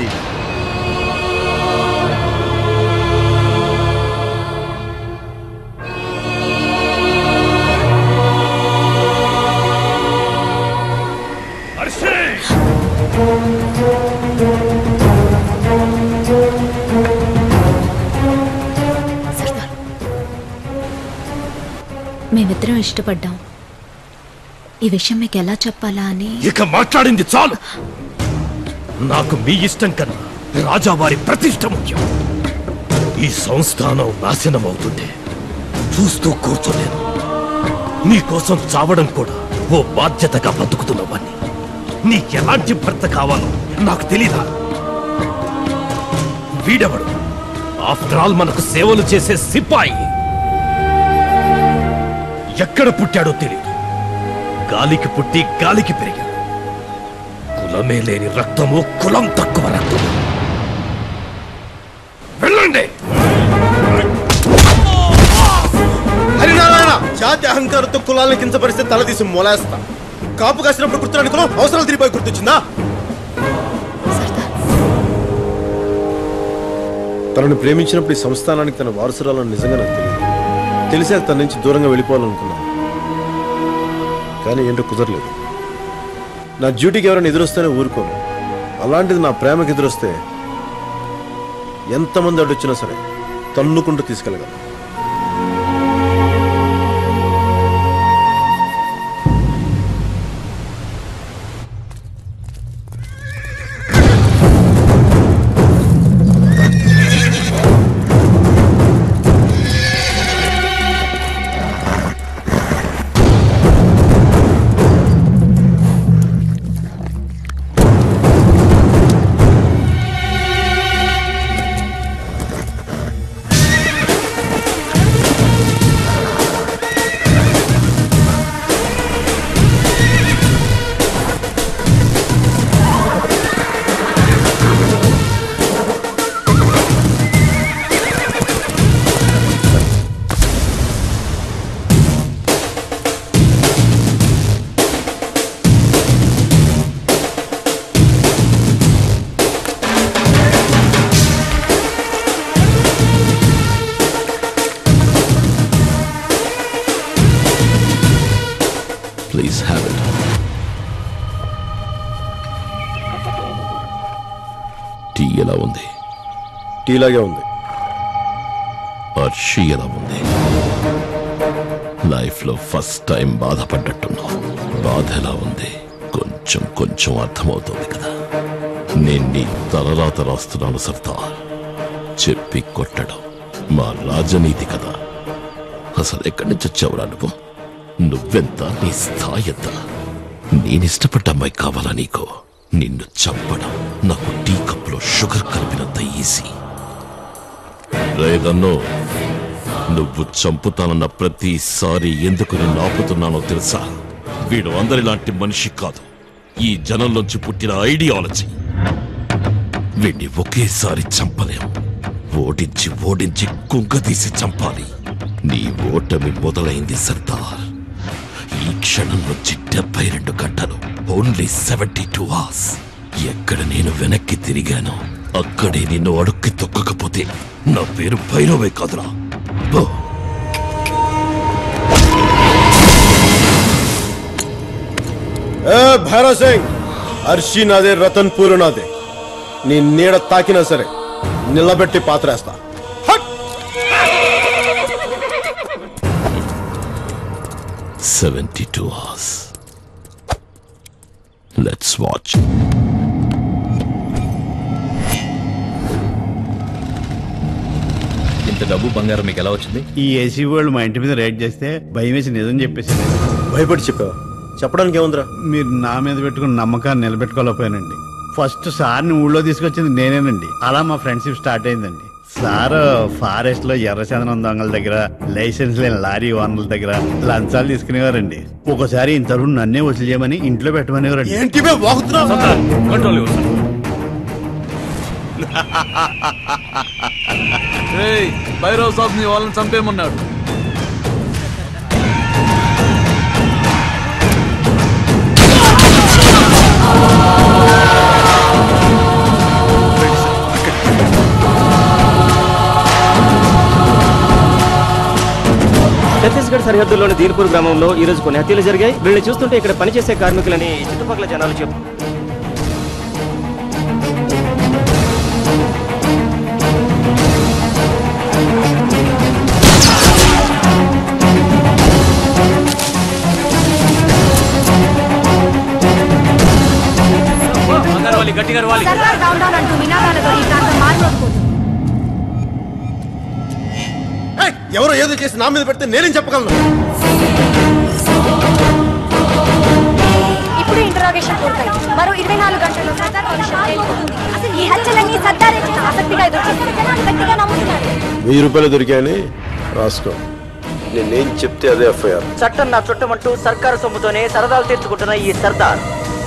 మేమిద్దరం ఇష్టపడ్డాం ఈ విషయం మీకు ఎలా చెప్పాలా అని ఇక మాట్లాడింది చాలు నాకు మీ ఇష్టం కన్నా రాజావారి ప్రతిష్ట ముఖ్యం ఈ సంస్థానం నాశనం అవుతుంటే చూస్తూ కూర్చోలేను నీకోసం చావడం కూడా ఓ బాధ్యతగా బతుకుతున్నవాణ్ణి నీకెలాంటి భర్త కావాలో నాకు తెలీదా వీడెవడు ఆఫ్టర్ ఆల్ మనకు సేవలు చేసే సిపాయి ఎక్కడ పుట్టాడో తెలియదు గాలికి పుట్టి గాలికి పెరిగాడు కులమే లేని రక్తము కులం తక్కువ రక్తము వెళ్ళండి హరినారాయణ జాతి అహంకారంతో కులాలను కించపరిస్తే తలదీసి మొలేస్తా కాపు కాసినప్పుడు గుర్తురానుకున్నాం అవసరాలు తిరిగిపోయి గుర్తొచ్చిందా తనను ప్రేమించినప్పుడు ఈ సంస్థానానికి తన వారసురాలను నిజంగా నాకు తెలియదు తెలిసాక తన నుంచి దూరంగా వెళ్ళిపోవాలనుకున్నాను కానీ ఏంటో కుదరలేదు నా డ్యూటీకి ఎవరైనా ఎదురొస్తేనే ఊరుకోను అలాంటిది నా ప్రేమకి ఎదురొస్తే ఎంతమంది అడ్డొచ్చినా సరే తన్నుకుంటూ తీసుకెళ్ళగలను ప్లీజ్ హ్యావ్ ఇట్ టీ ఎలా ఉంది టీలాగే ఉంది హర్షి ఎలా ఉంది లైఫ్ లో ఫస్ట్ టైం బాధపడ్డట్టున్నావు బాధ ఎలా ఉంది కొంచెం కొంచెం అర్థమవుతుంది కదా నేను నీ తలరాత రాస్తున్నాను సర్దార్ చెప్పి కొట్టడం మా రాజనీతి కదా అసలు ఎక్కడి నుంచి వచ్చావురా నువ్వు నువ్వెంత నీ స్థాయి ఎంత నేనిష్టపడ్డ అమ్మాయి కావాలా నీకు నిన్ను చంపడం నాకు టీ కప్లో షుగర్ కలిపినంత ఈజీ రేదన్నో నువ్వు చంపుతానన్న ప్రతిసారి ఎందుకు నిన్ను ఆపుతున్నానో తెలుసా వీడు అందరిలాంటి మనిషి కాదు ఈ జనంలోంచి పుట్టిన ఐడియాలజీ వీడిని ఒకేసారి చంపలేం ఓడించి ఓడించి కుంగదీసి చంపాలి నీ ఓటమి మొదలైంది సర్దార్ ఈ క్షణం నుంచి డెబ్బై రెండు గంటలు ఓన్లీ సెవెంటీ టూ అవర్స్ ఎక్కడ నేను వెనక్కి తిరిగానో అక్కడే నిన్ను అడుక్కి తొక్కకపోతే నా పేరు భైరవే కాదురా పో. ఏ భైరవ్ సింగ్ అర్షి నాదే రతన్పూర్ నాదే నీ నీడ తాకినా సరే నిలబెట్టి పాత్రేస్తా seventy two hours let's watch ఇంత డబ్బు బంగారం మీకు ఎలా వచ్చింది ఈ ఏసీ వాళ్ళు మా ఇంటి మీద రేట్ చేస్తే భయం వేసి నిజం చెప్పేసి భయపడి చెప్పావా చెప్పడానికి ఏముందిరా మీరు నా మీద పెట్టుకున్న నమ్మకాన్ని నిలబెట్టుకోలేకపోయానండి ఫస్ట్ సార్ని ఊళ్ళో తీసుకొచ్చింది నేనేనండి అలా మా ఫ్రెండ్షిప్ స్టార్ట్ అయిందండి సార్ ఫారెస్ట్ లో ఎర్రచందనం దొంగల దగ్గర లైసెన్స్ లేని లారీ ఓనర్ల దగ్గర లంచాలు తీసుకునేవారండి ఒకసారి ఇంతవరకు నన్నే వసూలు చేయమని ఇంట్లో పెట్టమనేవారండి ఏంటి కంట్రోల్ ఏయ్ భైరవ్ సాబ్ నీ వాళ్ళని చంపేమన్నాడు ఛత్తీస్గఢ్ సరిహద్దుల్లోని దీర్పూర్ గ్రామంలో ఈ రోజు కొన్ని హత్యలు జరిగాయి వీళ్ళని చూస్తుంటే ఇక్కడ పనిచేసే కార్మికులని చుట్టుపక్కల జనాలు చెప్పు గట్టిగా వాలి సర్కార్ డౌన్ డౌన్ అంటూ నినాదాలతో ఈ ప్రాంతం మారిపోతుంది ఏయ్, ఎవరో ఏదో చేసి నా మీద పెడితే నేనేం చెప్పగలను ఇప్పుడు ఇంటరాగేషన్ పూర్తయింది మరో ఇరవై నాలుగు గంటల్లో సర్దార్ భవిష్యత్ తేలిపోతుంది అసలు ఈ హత్యలన్నీ సర్దారే చేసిన ఆసక్తిగా ఎదుర్కొంటున్నారు జనాలు గట్టిగా నమ్ముతున్నారు వెయ్యి రూపాయలు దొరికాయని రాసుకో నేనేం చెప్తే అదే ఎఫ్ఐఆర్ చట్టం నా చుట్టమంటూ సర్కారు సొమ్ముతోనే సరదాలు తీర్చుకుంటున్న ఈ సర్దార్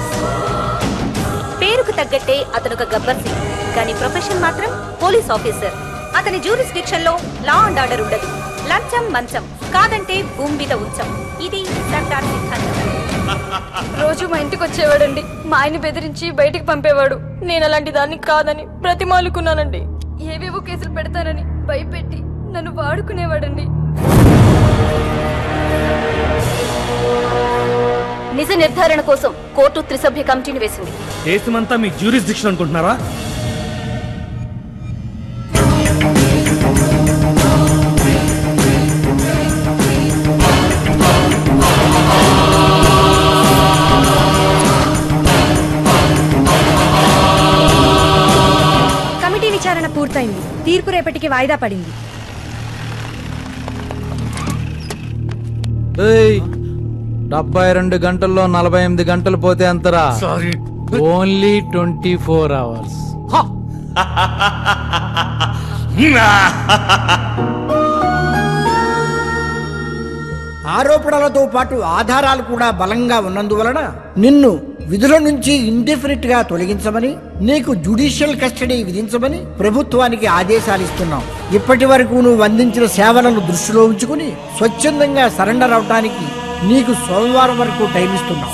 పేరుకు తగ్గట్టే అతను ఒక గబ్బర్ సింగ్ కానీ ప్రొఫెషన్ మాత్రం పోలీస్ ఆఫీసర్ అతని జ్యూరిస్డిక్షన్ లో లా అండ్ ఆర్డర్ ఉండదు లంచం మంచం కాదంటే భూమి మీద ఉంచం ఇది సర్దార్ సిద్ధాంతం రోజు మా ఇంటికి వచ్చేవాడండి మా ఆయన బెదిరించి బయటికి పంపేవాడు నేను అలాంటి దాన్ని కాదని ప్రతిమాలుకున్నానండి ఏవేవో కేసులు పెడతానని భయపెట్టి నన్ను వాడుకునేవాడండి నిజ నిర్ధారణ కోసం కోర్టు త్రిసభ్య కమిటీని వేసింది దేశమంతా మీ జ్యూరిస్డిక్షన్ అనుకుంటున్నారా కమిటీ విచారణ పూర్తయింది తీర్పు రేపటికి వాయిదా పడింది ఏయ్ డెబ్బై రెండు గంటల్లో నలభై ఎనిమిది గంటలు పోతే ఎంతరా sorry only twenty four hours ఆరోపణలతో పాటు ఆధారాలు కూడా బలంగా ఉన్నందువలన నిన్ను విధుల నుంచి ఇండెఫినిట్ గా తొలగించమని నీకు జ్యుడిషియల్ కస్టడీ విధించమని ప్రభుత్వానికి ఆదేశాలు ఇస్తున్నాం ఇప్పటి వరకు నువ్వు అందించిన సేవలను దృష్టిలో ఉంచుకుని స్వచ్ఛందంగా సరెండర్ అవటానికి నీకు సోమవారం వరకు టైం ఇస్తున్నాం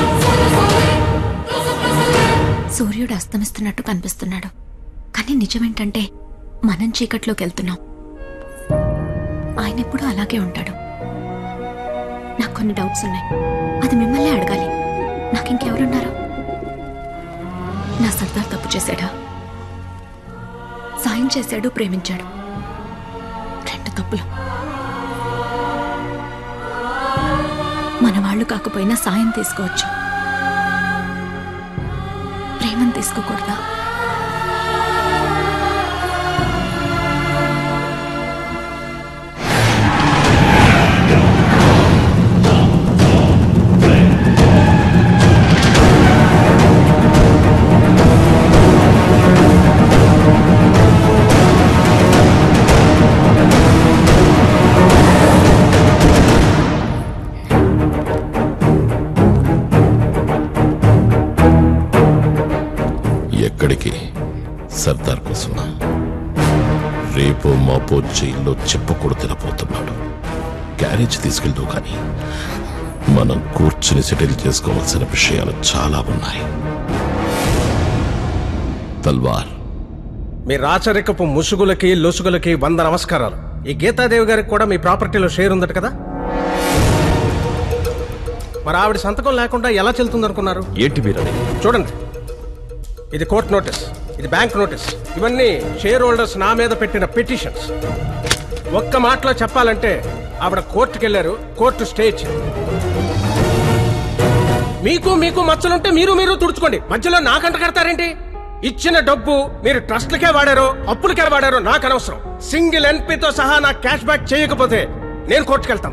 సూర్యుడు అస్తమిస్తున్నట్టు కనిపిస్తున్నాడు కానీ నిజమేంటంటే మనం చీకట్లోకి వెళ్తున్నాం ఆయన ఎప్పుడు అలాగే ఉంటాడు నాకు కొన్ని డౌట్స్ ఉన్నాయి అది మిమ్మల్ని అడగాలి నాకు ఇంకెవరున్నారు నా సర్దార్ తప్పు చేశాడా సాయం చేశాడు ప్రేమించాడు రెండు తప్పులు మన వాళ్ళు కాకపోయినా సాయం తీసుకోవచ్చు ప్రేమను తీసుకోకూడదా ఎక్కడికి సర్దార్ కోసమా రేపో మాపో జైల్లో చెప్పకూడదు తినపోతున్నాడు గ్యారేజ్ తీసుకెళ్తూ కానీ మనం కూర్చుని సెటిల్ చేసుకోవాల్సిన విషయాలు చాలా ఉన్నాయి తల్వార్ మీ రాచరికపు ముసుగులకి లొసుగులకి వంద నమస్కారాలు ఈ గీతాదేవి గారికి కూడా మీ ప్రాపర్టీలో షేర్ ఉందట కదా మరి ఆవిడ సంతకం లేకుండా ఎలా చెల్తుంది అనుకున్నారు ఏంటి మీరు అనేది చూడండి ఇది కోర్ట్ నోటీస్ ఇది బ్యాంక్ నోటీస్ ఇవన్నీ షేర్ హోల్డర్స్ నా మీద పెట్టిన పిటిషన్స్ ఒక్క మాటలో చెప్పాలంటే ఆవిడ కోర్టుకి వెళ్ళారు కోర్టు స్టే ఇచ్చింది మీకు మీకు మచ్చలుంటే మీరు మీరు తుడుచుకోండి మధ్యలో నాకంట కడతారేంటి ఇచ్చిన డబ్బు మీరు ట్రస్ట్లకే వాడారో అప్పులకే వాడారో నాకు అనవసరం సింగిల్ ఎన్పితో సహా నాకు క్యాష్ బ్యాక్ చేయకపోతే నేను కోర్టుకెళ్తాను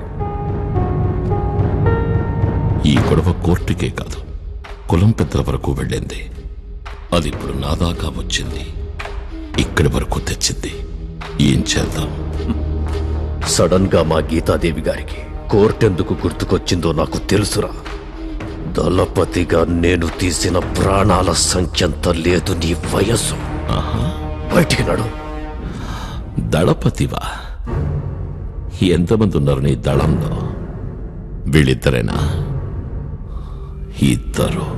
ఈ గొడవ కోర్టుకే కాదు కులం పెద్దల వరకు వెళ్ళింది అది ఇప్పుడు నా దాకా వచ్చింది ఇక్కడి వరకు తెచ్చింది ఏం చేద్దాం సడన్ గా మా గీతాదేవి గారికి కోర్టెందుకు గుర్తుకొచ్చిందో నాకు తెలుసురా దళపతిగా నేను తీసిన ప్రాణాల సంఖ్యంత లేదు నీ వయస్సు బయటికి నడు దళపతివా ఎంతమంది ఉన్నారు నీ దళంలో వీళ్ళిద్దరేనా ఇద్దరు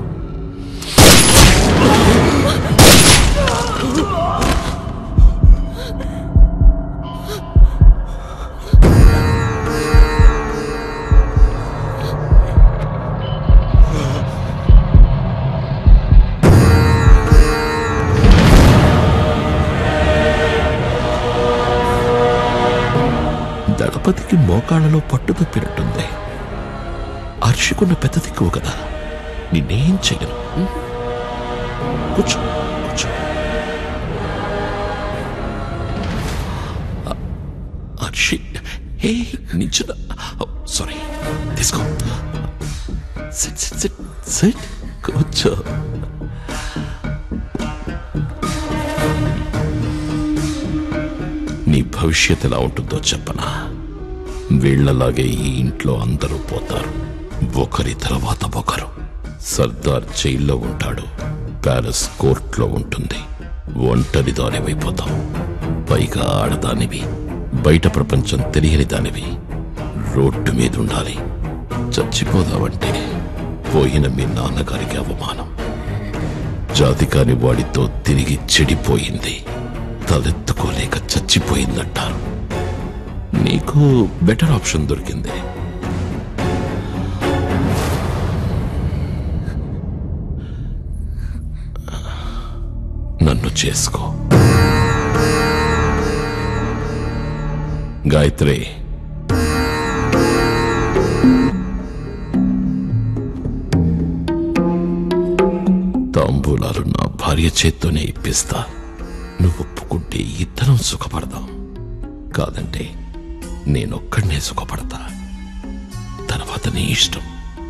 దళపతికి మోకాళ్ళలో పట్టు తప్పినట్టుంది అర్షికున్న పెద్ద దిక్కువ కదా నిన్నేం చెయ్యను ఉం? కూర్చో కూర్చో అ- అర్షి హే నించున సారీ తీసుకో సిట్ సిట్ సిట్ సిట్ కూర్చో నీ భవిష్యత్ ఎలా ఉంటుందో చెప్పనా వీళ్లలాగే ఈ ఇంట్లో అందరూ పోతారు ఒకరి తర్వాత ఒకరు సర్దార్ జైల్లో ఉంటాడు ప్యాలెస్ కోర్టులో ఉంటుంది ఒంటరి దానివైపోతావు పైగా ఆడదానివి బయట ప్రపంచం తెలియని దానివి రోడ్డు మీద ఉండాలి చచ్చిపోదావంటే పోయిన మీ నాన్నగారికి అవమానం జాతి కాని వాడితో తిరిగి చెడిపోయింది తలెత్తుకోలేక చచ్చిపోయిందంటారు నీకు బెటర్ ఆప్షన్ దొరికింది నన్ను చేసుకో గాయత్రి తాంబూలాలు నా భార్య చేత్తోనే ఇప్పిస్తా నువ్వు ఒప్పుకుంటే ఇద్దరం సుఖపడదాం కాదంటే నేనొక్కడనే సుఖపడతా తర్వాత నీ ఇష్టం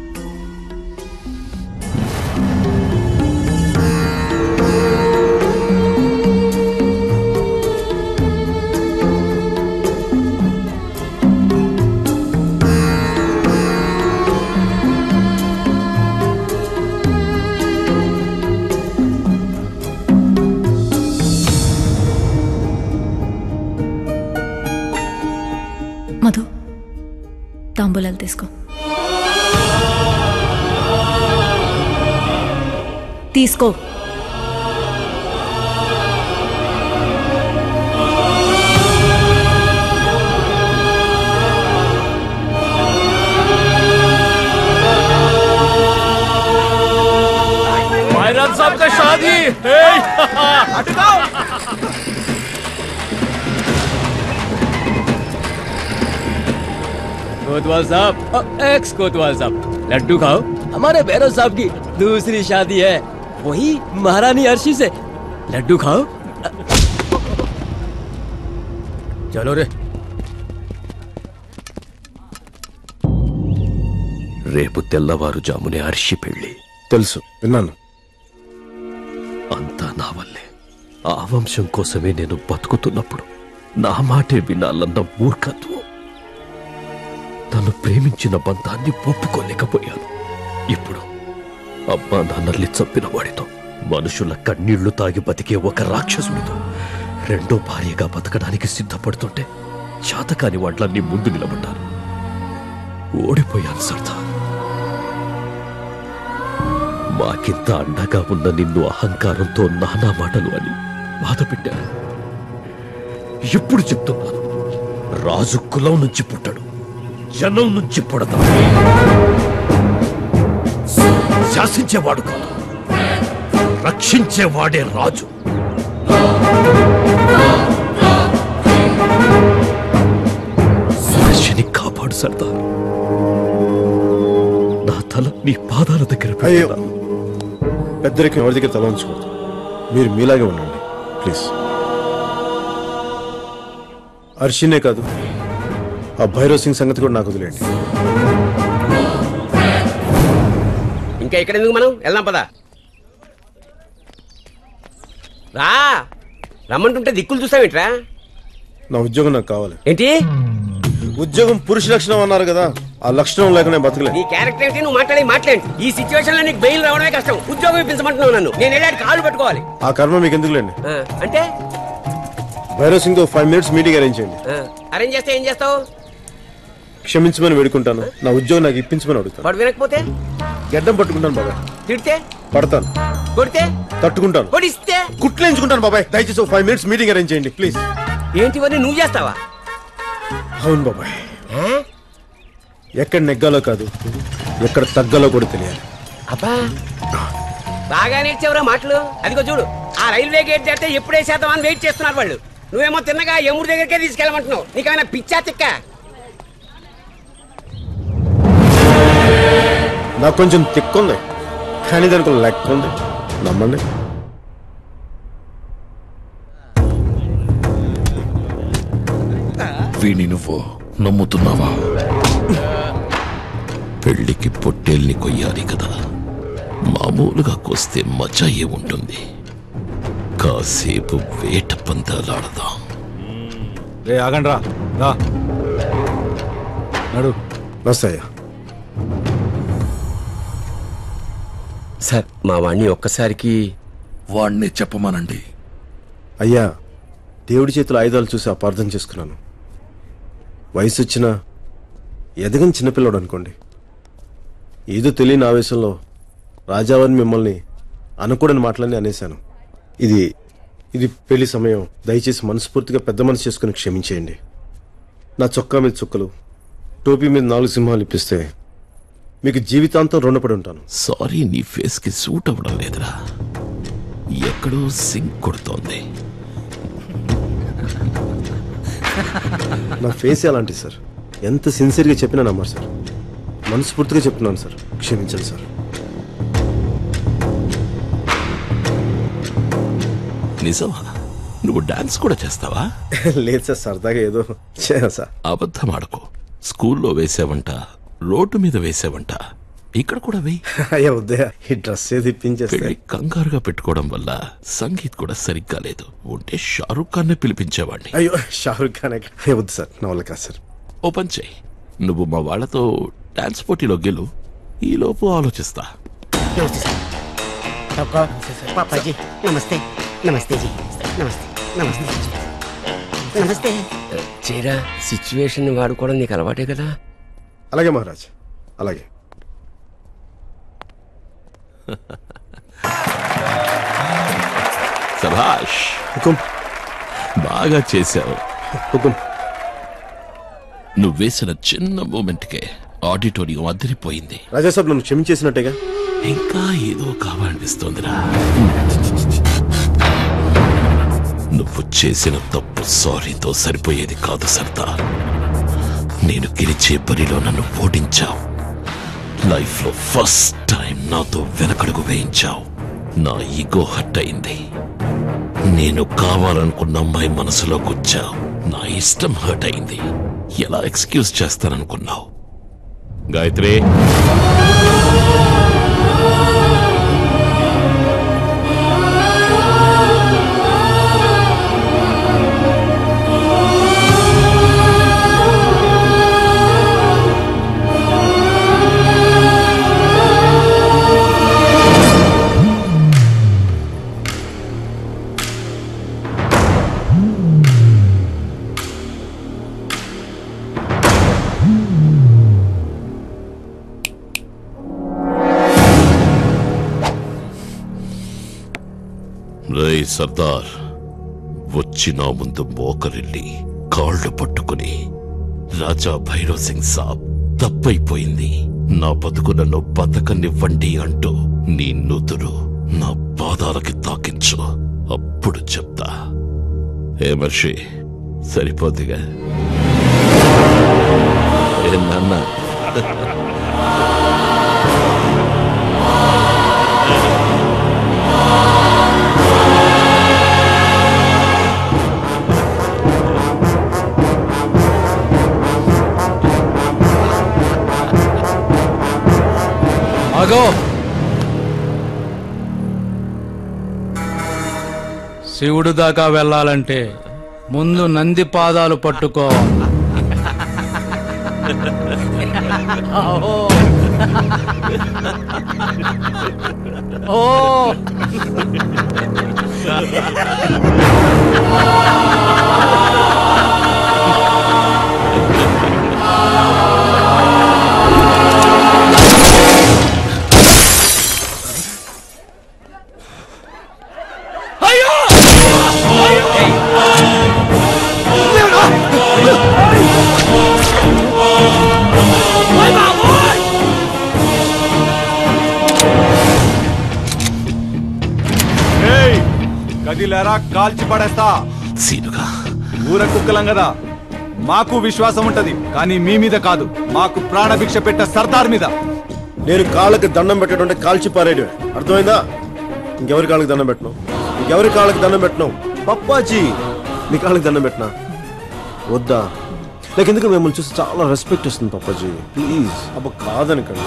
మధు తాంబూలాలు తీసుకో తీసుకో भाईराम साहब का शादी कोतवाल साहब एक्स कोतवाल साहब लड्डू खाओ हमारे भैरव साहब की दूसरी शादी है वही महारानी अर्शी से लड्डू खाओ चलो रे రేపు తెల్లవారుజామునే అర్షి పెళ్లి తెలుసు విన్నాను అంతా నా వల్లే ఆ వంశం కోసమే నేను బతుకుతున్నప్పుడు నా మాటే వినాలన్న మూర్ఖత్వం నన్ను ప్రేమించిన బంధాన్ని ఒప్పుకోలేకపోయాను ఇప్పుడు అమ్మా నాన్నల్ని చంపిన వాడితో మనుషుల కన్నీళ్లు తాగి బతికే ఒక రాక్షసుడితో రెండో భార్యగా బతకడానికి సిద్ధపడుతుంటే చాతకాని వాళ్లన్నీ ముందు నిలబడ్డాను ఓడిపోయాను సర్దార్ మాకింత అండగా ఉన్న నిన్ను అహంకారంతో నానా మాటలు అని బాధ పెట్టాను ఇప్పుడు చెప్తున్నాను రాజు కులం నుంచి పుట్టడు జనం నుంచి పుడతాడు శాసించేవాడు కాదు రక్షించేవాడే రాజు సుదర్శిని కాపాడు సర్దార్ నా తల నీ పాదాల దగ్గర అయ్యో పెద్దరికి ఎవరి దగ్గర తల ఉంచుకోవద్దు మీరు మీలాగే ఉండండి ప్లీజ్ అర్షినే కాదు ఆ భైరవ్ సింగ్ సంగతి కూడా నాకు వదిలేండి ఇంకా ఇక్కడ ఎందుకు మనం వెళ్దాం పదా రా రమ్మంటుంటే దిక్కులు చూస్తావేంట్రా నా ఉద్యోగం నాకు కావాలి ఏంటి ఉద్యోగం పురుష లక్షణం అన్నారు కదా ఆ లక్షణం లేకనే బతకలే నీ క్యారెక్టర్ ఏంటి నువ్వు మాట్లాడే మాట్లాడి ఈ సిచ్యువేషన్ లో నీకు బెయిల్ రావడమే కష్టం ఉద్యోగం ఇప్పించమంటున్నావు నన్ను నేను వెళ్ళాడు కాళ్ళు పట్టుకోవాలి ఆ కర్మ మీకు ఎందుకులేండి ఆ, అంటే భైరవ్ సింగ్ తో ఫైవ్ మినిట్స్ మీటింగ్ అరేంజ్ చేయండి అరేంజ్ చేస్తే ఏం చేస్తావు క్షమించమని వేడుకుంటాను నా ఉద్యోగం నాకు ఇప్పించమని అడుగుతాను వాడు వినకపోతే గడ్డం పట్టుకుంటాను బాబాయ్ తిడితే పడతాను కొడితే తట్టుకుంటాను కొడిస్తే కుట్లేంచుకుంటాను బాబాయ్ దయచేసి ఫైవ్ మినిట్స్ మీటింగ్ అరేంజ్ చేయండి ప్లీజ్ ఏంటివన్నీ నువ్వు చేస్తావా అవును బాబాయ్ ఎక్కడ నెగ్గాలో కాదు ఎక్కడ తగ్గాలో కూడా తెలియాలి అబ్బా బాగా నేర్చేవరా మాటలు అదిగో చూడు ఆ రైల్వే గేట్ చేస్తే ఎప్పుడే శాతం అని వెయిట్ చేస్తున్నారు వాళ్ళు నువ్వేమో తిన్నగా ఎముడి దగ్గరికే తీసుకెళ్ళమంటున్నావు నీకేమైనా పిచ్చా తిక్క నాకు కొంచెం తిక్కుంది కానీ దానికి ఒక లెక్క ఉంది నమ్మండి వీణి నువ్వు నమ్ముతున్నావా పెళ్లికి పొట్టేల్ని కొయ్యాలి కదా మామూలుగా కొస్తే మజా ఏముంటుంది కాసేపు వేట పందాలాడదాం రే ఆగండి రా రా నడు వస్తాయా సార్ మా వాణ్ణి ఒక్కసారికి వాణ్ణి చెప్పమానండి అయ్యా దేవుడి చేతుల ఆయుధాలు చూసి అపార్థం చేసుకున్నాను వయసు వచ్చిన ఎదగని చిన్నపిల్లడు అనుకోండి ఏదో తెలియని ఆవేశంలో రాజావని మిమ్మల్ని అనకూడని మాటలన్నీ అనేశాను ఇది ఇది పెళ్లి సమయం దయచేసి మనస్ఫూర్తిగా పెద్ద మనసు చేసుకుని క్షమించేయండి నా చొక్కా మీద చుక్కలు టోపీ మీద నాలుగు సింహాలు ఇప్పిస్తే మీకు జీవితాంతం రుణపడి ఉంటాను సారీ నీ ఫేస్ కి సూట్ అవ్వడం లేదురా ఎక్కడో సింక్ కొడుతోంది నా ఫేస్ అలాంటిది సార్ ఎంత సిన్సియర్గా చెప్పినా నమ్మరు సార్ మనస్ఫూర్తిగా చెప్తున్నాను సార్ క్షమించండి సార్ నిజమా నువ్వు డాన్స్ కూడా చేస్తావా లేదు సార్ సరదాగా ఏదో చేయను సార్ అబద్ధం ఆడకు స్కూల్లో వేసావంట రోడ్డు మీద వేసావంట ఇక్కడ కూడా వేయి అయ్యా ఉదయ ఈ డ్రెస్ ఏది ఇప్పించేస్తే పెళ్లి కంగారుగా పెట్టుకోవడం వల్ల సంగీత్ కూడా సరిగ్గా లేదు ఉంటే షారుఖ్ ఖాన్ పిలిపించేవాడిని అయ్యో షారుఖ్ ఖాన్ ఎక్కడ? అయ్యో, వద్దు సార్ నా వల్ల కాదు సార్ ఓ పని చేయి నువ్వు మా వాళ్ళతో డాన్స్ పోటీలో గెలు ఈలోపు ఆలోచిస్తా నమస్తే సార్ सबको पापा जी नमस्ते नमस्ते जी नमస్తే నమస్తే నమస్తే చేరా సిచ్యువేషన్ వాడుకోవడం నీకు అలవాటే కదా అలాగే మహారాజ్ అలాగే సభాష్ హుకుం బాగా చేశావు హుకుం నువ్వు వేసిన చిన్న మూమెంట్కే ఆడిటోరియం అదిరిపోయింది రాజా సాబ్ నన్ను క్షమించేసినట్టేగా ఇంకా ఏదో కావాలనిపిస్తోందిరా నువ్వు చేసిన తప్పు సారీతో సరిపోయేది కాదు సర్దార్ నేను గెలిచే బరిలో నన్ను ఓడించావు లైఫ్లో ఫస్ట్ టైం నాతో వెనకడుగు వేయించావు నా ఈగో హట్ అయింది నేను కావాలనుకున్న అమ్మాయి మనసులోకి వచ్చావు నా ఇష్టం హర్ట్ అయింది ఎలా ఎక్స్క్యూజ్ చేస్తాననుకున్నావు గాయత్రి రేయ్ సర్దార్ వచ్చి నా ముందు మోకరిల్లి కాళ్ళు పట్టుకుని రాజా భైరవ్ సింగ్ సాబ్ తప్పైపోయింది నా బతుకు నన్ను బతకనివ్వండి అంటూ నీ నుదురు నా పాదాలకి తాకించు అప్పుడు చెప్తా ఏ మర్షి సరిపోద్దిగా ఏ నాన్న ఆగో శివుడు దాకా వెళ్ళాలంటే ముందు నంది పాదాలు పట్టుకోవాలి ఓ ఏయ్, కదిలేరా కాల్చి పడేస్తా సీనుగా ఊర కుక్కలం కదా మాకు విశ్వాసం ఉంటది కానీ మీ మీద కాదు మాకు ప్రాణభిక్ష పెట్ట సర్దార్ మీద నేను కాళ్ళకి దండం పెట్టడం కాల్చి పారేయడమే అర్థమైందా ఇంకెవరి కాళ్ళకి దండం పెట్టను ఇంకెవరి కాళ్ళకి దండం పెట్టను పప్పాజీ మీ కాళ్ళకి దండం పెట్టనా వద్దా నాకు ఎందుకు మిమ్మల్ని చూసి చాలా రెస్పెక్ట్ వస్తుంది పప్పాజీ ప్లీజ్ అబ్బా కాదనకండి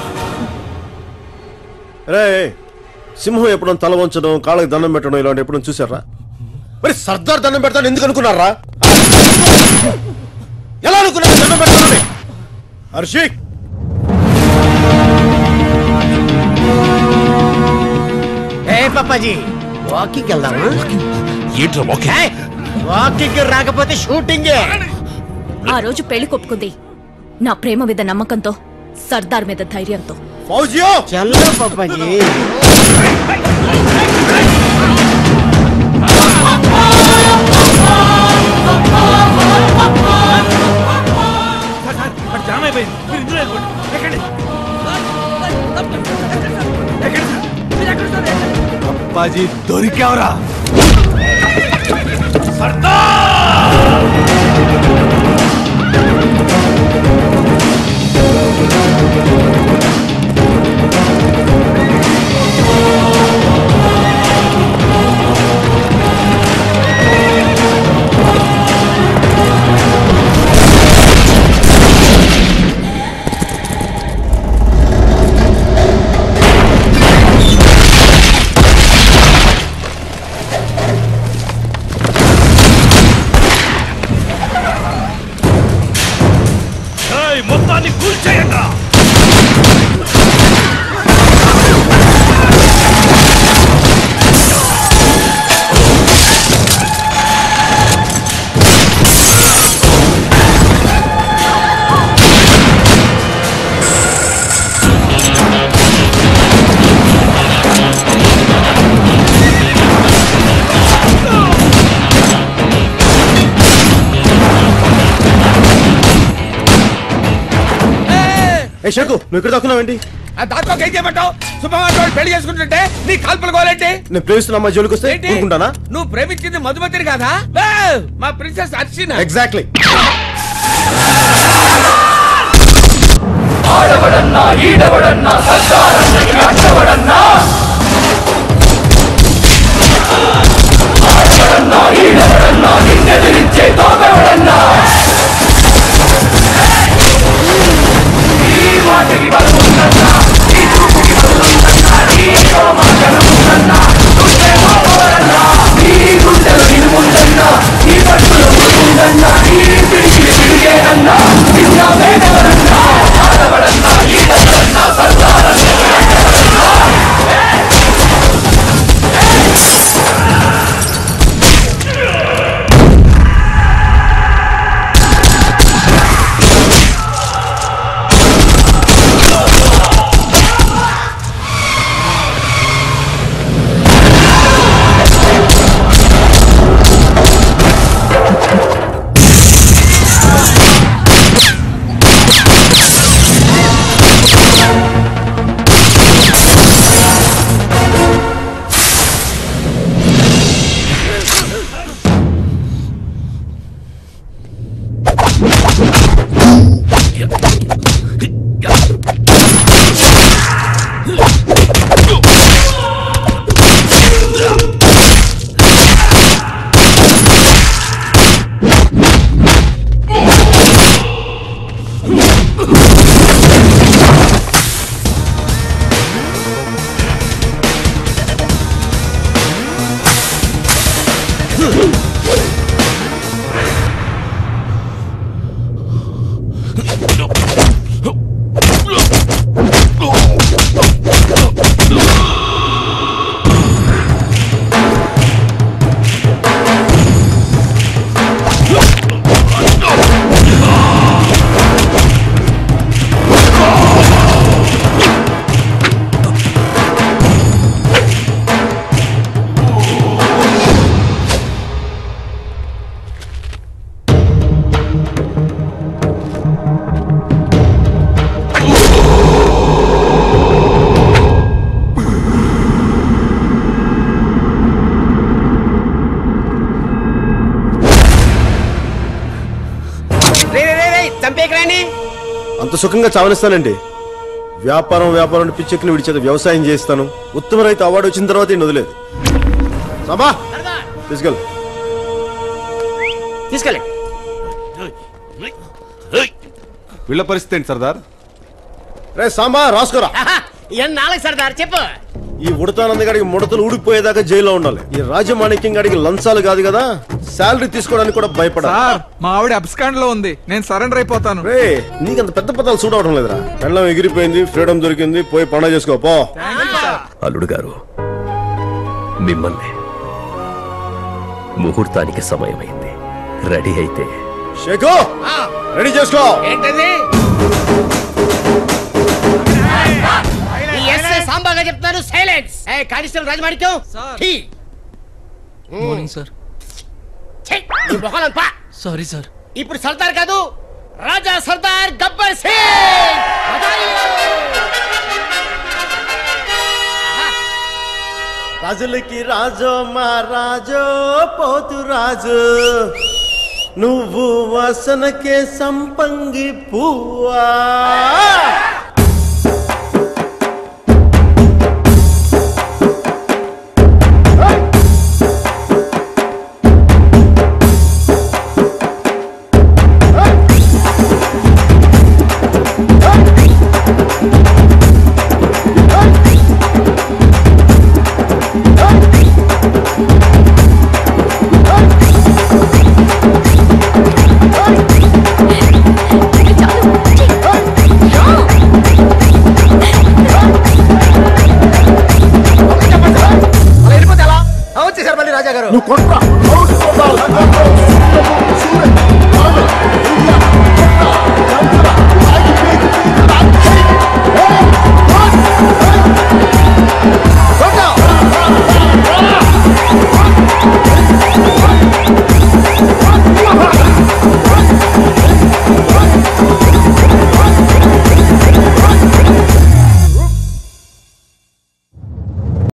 రే సింహం ఎప్పుడైనా తల వంచడం కాళ్ళకి దండం పెట్టడం ఇలాంటి ఎప్పుడైనా చూసారా మరి సర్దార్ దండం పెడతాను ఎందుకు అనుకున్నారా ఎలా అనుకున్నారు దండం పెడతానని హర్షి ఏ పప్పాజీ వాకింగ్ వెళ్దామా ఏంట్రా వాకింగ్ వాకింగ్ రాకపోతే షూటింగే ఆ రోజు పెళ్లి కొప్పుకుంది నా ప్రేమ మీద నమ్మకంతో సర్దార్ మీద ధైర్యంతో ఫౌజియో చల్లో పప్పాజీ జామ్ అయిపోయింది మీరు ఇందులో వెళ్ళిపోండి. ఎక్కండి. అప్పాజీ దొరికావరా ఏయ్, మొత్తాన్ని కూల్చేయండి ఏ షకు నువ్వు ఇక్కడ దాక్కున్నావేంటి దాంతో ఏం చేయమంటావు సుబ్బమ్మ వాడు పెళ్లి చేసుకుంటుంటే నీ కాల్పులు కోలేంటి నేను ప్రేమిస్తున్న అమ్మాయి జోలికి వస్తే ఏంటి? ఊరుకుంటానా నువ్వు ప్రేమించింది మధుమతిని కాదా ఏ, మా ప్రిన్సెస్ అర్చన ఎగ్జాక్ట్లీ ఆడవడన్నా ఈడవడన్నా సర్దారన్నకి అడ్డవడన్నా ఆడవడన్నా ఈడవడన్నా నిన్నెదిరించే తోగవడన్నా ఈ మాటకి బలముందన్నా ఈ చూపుకి బలముందన్నా ఈ మాటనుందన్నా నువ్వేమో పోరన్నా ఈ గుండెలు నిలుముందన్నా ఈ పట్టులు ముందన్నా ఈ పిడికి పిడిగేనన్నా నిన్న వేదవరన్నా ఆడవడన్నా ఈడవడన్నా సర్దారన్నకి అడ్డవడన్నా ఏ చంపేకరాని అంత సుఖంగా చావనిస్తానండి వ్యాపారం వ్యాపారం అని పిచ్చెక్కిన విడిచేది వ్యవసాయం చేస్తాను ఉత్తమ రైతు అవార్డు వచ్చిన తర్వాత ఈయన వదిలేదు సభా తీసుకెళ్ళు తీసుకెళ్ళండి వీళ్ళ పరిస్థితి ఏంటి సర్దార్ రే సాంబా రాసుకోరా ఏం నాలుగు సర్దార్ చెప్పు ఈ ఉడతానంద గడికి ముడతలు ఊడిపోయేదాకా జైల్లో ఉండాలి ఈ రాజమాణిక్యం గడికి లంచాలు కాదు కదా శాలరీ తీసుకోవడానికి కూడా భయపడాలి సార్ మా ఆవిడ అబ్స్కాండ్ లో ఉంది నేను సరెండర్ అయిపోతాను రే నీకంత పెద్ద పదాలు చూడవడం లేదురా పెళ్ళం ఎగిరిపోయింది ఫ్రీడమ్ దొరికింది పోయి పండుగ చేసుకో పో అల్లుడు గారు మిమ్మల్ని ముహూర్తానికి సమయమైంది రెడీ అయితే షేకు రెడీ చేసుకో ఏంటది ఈ ఎస్ఐ సాంబాగా చెప్తాను సైలెన్స్ ఏ కానిస్టేబుల్ రాజమాణిక్యం టీ. మార్నింగ్ సార్ ఛీ, నీ మొహాలను పా. సారీ సార్ ఇప్పుడు సర్దార్ కాదు రాజా సర్దార్ గబ్బర్ సింగ్ బజాయియో. రాజులకి రాజో మా రాజో పోతు రాజు నువ్వు వాసనకే సంపంగి పువ్వా వచ్చేసారు మళ్ళీ రాజా గారు నువ్వు కొట్రా